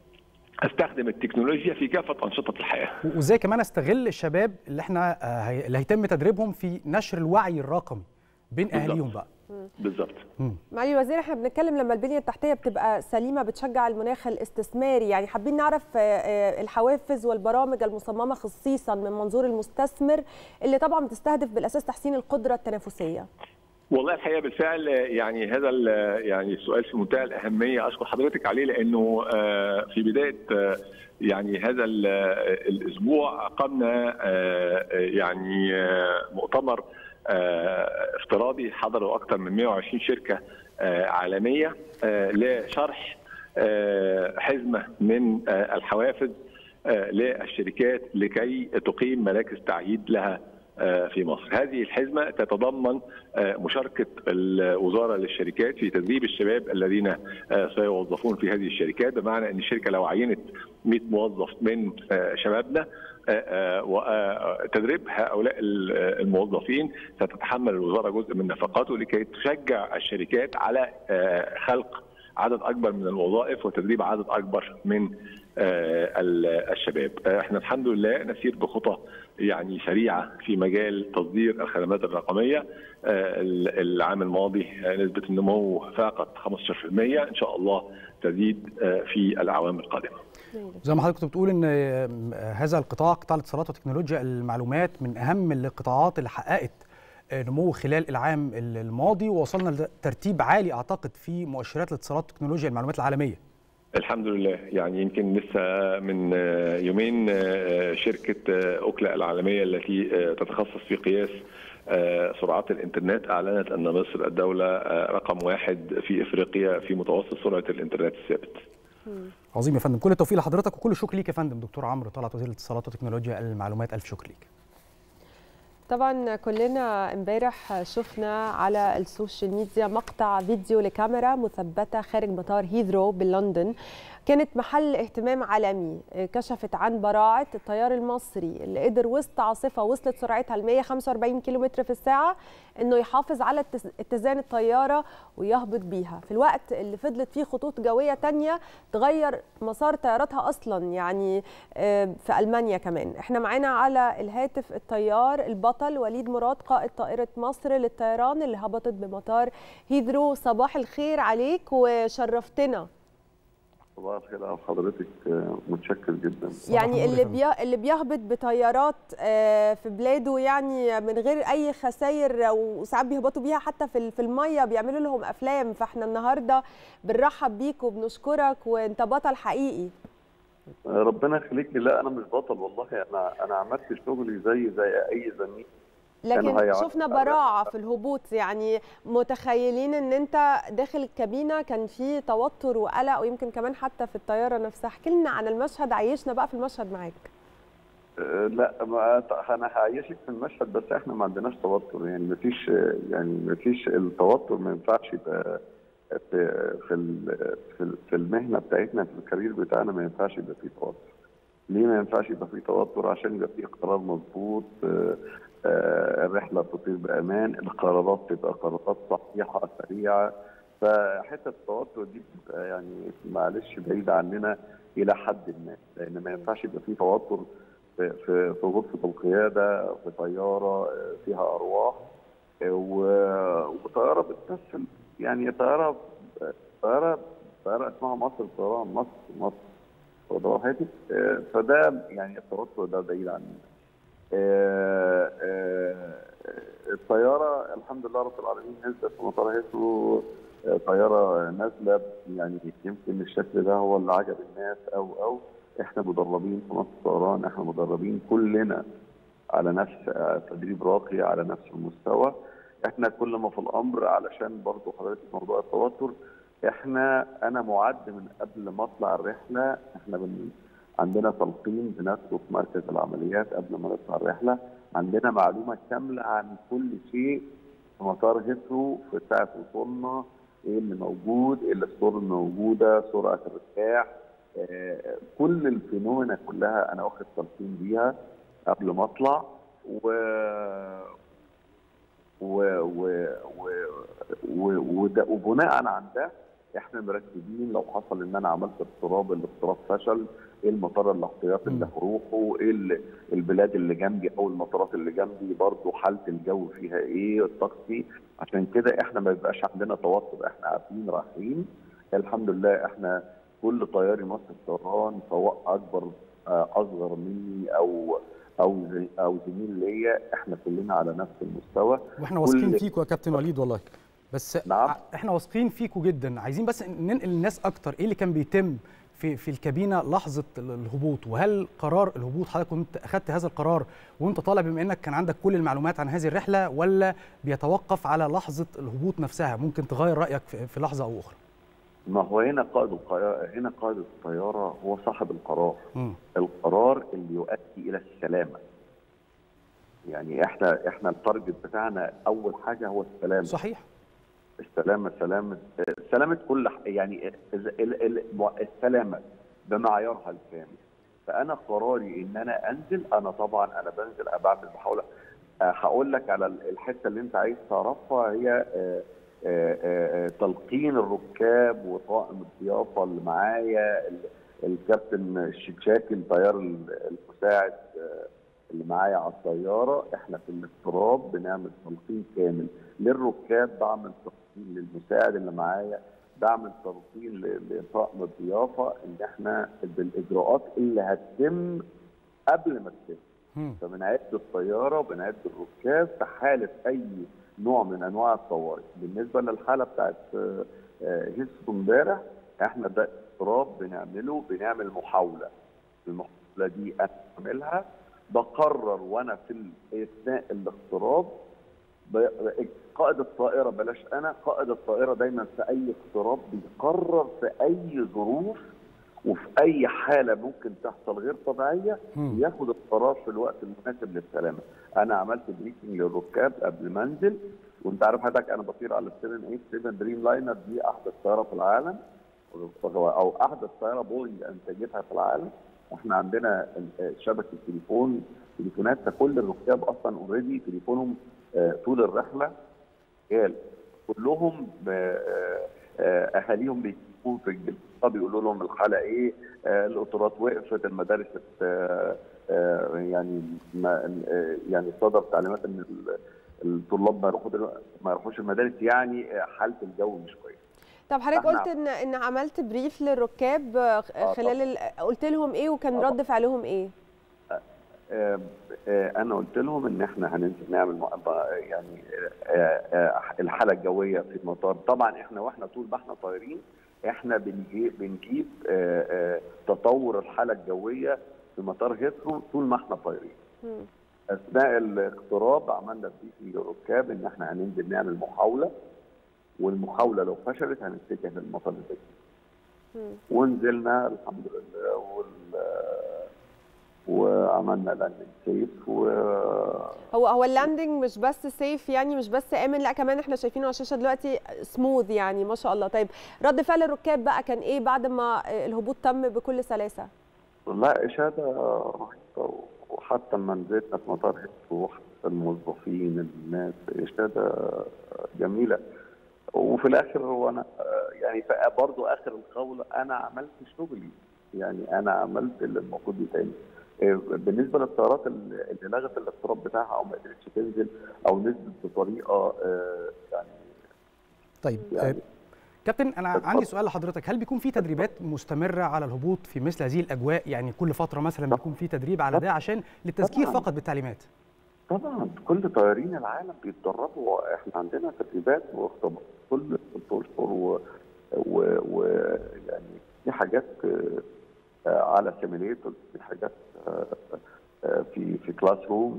استخدم التكنولوجيا في كافه انشطه الحياه و- وازاي كمان استغل الشباب اللي احنا آه، هي- اللي هيتم تدريبهم في نشر الوعي الرقمي بين بالظبط. اهاليهم بقى بالظبط معالي الوزير احنا بنتكلم لما البنيه التحتيه بتبقى سليمه بتشجع المناخ الاستثماري يعني حابين نعرف آه، آه، الحوافز والبرامج المصممه خصيصا من منظور المستثمر اللي طبعا بتستهدف بالاساس تحسين القدره التنافسيه والله الحقيقه بالفعل يعني هذا ال- يعني السؤال في منتهى الاهميه اشكر حضرتك عليه لانه آه، في بدايه آه، يعني هذا ال- الاسبوع اقمنا آه، يعني آه، مؤتمر آه، افتراضي حضروا اكثر من 120 شركه آه، عالميه آه، لشرح آه، حزمه من آه، الحوافز آه، للشركات لكي تقيم مراكز تعييد لها آه، في مصر هذه الحزمة تتضمن آه، مشاركة الوزارة للشركات في تدريب الشباب الذين آه، سيوظفون في هذه الشركات بمعنى أن الشركة لو عينت 100 موظف من آه، شبابنا وتدريب هؤلاء ال- الموظفين ستتحمل الوزارة جزء من نفقاته لكي تشجع الشركات على آه، خلق عدد اكبر من الوظائف وتدريب عدد اكبر من آه، ال- الشباب آه، احنا الحمد لله نسير بخطى يعني سريعه في مجال تصدير الخدمات الرقميه آه، ال- العام الماضي آه، نسبه النمو فاقت 15% ان شاء الله تزيد آه، في الاعوام القادمه زي ما حضرتك كنت بتقول ان آه، هذا القطاع قطاع الاتصالات وتكنولوجيا المعلومات من اهم القطاعات اللي حققت آه، نمو خلال العام الماضي ووصلنا لترتيب عالي اعتقد في مؤشرات الاتصالات وتكنولوجيا المعلومات العالميه الحمد لله يعني يمكن لسه من آه، يومين آه، شركة آه، أوكلا العالمية التي آه، تتخصص في قياس آه، سرعات الإنترنت أعلنت أن مصر الدولة آه، رقم واحد في إفريقيا في متوسط سرعة الإنترنت الثابت عظيم يا فندم كل التوفيق لحضرتك وكل الشكر ليك يا فندم دكتور عمرو طلعت وزير الاتصالات وتكنولوجيا المعلومات الف شكر ليك طبعا كلنا امبارح شفنا على السوشيال ميديا مقطع فيديو لكاميرا مثبته خارج مطار هيثرو بلندن كانت محل اهتمام عالمي كشفت عن براعه الطيار المصري اللي قدر وسط عاصفه وصلت سرعتها ل 145 كيلومتر في الساعه انه يحافظ على اتز- اتزان الطياره ويهبط بيها في الوقت اللي فضلت فيه خطوط جويه تانية تغير مسار طياراتها اصلا يعني آه، في المانيا كمان احنا معانا على الهاتف الطيار البطل وليد مراد قائد طائره مصر للطيران اللي هبطت بمطار هيدرو صباح الخير عليك وشرفتنا صباح الخير على حضرتك آه، متشكر جدا يعني اللي بي... اللي بيهبط بطيارات آه، في بلاده يعني من غير اي خسائر وساعات بيهبطوا بيها حتى في ال- في الميه بيعملوا لهم افلام فاحنا النهارده بنرحب بيك وبنشكرك وانت بطل حقيقي آه، ربنا يخليكي لا انا مش بطل والله انا انا عملت شغلي زي زي اي زميل كانوا لكن هيعملوا شفنا براعه في الهبوط يعني متخيلين ان انت داخل الكابينه كان في توتر وقلق ويمكن كمان حتى في الطياره نفسها احكي لنا عن المشهد عيشنا بقى في المشهد معاك آه، لا ما انا هعيشك في المشهد بس احنا ما عندناش توتر يعني ما فيش يعني ما فيش التوتر ما ينفعش يبقى في في ال- في ال- في المهنه بتاعتنا في الكارير بتاعنا ما ينفعش يبقى فيه توتر ليه ما ينفعش يبقى فيه توتر عشان يبقى فيه قرار مظبوط آه، آه، الرحله تطير بامان القرارات تبقى قرارات صحيحه سريعه فحته التوتر دي بتبقى يعني معلش بعيده عننا الى حد ما لان ما ينفعش يبقى فيه توتر في في في غرفه القياده في طياره آه، فيها ارواح آه، و- وطياره بتمثل يعني طياره طياره طياره اسمها مصر طيران مصر مصر واخد حضرتك آه، فده يعني التوتر ده بعيد عننا آه، آه، الطياره الحمد لله رب العالمين نزلت في مطار هيثرو آه، طياره نازله يعني يمكن الشكل ده هو اللي عجب الناس او او احنا مدربين في مصر طيران احنا مدربين كلنا على نفس آه، تدريب راقي على نفس المستوى احنا كل ما في الامر علشان برضو حضرتك موضوع التوتر احنا انا معد من قبل ما اطلع الرحله احنا بن عندنا تلقين بنفسه في مركز العمليات قبل ما نطلع الرحله عندنا معلومه كامله عن كل شيء في مطار هيثرو في ساعه وصولنا ايه اللي موجود ايه الصور الموجوده سرعه الارتفاع آه، كل الفينومينا كلها انا واخد تلقين بيها قبل ما اطلع و و و و و وده وبناء عن ده احنا مرتبين لو حصل ان انا عملت اضطراب الاضطراب فشل ايه المطار الاحتياطي اللي هروحه ايه ال- البلاد اللي جنبي او المطارات اللي جنبي برضو حاله الجو فيها ايه الطقس ايه عشان كده احنا ما بيبقاش عندنا توتر احنا عارفين رايحين الحمد لله احنا كل طياري مصر الطيران سواء اكبر آه، اصغر مني او او زي- او زميل ليا احنا كلنا على نفس المستوى واحنا واثقين كل- فيكوا يا كابتن وليد والله بس نعم. احنا واثقين فيكوا جدا عايزين بس ننقل للناس اكتر ايه اللي كان بيتم في في الكابينه لحظه ال- الهبوط وهل قرار الهبوط حضرتك كنت اخذت هذا القرار وانت طالع بما انك كان عندك كل المعلومات عن هذه الرحله ولا بيتوقف على لحظه الهبوط نفسها ممكن تغير رايك في في لحظه او اخرى ما هو هنا قائد الطياره هنا قائد الطياره هو صاحب القرار مم. القرار اللي يؤدي الى السلامه يعني احنا احنا التارجت بتاعنا اول حاجه هو السلامه صحيح السلامه سلامه سلامه كل ح- يعني ال- ال- ال- السلامه بمعيارها الكامل فانا قراري ان انا انزل انا طبعا انا بنزل أنا بعمل محاوله آه، هقول لك على الحته اللي انت عايز تعرفها هي آه، آه، آه، تلقين الركاب وطاقم الضيافه اللي معايا ال- الكابتن الشكشاكي الطيار ال- المساعد آه، اللي معايا على الطياره احنا في الاضطراب بنعمل تلقين كامل للركاب بعمل تلقين للمساعد اللي معايا بعمل تلقين ل- لطاقم الضيافه ان احنا بالاجراءات اللي هتتم قبل ما تتم فبنعد الطياره وبنعد الركاب في حاله اي نوع من انواع الطوارئ بالنسبه للحاله بتاعت آه، آه، هيثرو امبارح احنا ده اضطراب بنعمله بنعمل محاوله المحاوله دي انا بعملها بقرر وانا في ال- اثناء الاضطراب ب- قائد الطائره بلاش انا قائد الطائره دايما في اي اضطراب بيقرر في اي ظروف وفي اي حاله ممكن تحصل غير طبيعيه مم. ياخد القرار في الوقت المناسب للسلامه. انا عملت بريفنج للركاب قبل ما انزل وانت عارف حضرتك انا بطير على 787 دريم لاينر دي احدث طياره في العالم او احدث طياره بوينج انتجتها في العالم احنا عندنا ال- شبكه تليفون تليفونات كل الركاب اصلا اوريدي تليفونهم آه، طول الرحله رجال كلهم آه، آه، اهاليهم بيكونوا في الجلسه بيقولوا لهم الحاله ايه آه، القطارات وقفت المدارس آه، آه، يعني ما آه، يعني صدر تعليمات ان ال- الطلاب ما يروحوا دلوقتي- ما يروحوش المدارس يعني آه، حاله الجو مش كويسه طب حضرتك إحنا- قلت ان ان عملت بريف للركاب آه، آه، خلال ال... قلت لهم ايه وكان رد فعلهم ايه؟ آه، آه، انا قلت لهم ان احنا هننزل نعمل مقابله يعني آه، آه، الحاله الجويه في المطار طبعا احنا واحنا طول ما احنا طايرين احنا بنجيب بنجيب آه، آه، تطور الحاله الجويه في مطار هيثرو طول ما احنا طايرين اثناء الاقتراب عملنا بريفنج للركاب ان احنا هننزل نعمل محاوله والمحاوله لو فشلت هنتجه للمطار الجديد ونزلنا الحمد لله وال وعملنا لاندنج سيف و هو هو اللاندنج مش بس سيف يعني مش بس امن لا كمان احنا شايفينه على الشاشه دلوقتي سموث يعني ما شاء الله طيب رد فعل الركاب بقى كان ايه بعد ما الهبوط تم بكل سلاسه؟ لا اشاده رهيبه وحتى لما نزلنا في مطار هيثرو حتى الموظفين الناس اشاده جميله وفي الاخر هو انا يعني برضه اخر القول انا عملت شغلي يعني انا عملت اللي المفروض يتعمل بالنسبه للطيارات اللي لغت الاقتراب بتاعها او ما قدرتش تنزل او نزلت بطريقه آه، يعني طيب يعني كابتن انا عندي سؤال لحضرتك هل بيكون في تدريبات مستمره على الهبوط في مثل هذه الاجواء يعني كل فتره مثلا بيكون في تدريب على ده عشان للتذكير طبعاً. فقط بالتعليمات طبعا كل طيارين العالم بيتدربوا احنا عندنا تدريبات واختبارات كل ست اشهر و, و, و يعني في حاجات آه، آه، على سيميليتور في حاجات آه، آه، في في كلاس رومز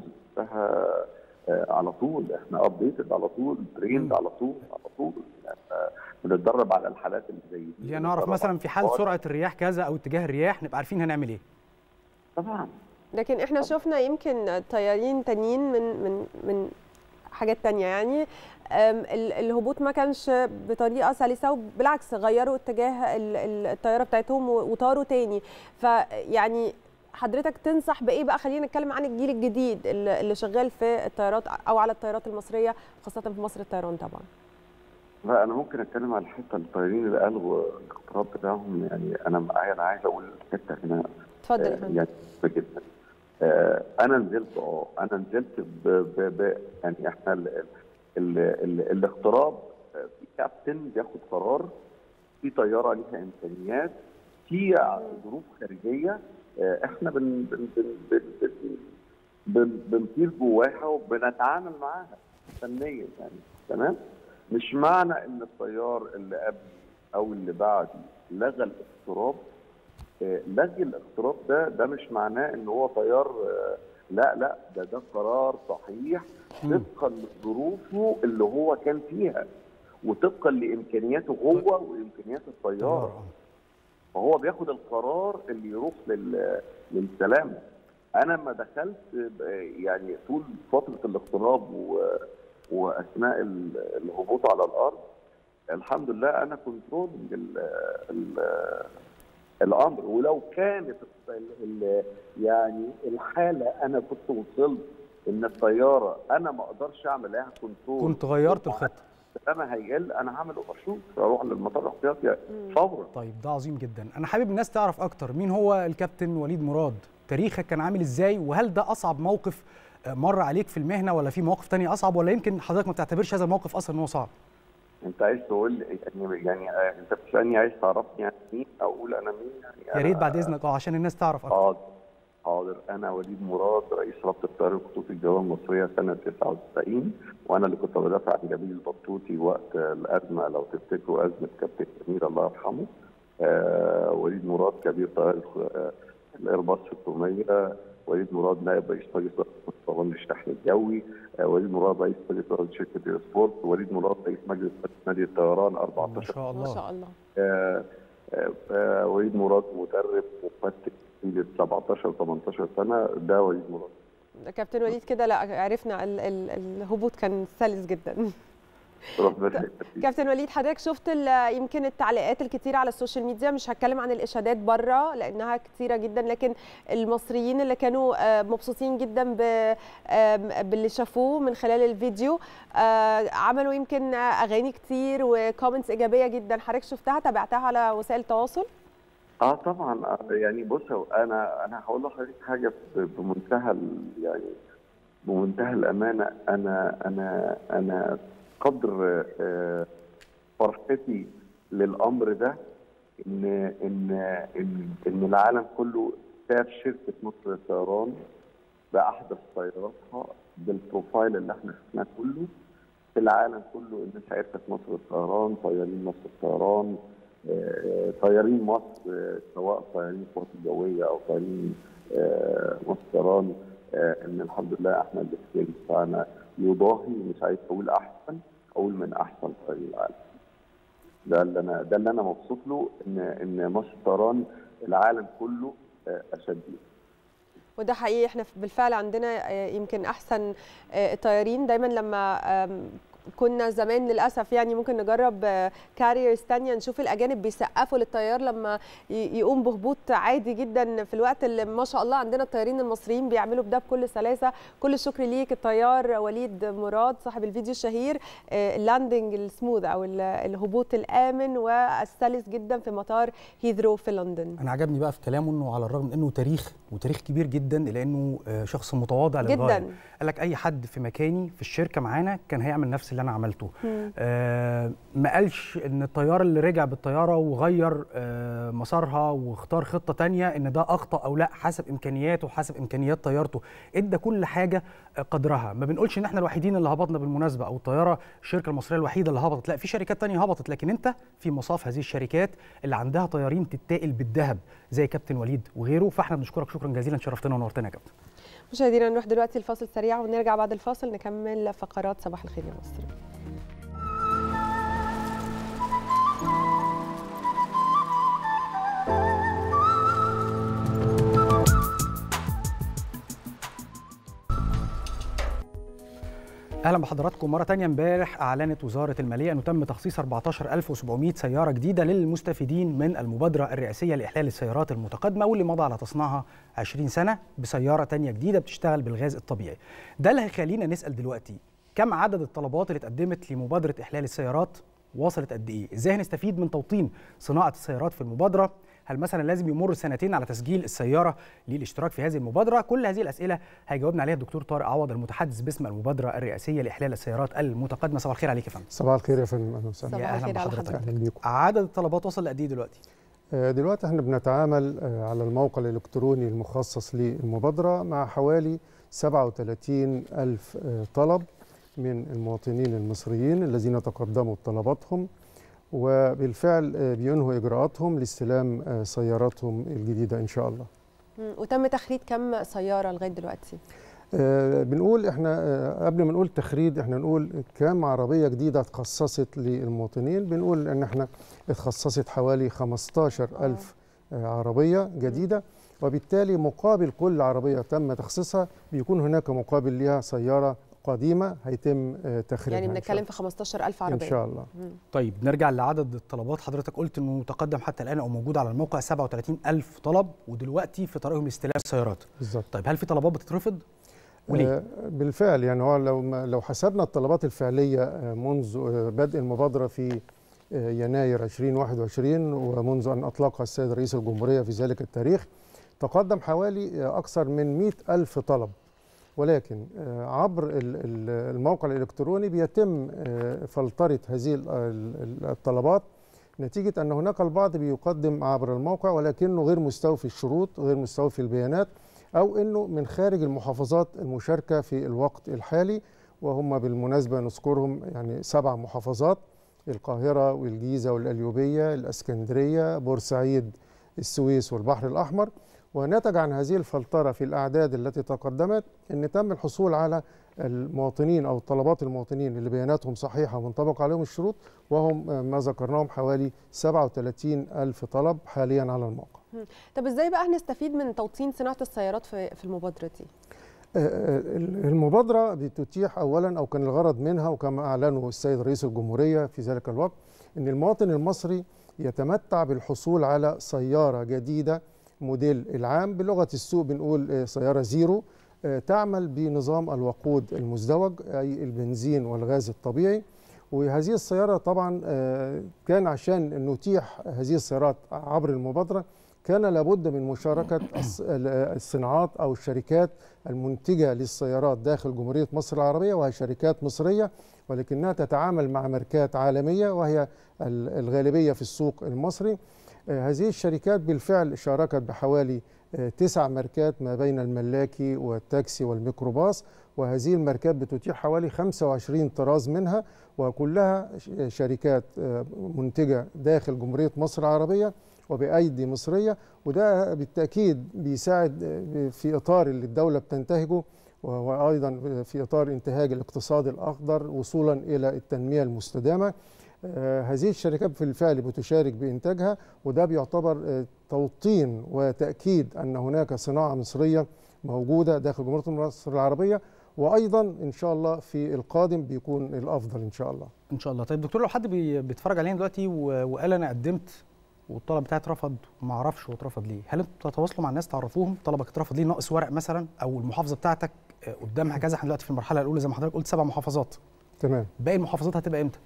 على طول احنا ابديتد على طول تريند على طول على طول يعني آه، بنتدرب على الحالات اللي زي دي يعني نعرف مثلا في حال سرعه الرياح كذا او اتجاه الرياح نبقى عارفين هنعمل ايه طبعا لكن احنا شفنا يمكن طيارين تانيين من من من حاجات تانية يعني أم، ال- الهبوط ما كانش بطريقة سلسة وبالعكس غيروا اتجاه ال- ال- الطيارة بتاعتهم و- وطاروا تاني فيعني حضرتك تنصح بإيه بقى خلينا نتكلم عن الجيل الجديد اللي اللي شغال في الطيارات أو على الطيارات المصرية خاصة في مصر الطيران طبعا لا انا ممكن اتكلم على الحته الطيارين اللي الغوا الاقتراب بتاعهم يعني انا معايا انا عايز اقول حته هنا اتفضل يا آه، فندم. يعني مهمة جدا آه، انا نزلت اه انا نزلت ب ب ب يعني احنا ال ال ال الاقتراب آه، في كابتن بياخد قرار في طياره ليها امكانيات في ظروف خارجيه آه، احنا بن بن بن بن بن بن بنطير جواها وبنتعامل معاها فنيا يعني تمام مش معنى ان الطيار اللي قبلي او اللي بعدي لغى الاقتراب آه، لغي الاقتراب ده ده مش معناه ان هو طيار آه، لا لا ده ده قرار صحيح طبقا لظروفه اللي هو كان فيها وطبقا لامكانياته هو وامكانيات الطياره فهو بياخد القرار اللي يروح لل... للسلامه انا لما دخلت ب- يعني طول فتره الاقتراب و... واثناء ال- الهبوط على الارض الحمد لله انا كنترولنج ال... ال... الامر ولو كانت ال... ال... يعني الحاله انا كنت وصلت ان الطياره انا ما اقدرش اعمل لها كنترول كنت غيرت الخطه انا هيقل انا هعمل اوفر شوت اروح للمطار الاحتياطي فورا طيب ده عظيم جدا انا حابب الناس تعرف اكتر مين هو الكابتن وليد مراد تاريخك كان عامل ازاي وهل ده اصعب موقف آه، مر عليك في المهنه ولا في مواقف تانية اصعب ولا يمكن حضرتك ما بتعتبرش هذا الموقف اصلا ان هو صعب انت عايز تقول يعني يعني آه، انت بتسالني عايز تعرفني يعني مين اقول انا مين يعني يا ريت أنا- بعد اذنك اه عشان الناس تعرف اكتر حاضر حاضر انا وليد مراد رئيس رابطه الطيران الخطوط الجويه المصريه سنه 99 وانا اللي كنت بدافع عن جميل البطوطي وقت الازمه لو تفتكروا ازمه كابتن سمير الله يرحمه آه، وليد مراد كبير طائرة آه، الايرباص 600 وليد مراد نائب رئيس مجلس إدارة طيران الشحن الجوي آه، وليد مراد رئيس مجلس إدارة شركة ايرسبورت وليد مراد رئيس مجلس إدارة نادي الطيران 14 ما شاء ما شاء الله آه، آه، آه، وليد مراد مدرب مفتش في 17 18 سنه ده وليد مراد كابتن وليد كده لا عرفنا ال ال الهبوط كان سلس جدا ربنا يخليك. كابتن وليد حضرتك شفت ال- يمكن التعليقات الكتيرة على السوشيال ميديا مش هتكلم عن الاشادات بره لانها كتيره جدا لكن المصريين اللي كانوا آه، مبسوطين جدا ب- آم، باللي شافوه من خلال الفيديو آه، عملوا يمكن اغاني كتير وكومنتس ايجابيه جدا حضرتك شفتها تابعتها على وسائل التواصل اه طبعا آه، يعني بص هو انا انا هقول لحضرتك حاجه ب- بمنتهى ال- يعني بمنتهى الامانه انا انا انا قدر آه، فرحتي للامر ده ان ان ان ان العالم كله شاف شركه مصر للطيران باحدث طياراتها بالبروفايل اللي احنا شفناه كله في العالم كله الناس عرفت مصر للطيران طيارين مصر للطيران آه، طيارين مصر آه، سواء طيارين القوات الجويه او طيارين آه، مصر للطيران آه، ان الحمد لله احنا الاكسبيرينس بتاعنا يضاهي مش عايز اقول احسن اقول من احسن طيارين العالم ده اللي انا ده اللي انا مبسوط له ان ان مصر للطيران العالم كله آه، اشد ليه. وده حقيقي احنا بالفعل عندنا آه، يمكن احسن آه، الطيارين دايما لما آم، كنا زمان للاسف يعني ممكن نجرب كاريرز تانية نشوف الاجانب بيسقفوا للطيار لما ي- يقوم بهبوط عادي جدا في الوقت اللي ما شاء الله عندنا الطيارين المصريين بيعملوا بده بكل سلاسه كل الشكر ليك الطيار وليد مراد صاحب الفيديو الشهير آه، اللاندنج السموث او ال- الهبوط الامن والسلس جدا في مطار هيثرو في لندن انا عجبني بقى في كلامه انه على الرغم من انه تاريخ وتاريخ كبير جدا الا انه آه، شخص متواضع جداً. للغايه قال لك اي حد في مكاني في الشركه معانا كان هيعمل نفس اللي انا عملته مم. آه ما قالش ان الطيار اللي رجع بالطياره وغير آه مسارها واختار خطه تانية ان ده اخطا او لا حسب امكانياته وحسب امكانيات طيارته ادى كل حاجه آه، قدرها ما بنقولش ان احنا الوحيدين اللي هبطنا بالمناسبه او الطياره الشركه المصريه الوحيده اللي هبطت لا في شركات تانية هبطت لكن انت في مصاف هذه الشركات اللي عندها طيارين تتاقل بالذهب زي كابتن وليد وغيره فاحنا بنشكرك شكرا جزيلا شرفتنا ونورتنا يا كابتن مشاهدينا نروح دلوقتي الفاصل سريع ونرجع بعد الفاصل نكمل فقرات صباح الخير يا مصر اهلا بحضراتكم مره تانية امبارح اعلنت وزاره الماليه انه تم تخصيص 14700 سياره جديده للمستفيدين من المبادره الرئاسيه لاحلال السيارات المتقدمه واللي مضى على تصنيعها 20 سنه بسياره تانية جديده بتشتغل بالغاز الطبيعي ده اللي هيخلينا نسال دلوقتي كم عدد الطلبات اللي اتقدمت لمبادره احلال السيارات وصلت قد ايه ازاي هنستفيد من توطين صناعه السيارات في المبادره هل مثلا لازم يمر سنتين على تسجيل السياره للاشتراك في هذه المبادره كل هذه الاسئله هيجاوبنا عليها الدكتور طارق عوض المتحدث باسم المبادره الرئاسيه لاحلال السيارات المتقدمه صباح الخير عليك يا فندم صباح الخير يا فندم اهلا وسهلا يا اهلا بحضرتك اهلا بيكم عدد الطلبات وصل لقد ايه دلوقتي آه، دلوقتي احنا بنتعامل آه، على الموقع الالكتروني المخصص للمبادره مع حوالي 37 الف آه، طلب من المواطنين المصريين الذين تقدموا بطلباتهم وبالفعل آه، بينهوا اجراءاتهم لاستلام آه، سياراتهم الجديده ان شاء الله مم. وتم تخريج كم سياره لغايه دلوقتي آه، بنقول احنا آه، قبل ما نقول تخريج احنا نقول كام عربيه جديده اتخصصت للمواطنين بنقول ان احنا اتخصصت حوالي 15 الف آه، عربيه جديده وبالتالي مقابل كل عربيه تم تخصيصها بيكون هناك مقابل ليها سياره قديمه هيتم آه، تخريجها يعني إن شاء بنتكلم في 15000 عربيه إن شاء الله. مم. طيب نرجع لعدد الطلبات حضرتك قلت انه تقدم حتى الان او موجود على الموقع 37 الف طلب ودلوقتي في طريقهم لاستلام السيارات بالظبط طيب هل في طلبات بتترفض وليه آه، بالفعل يعني هو لو ما- لو حسبنا الطلبات الفعليه آه، منذ آه، بدء المبادره في آه، يناير 2021 ومنذ ان اطلقها السيد رئيس الجمهوريه في ذلك التاريخ تقدم حوالي آه، اكثر من 100 الف طلب ولكن آه، عبر ال- ال- الموقع الالكتروني بيتم آه، فلتره هذه ال- ال- الطلبات نتيجه ان هناك البعض بيقدم عبر الموقع ولكنه غير مستوفي الشروط غير مستوفي البيانات او انه من خارج المحافظات المشاركه في الوقت الحالي وهم بالمناسبه نذكرهم يعني سبع محافظات القاهرة والجيزة والقليوبية الأسكندرية بورسعيد السويس والبحر الأحمر ونتج عن هذه الفلترة في الأعداد التي تقدمت أن تم الحصول على المواطنين أو طلبات المواطنين اللي بياناتهم صحيحة ومنطبق عليهم الشروط وهم ما ذكرناهم حوالي 37 ألف طلب حاليا على الموقع مم. طب ازاي بقى هنستفيد من توطين صناعه السيارات في في المبادره دي آه، المبادرة بتتيح أولا أو كان الغرض منها وكما أعلنه السيد رئيس الجمهورية في ذلك الوقت أن المواطن المصري يتمتع بالحصول على سيارة جديدة موديل العام بلغة السوق بنقول آه، سيارة زيرو آه، تعمل بنظام الوقود المزدوج أي البنزين والغاز الطبيعي وهذه السيارة طبعا آه، كان عشان نتيح هذه السيارات عبر المبادرة كان لابد من مشاركة الص- الصناعات أو الشركات المنتجة للسيارات داخل جمهورية مصر العربية وهي شركات مصرية ولكنها تتعامل مع ماركات عالمية وهي ال- الغالبية في السوق المصري آه، هذه الشركات بالفعل شاركت بحوالي آه، تسع ماركات ما بين الملاكي والتاكسي والميكروباص وهذه الماركات بتتيح حوالي 25 طراز منها وكلها ش- شركات آه، منتجة داخل جمهورية مصر العربية وبأيدي مصرية وده بالتأكيد بيساعد آه، في إطار اللي الدولة بتنتهجه و- وأيضا في إطار انتهاج الاقتصاد الأخضر وصولا إلى التنمية المستدامة آه، هذه الشركات في الفعل بتشارك بإنتاجها وده بيعتبر آه، توطين وتأكيد أن هناك صناعة مصرية موجودة داخل جمهورية مصر العربية وأيضا إن شاء الله في القادم بيكون الأفضل إن شاء الله ان شاء الله طيب دكتور لو حد بي- بيتفرج علينا دلوقتي و- وقال انا قدمت والطلب بتاعي اترفض وما اعرفش هو اترفض ليه هل انتوا بتتواصلوا مع الناس تعرفوهم طلبك اترفض ليه ناقص ورق مثلا او المحافظه بتاعتك آه، قدامها كذا احنا دلوقتي في المرحله الاولى زي ما حضرتك قلت سبع محافظات تمام باقي المحافظات هتبقى امتى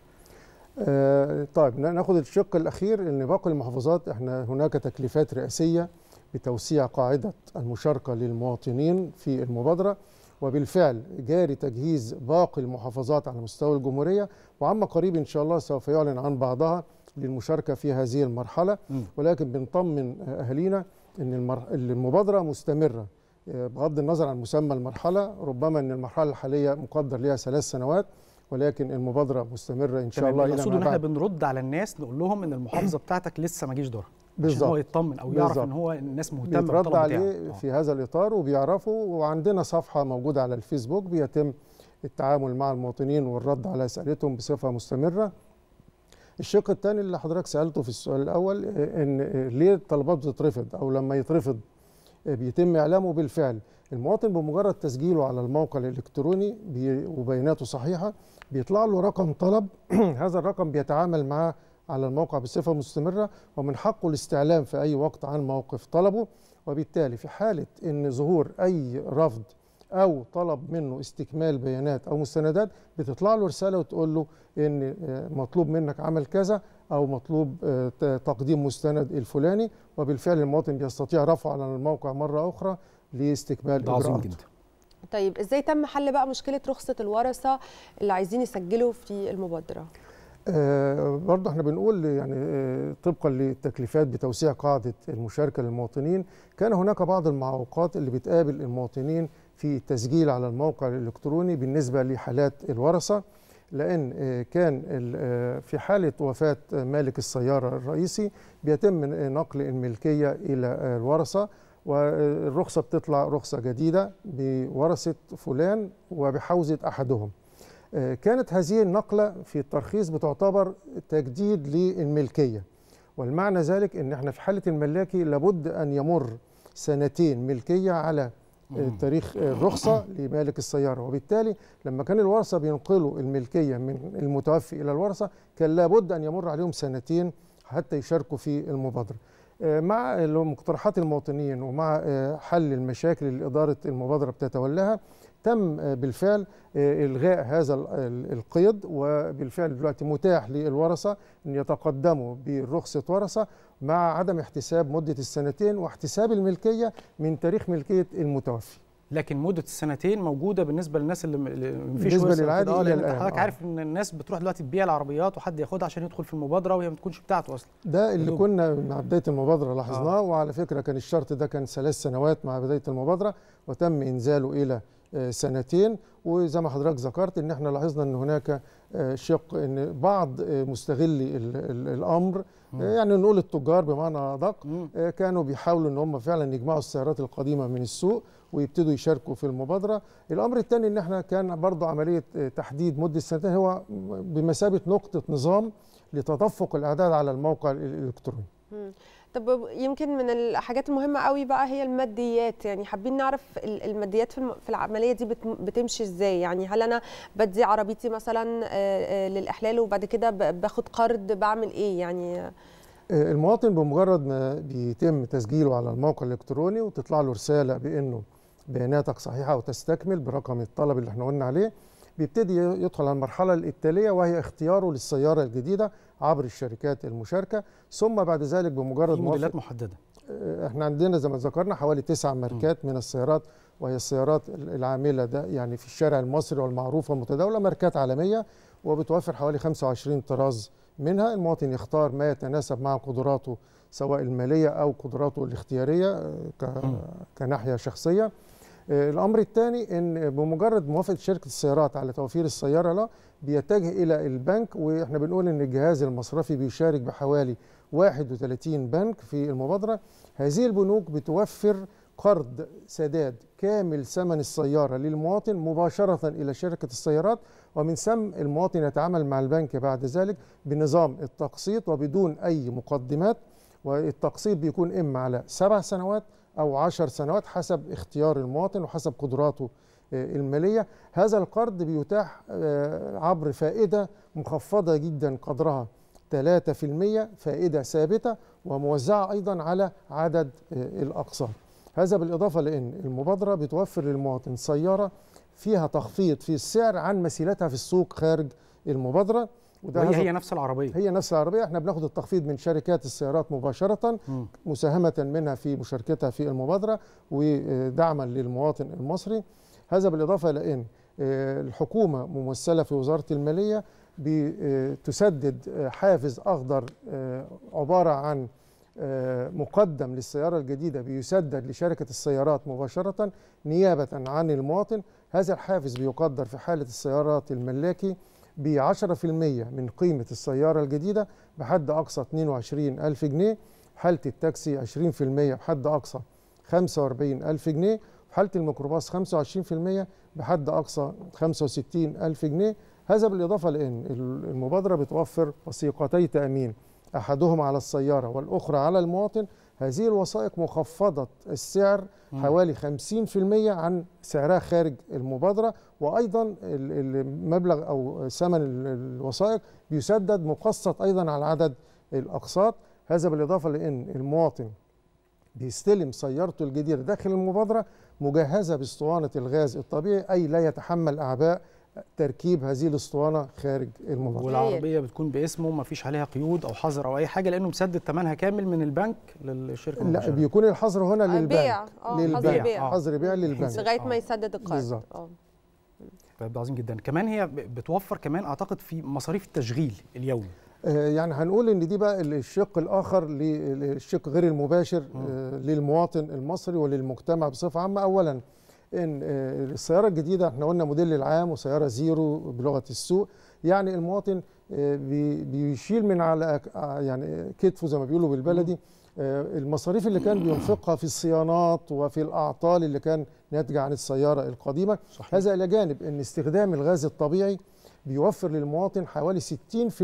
آه، طيب نا- ناخد الشق الاخير ان باقي المحافظات احنا هناك تكليفات رئاسيه بتوسيع قاعده المشاركه للمواطنين في المبادره وبالفعل جاري تجهيز باقي المحافظات على مستوى الجمهوريه وعما قريب ان شاء الله سوف يعلن عن بعضها للمشاركه في هذه المرحله مم. ولكن بنطمن اهالينا ان المر- المبادره مستمره آه، بغض النظر عن مسمى المرحله ربما ان المرحله الحاليه مقدر لها ثلاث سنوات ولكن المبادره مستمره ان شاء تمام، الله الى المقصود ما ان احنا بعد بنرد على الناس نقول لهم ان المحافظه بتاعتك لسه ما جيش دورها عشان بالظبط. هو يطمن او يعرف بالظبط. ان هو الناس مهتمه بيترد بالطلب عليه بتاعه في هذا الاطار وبيعرفوا وعندنا صفحه موجوده على الفيسبوك بيتم التعامل مع المواطنين والرد على اسئلتهم بصفه مستمره الشق الثاني اللي حضرتك سالته في السؤال الاول آه، ان آه، ليه الطلبات بتترفض او لما يترفض آه، بيتم اعلامه بالفعل المواطن بمجرد تسجيله على الموقع الالكتروني بي- وبياناته صحيحه بيطلع له رقم طلب هذا الرقم بيتعامل معاه على الموقع بصفه مستمره ومن حقه الاستعلام في اي وقت عن موقف طلبه وبالتالي في حاله ان ظهور اي رفض او طلب منه استكمال بيانات او مستندات بتطلع له رساله وتقول له ان آه، مطلوب منك عمل كذا او مطلوب آه، ت- تقديم مستند الفلاني وبالفعل المواطن بيستطيع رفعه على الموقع مره اخرى لاستكمال ده عظيم اجراءاته جدا طيب ازاي تم حل بقى مشكله رخصه الورثه اللي عايزين يسجلوا في المبادره آه، برضه احنا بنقول يعني آه، طبقا للتكليفات بتوسيع قاعده المشاركه للمواطنين كان هناك بعض المعوقات اللي بتقابل المواطنين في التسجيل على الموقع الالكتروني بالنسبه لحالات الورثه لان آه، كان ال- آه، في حاله وفاه مالك السياره الرئيسي بيتم نقل الملكيه الى آه، الورثه والرخصه بتطلع رخصه جديده بورثه فلان وبحوزه احدهم آه، كانت هذه النقلة في الترخيص بتعتبر تجديد للملكية والمعنى ذلك ان احنا في حالة الملاكي لابد ان يمر سنتين ملكية على آه، مم. تاريخ آه، الرخصة لمالك السيارة وبالتالي لما كان الورثة بينقلوا الملكية من المتوفي إلى الورثة كان لابد أن يمر عليهم سنتين حتى يشاركوا في المبادرة آه، مع اللي هو مقترحات المواطنين ومع آه، حل المشاكل اللي إدارة المبادرة بتتولاها تم آه، بالفعل آه، إلغاء هذا ال- ال- القيد وبالفعل دلوقتي متاح للورثة أن يتقدموا برخصة ورثة مع عدم احتساب مدة السنتين واحتساب الملكية من تاريخ ملكية المتوفي لكن مده السنتين موجوده بالنسبه للناس اللي م- اللي مفيش بالنسبة ورثة للعادي وكده. آه، إلى لأن الآن، حضرتك آه. عارف ان الناس بتروح دلوقتي تبيع العربيات وحد ياخدها عشان يدخل في المبادره وهي ما تكونش بتاعته اصلا ده اللي دوب. كنا مع بدايه المبادره لاحظناه آه. وعلى فكره كان الشرط ده كان ثلاث سنوات مع بدايه المبادره وتم انزاله الى آه، سنتين وزي ما حضرتك ذكرت ان احنا لاحظنا ان هناك آه، شق ان بعض آه، مستغلي ال- ال- الامر آه، يعني نقول التجار بمعنى ادق آه، كانوا بيحاولوا ان هم فعلا يجمعوا السيارات القديمه من السوق ويبتدوا يشاركوا في المبادره الامر الثاني ان احنا كان برضه عمليه آه، تحديد مده سنتين هو بمثابه نقطه نظام لتدفق الاعداد على الموقع الالكتروني مم. طب يمكن من الحاجات المهمة قوي بقى هي الماديات يعني حابين نعرف ال- الماديات في الم- في العملية دي بت- بتمشي ازاي يعني هل أنا بدي عربيتي مثلا آه، آه، للإحلال وبعد كده ب- باخد قرض بعمل إيه يعني آه، المواطن بمجرد ما بيتم تسجيله على الموقع الالكتروني وتطلع له رساله بانه بياناتك صحيحه وتستكمل برقم الطلب اللي احنا قلنا عليه بيبتدي يدخل على المرحله التاليه وهي اختياره للسياره الجديده عبر الشركات المشاركه ثم بعد ذلك بمجرد في موديلات موافق- محدده آه، احنا عندنا زي ما ذكرنا حوالي تسع ماركات من السيارات وهي السيارات العامله ده يعني في الشارع المصري والمعروفه المتداوله ماركات عالميه وبتوفر حوالي 25 طراز منها المواطن يختار ما يتناسب مع قدراته سواء الماليه او قدراته الاختياريه آه، ك- كناحيه شخصيه آه، الامر الثاني ان بمجرد موافقه شركه السيارات على توفير السياره له بيتجه الى البنك واحنا بنقول ان الجهاز المصرفي بيشارك بحوالي 31 بنك في المبادره هذه البنوك بتوفر قرض سداد كامل ثمن السياره للمواطن مباشره الى شركه السيارات ومن ثم المواطن يتعامل مع البنك بعد ذلك بنظام التقسيط وبدون اي مقدمات والتقسيط بيكون اما على سبع سنوات او عشر سنوات حسب اختيار المواطن وحسب قدراته آه، الماليه هذا القرض بيتاح آه، عبر فائده مخفضه جدا قدرها 3% فائده ثابته وموزعه ايضا على عدد آه، الاقساط هذا بالاضافه لان المبادره بتوفر للمواطن سياره فيها تخفيض في السعر عن مثيلتها في السوق خارج المبادره وهي هذا- هي نفس العربيه هي نفس العربيه احنا بناخد التخفيض من شركات السيارات مباشره مم. مساهمه منها في مشاركتها في المبادره ودعما للمواطن المصري هذا بالاضافه الى ان آه، الحكومه ممثله في وزاره الماليه بتسدد آه، حافز اخضر آه، عباره عن آه، مقدم للسياره الجديده بيسدد لشركه السيارات مباشره نيابه عن المواطن هذا الحافز بيقدر في حاله السيارات الملاكي ب 10% من قيمة السيارة الجديدة بحد أقصى 22 ألف جنيه حالة التاكسي 20% بحد أقصى 45 ألف جنيه حالة الميكروباص 25% بحد أقصى 65 ألف جنيه هذا بالإضافة لأن المبادرة بتوفر وثيقتي تأمين أحدهما على السيارة والأخرى على المواطن هذه الوثائق مخفضة السعر مم. حوالي 50% عن سعرها خارج المبادرة وأيضا ال- المبلغ أو ثمن ال- الوثائق بيسدد مقسط أيضا على عدد الأقساط هذا بالإضافة لأن المواطن بيستلم سيارته الجديدة داخل المبادرة مجهزة باسطوانة الغاز الطبيعي أي لا يتحمل أعباء تركيب هذه الاسطوانة خارج المبادرة والعربيه بتكون باسمه ما فيش عليها قيود او حظر او اي حاجه لانه مسدد ثمنها كامل من البنك للشركه لا المباشرة. بيكون الحظر هنا للبنك بيع اه حظر للبيع بيع حظر بيع للبنك لغاية ما يسدد القرض بالظبط. اه طيب ده عظيم جدا كمان هي ب- بتوفر كمان اعتقد في مصاريف التشغيل اليومي آه، يعني هنقول ان دي بقى الشق الاخر للشق غير المباشر آه، للمواطن المصري وللمجتمع بصفه عامه اولا ان آه، السياره الجديده احنا قلنا موديل العام وسياره زيرو بلغه السوق يعني المواطن آه، بي- بيشيل من على أك- آه، يعني كتفه زي ما بيقولوا بالبلدي آه، المصاريف اللي كان بينفقها في الصيانات وفي الاعطال اللي كان ناتجه عن السياره القديمه صحيح. هذا الى جانب ان استخدام الغاز الطبيعي بيوفر للمواطن حوالي 60%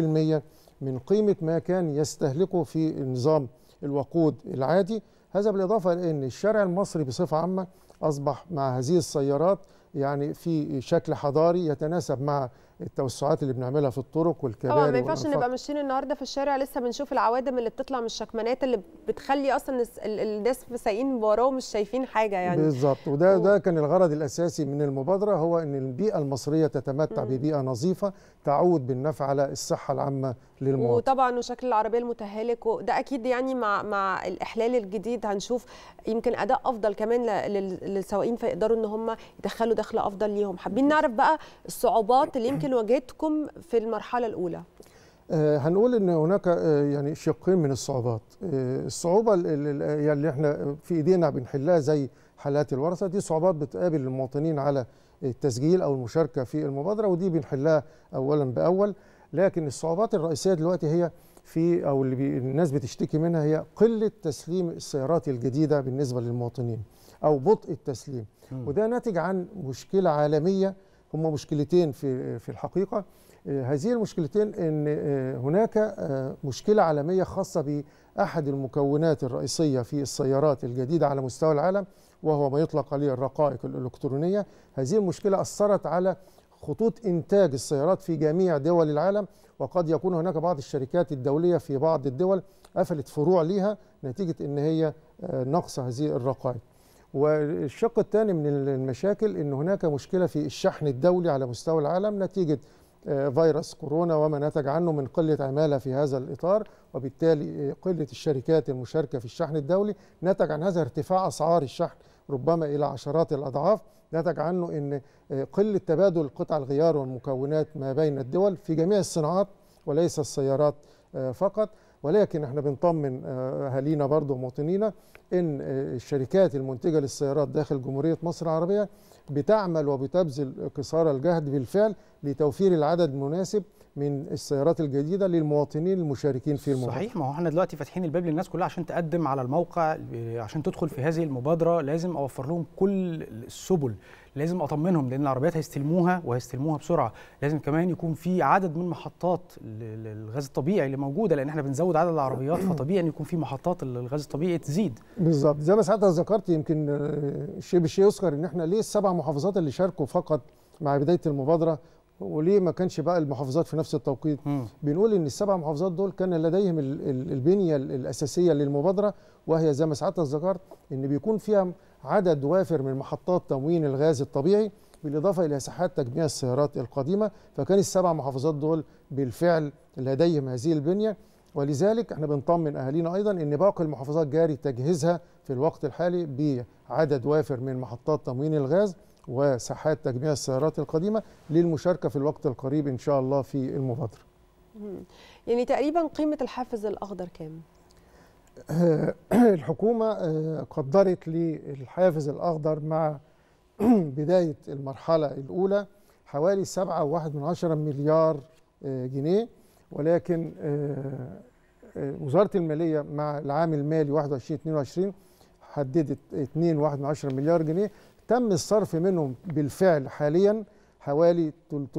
من قيمة ما كان يستهلكه في نظام الوقود العادي هذا بالإضافة إلى أن الشارع المصري بصفة عامة أصبح مع هذه السيارات يعني في شكل حضاري يتناسب مع التوسعات اللي بنعملها في الطرق والكباري طبعا ما ينفعش والأنفاق. نبقى ماشيين النهارده في الشارع لسه بنشوف العوادم اللي بتطلع من الشكمانات اللي بتخلي اصلا الس- ال- الناس سايقين وراهم مش شايفين حاجه يعني بالظبط وده ده كان الغرض الاساسي من المبادره هو ان البيئه المصريه تتمتع مم. ببيئه نظيفه تعود بالنفع على الصحه العامه للمواطن وطبعا وشكل العربيه المتهالك وده اكيد يعني مع مع الاحلال الجديد هنشوف يمكن اداء افضل كمان ل- لل- للسواقين فيقدروا ان هم يدخلوا دخل افضل ليهم حابين نعرف بقى الصعوبات اللي يمكن واجهتكم في المرحله الاولى آه، هنقول ان هناك آه، يعني شقين من الصعوبات آه، الصعوبه ال- ال- ال- يعني اللي احنا في ايدينا بنحلها زي حالات الورثه دي صعوبات بتقابل المواطنين على التسجيل او المشاركه في المبادره ودي بنحلها اولا باول لكن الصعوبات الرئيسيه دلوقتي هي في او اللي بي الناس بتشتكي منها هي قله تسليم السيارات الجديده بالنسبه للمواطنين او بطء التسليم مم. وده ناتج عن مشكله عالميه هم مشكلتين في في الحقيقه آه، هذه المشكلتين ان آه، هناك آه، مشكله عالميه خاصه باحد المكونات الرئيسيه في السيارات الجديده على مستوى العالم وهو ما يطلق عليه الرقائق الالكترونيه هذه المشكله اثرت على خطوط انتاج السيارات في جميع دول العالم وقد يكون هناك بعض الشركات الدوليه في بعض الدول قفلت فروع ليها نتيجه ان هي آه، نقص هذه الرقائق والشق الثاني من المشاكل ان هناك مشكله في الشحن الدولي على مستوى العالم نتيجه آه، فيروس كورونا وما نتج عنه من قله عماله في هذا الاطار وبالتالي آه، قله الشركات المشاركه في الشحن الدولي نتج عن هذا ارتفاع اسعار الشحن ربما الى عشرات الاضعاف نتج عنه ان آه، قله تبادل قطع الغيار والمكونات ما بين الدول في جميع الصناعات وليس السيارات آه، فقط ولكن احنا بنطمن آه، اهالينا برضو ومواطنينا ان آه، الشركات المنتجه للسيارات داخل جمهوريه مصر العربيه بتعمل وبتبذل قصارى الجهد بالفعل لتوفير العدد المناسب من السيارات الجديده للمواطنين المشاركين في المبادره صحيح ما هو احنا دلوقتي فاتحين الباب للناس كلها عشان تقدم على الموقع ب- عشان تدخل في هذه المبادره لازم اوفر لهم كل السبل لازم اطمنهم لان العربيات هيستلموها وهيستلموها بسرعه لازم كمان يكون في عدد من محطات ال- ال- الغاز الطبيعي اللي موجوده لان احنا بنزود عدد العربيات فطبيعي ان يكون في محطات ال- الغاز الطبيعي تزيد بالظبط زي ما ساعتك ذكرت يمكن آه، شيء بشيء يذكر ان احنا ليه السبع محافظات اللي شاركوا فقط مع بدايه المبادره وليه ما كانش بقى المحافظات في نفس التوقيت بنقول ان السبع محافظات دول كان لديهم ال- ال- البنيه ال- الاساسيه للمبادره وهي زي ما سعادتك ذكرت ان بيكون فيها عدد وافر من محطات تموين الغاز الطبيعي بالاضافه الى ساحات تجميع السيارات القديمه فكان السبع محافظات دول بالفعل لديهم هذه البنيه ولذلك احنا بنطمن اهالينا ايضا ان باقي المحافظات جاري تجهيزها في الوقت الحالي بعدد وافر من محطات تموين الغاز وساحات تجميع السيارات القديمه للمشاركه في الوقت القريب ان شاء الله في المبادره. مم. يعني تقريبا قيمه الحافز الاخضر كام آه، الحكومه آه، قدرت للحافز الاخضر مع بدايه المرحله الاولى حوالي 7.1 مليار آه، جنيه ولكن آه، آه، وزاره الماليه مع العام المالي 21 22 حددت 2.1 مليار جنيه تم الصرف منهم بالفعل حاليا حوالي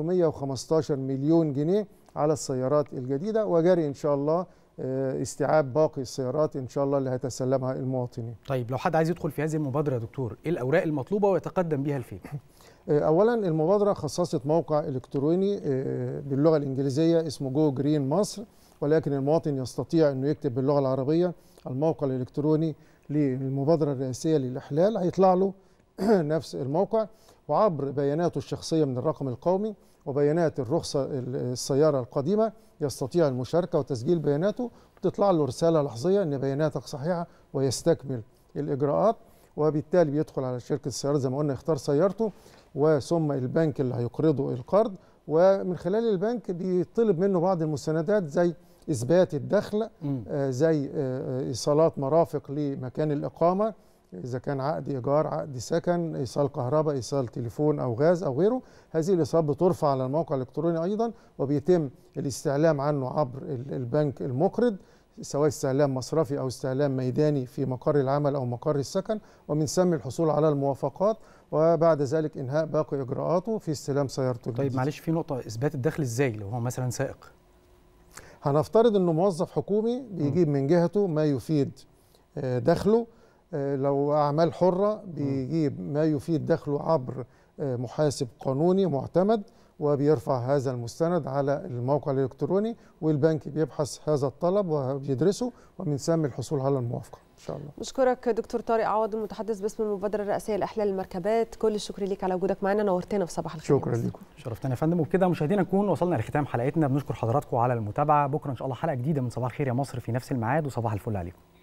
315 مليون جنيه على السيارات الجديده وجاري ان شاء الله آه، استيعاب باقي السيارات ان شاء الله اللي هيتسلمها المواطنين. طيب لو حد عايز يدخل في هذه المبادره يا دكتور ايه الاوراق المطلوبه ويتقدم بيها لفين آه، اولا المبادره خصصت موقع الكتروني آه، باللغه الانجليزيه اسمه جو جرين مصر ولكن المواطن يستطيع انه يكتب باللغه العربيه الموقع الالكتروني للمبادره الرئاسيه للاحلال هيطلع له نفس الموقع وعبر بياناته الشخصيه من الرقم القومي وبيانات الرخصه ال- السياره القديمه يستطيع المشاركه وتسجيل بياناته وتطلع له رساله لحظيه ان بياناتك صحيحه ويستكمل الاجراءات وبالتالي بيدخل على شركه السيارات زي ما قلنا يختار سيارته وثم البنك اللي هيقرضه القرض ومن خلال البنك بيطلب منه بعض المستندات زي اثبات الدخل آه، زي آه، ايصالات مرافق لمكان الاقامه اذا كان عقد ايجار عقد سكن ايصال كهرباء ايصال تليفون او غاز او غيره هذه الايصالات بترفع على الموقع الالكتروني ايضا وبيتم الاستعلام عنه عبر ال- البنك المقرض سواء استعلام مصرفي او استعلام ميداني في مقر العمل او مقر السكن ومن ثم الحصول على الموافقات وبعد ذلك انهاء باقي اجراءاته في استلام سيارته طيب الجديدة. معلش في نقطه اثبات الدخل ازاي لو هو مثلا سائق هنفترض انه موظف حكومي بيجيب من جهته ما يفيد آه، دخله آه، لو اعمال حره بيجيب ما يفيد دخله عبر آه، محاسب قانوني معتمد وبيرفع هذا المستند على الموقع الالكتروني والبنك بيبحث هذا الطلب وبيدرسه ومن ثم الحصول على الموافقه ان شاء الله بشكرك دكتور طارق عوض المتحدث باسم المبادره الرئاسيه لاحلال المركبات كل الشكر ليك على وجودك معنا نورتنا في صباح الخير شكرا لكم شرفتنا يا فندم وبكده مشاهدينا نكون وصلنا لختام حلقتنا بنشكر حضراتكم على المتابعه بكره ان شاء الله حلقه جديده من صباح الخير يا مصر في نفس الميعاد وصباح الفل عليكم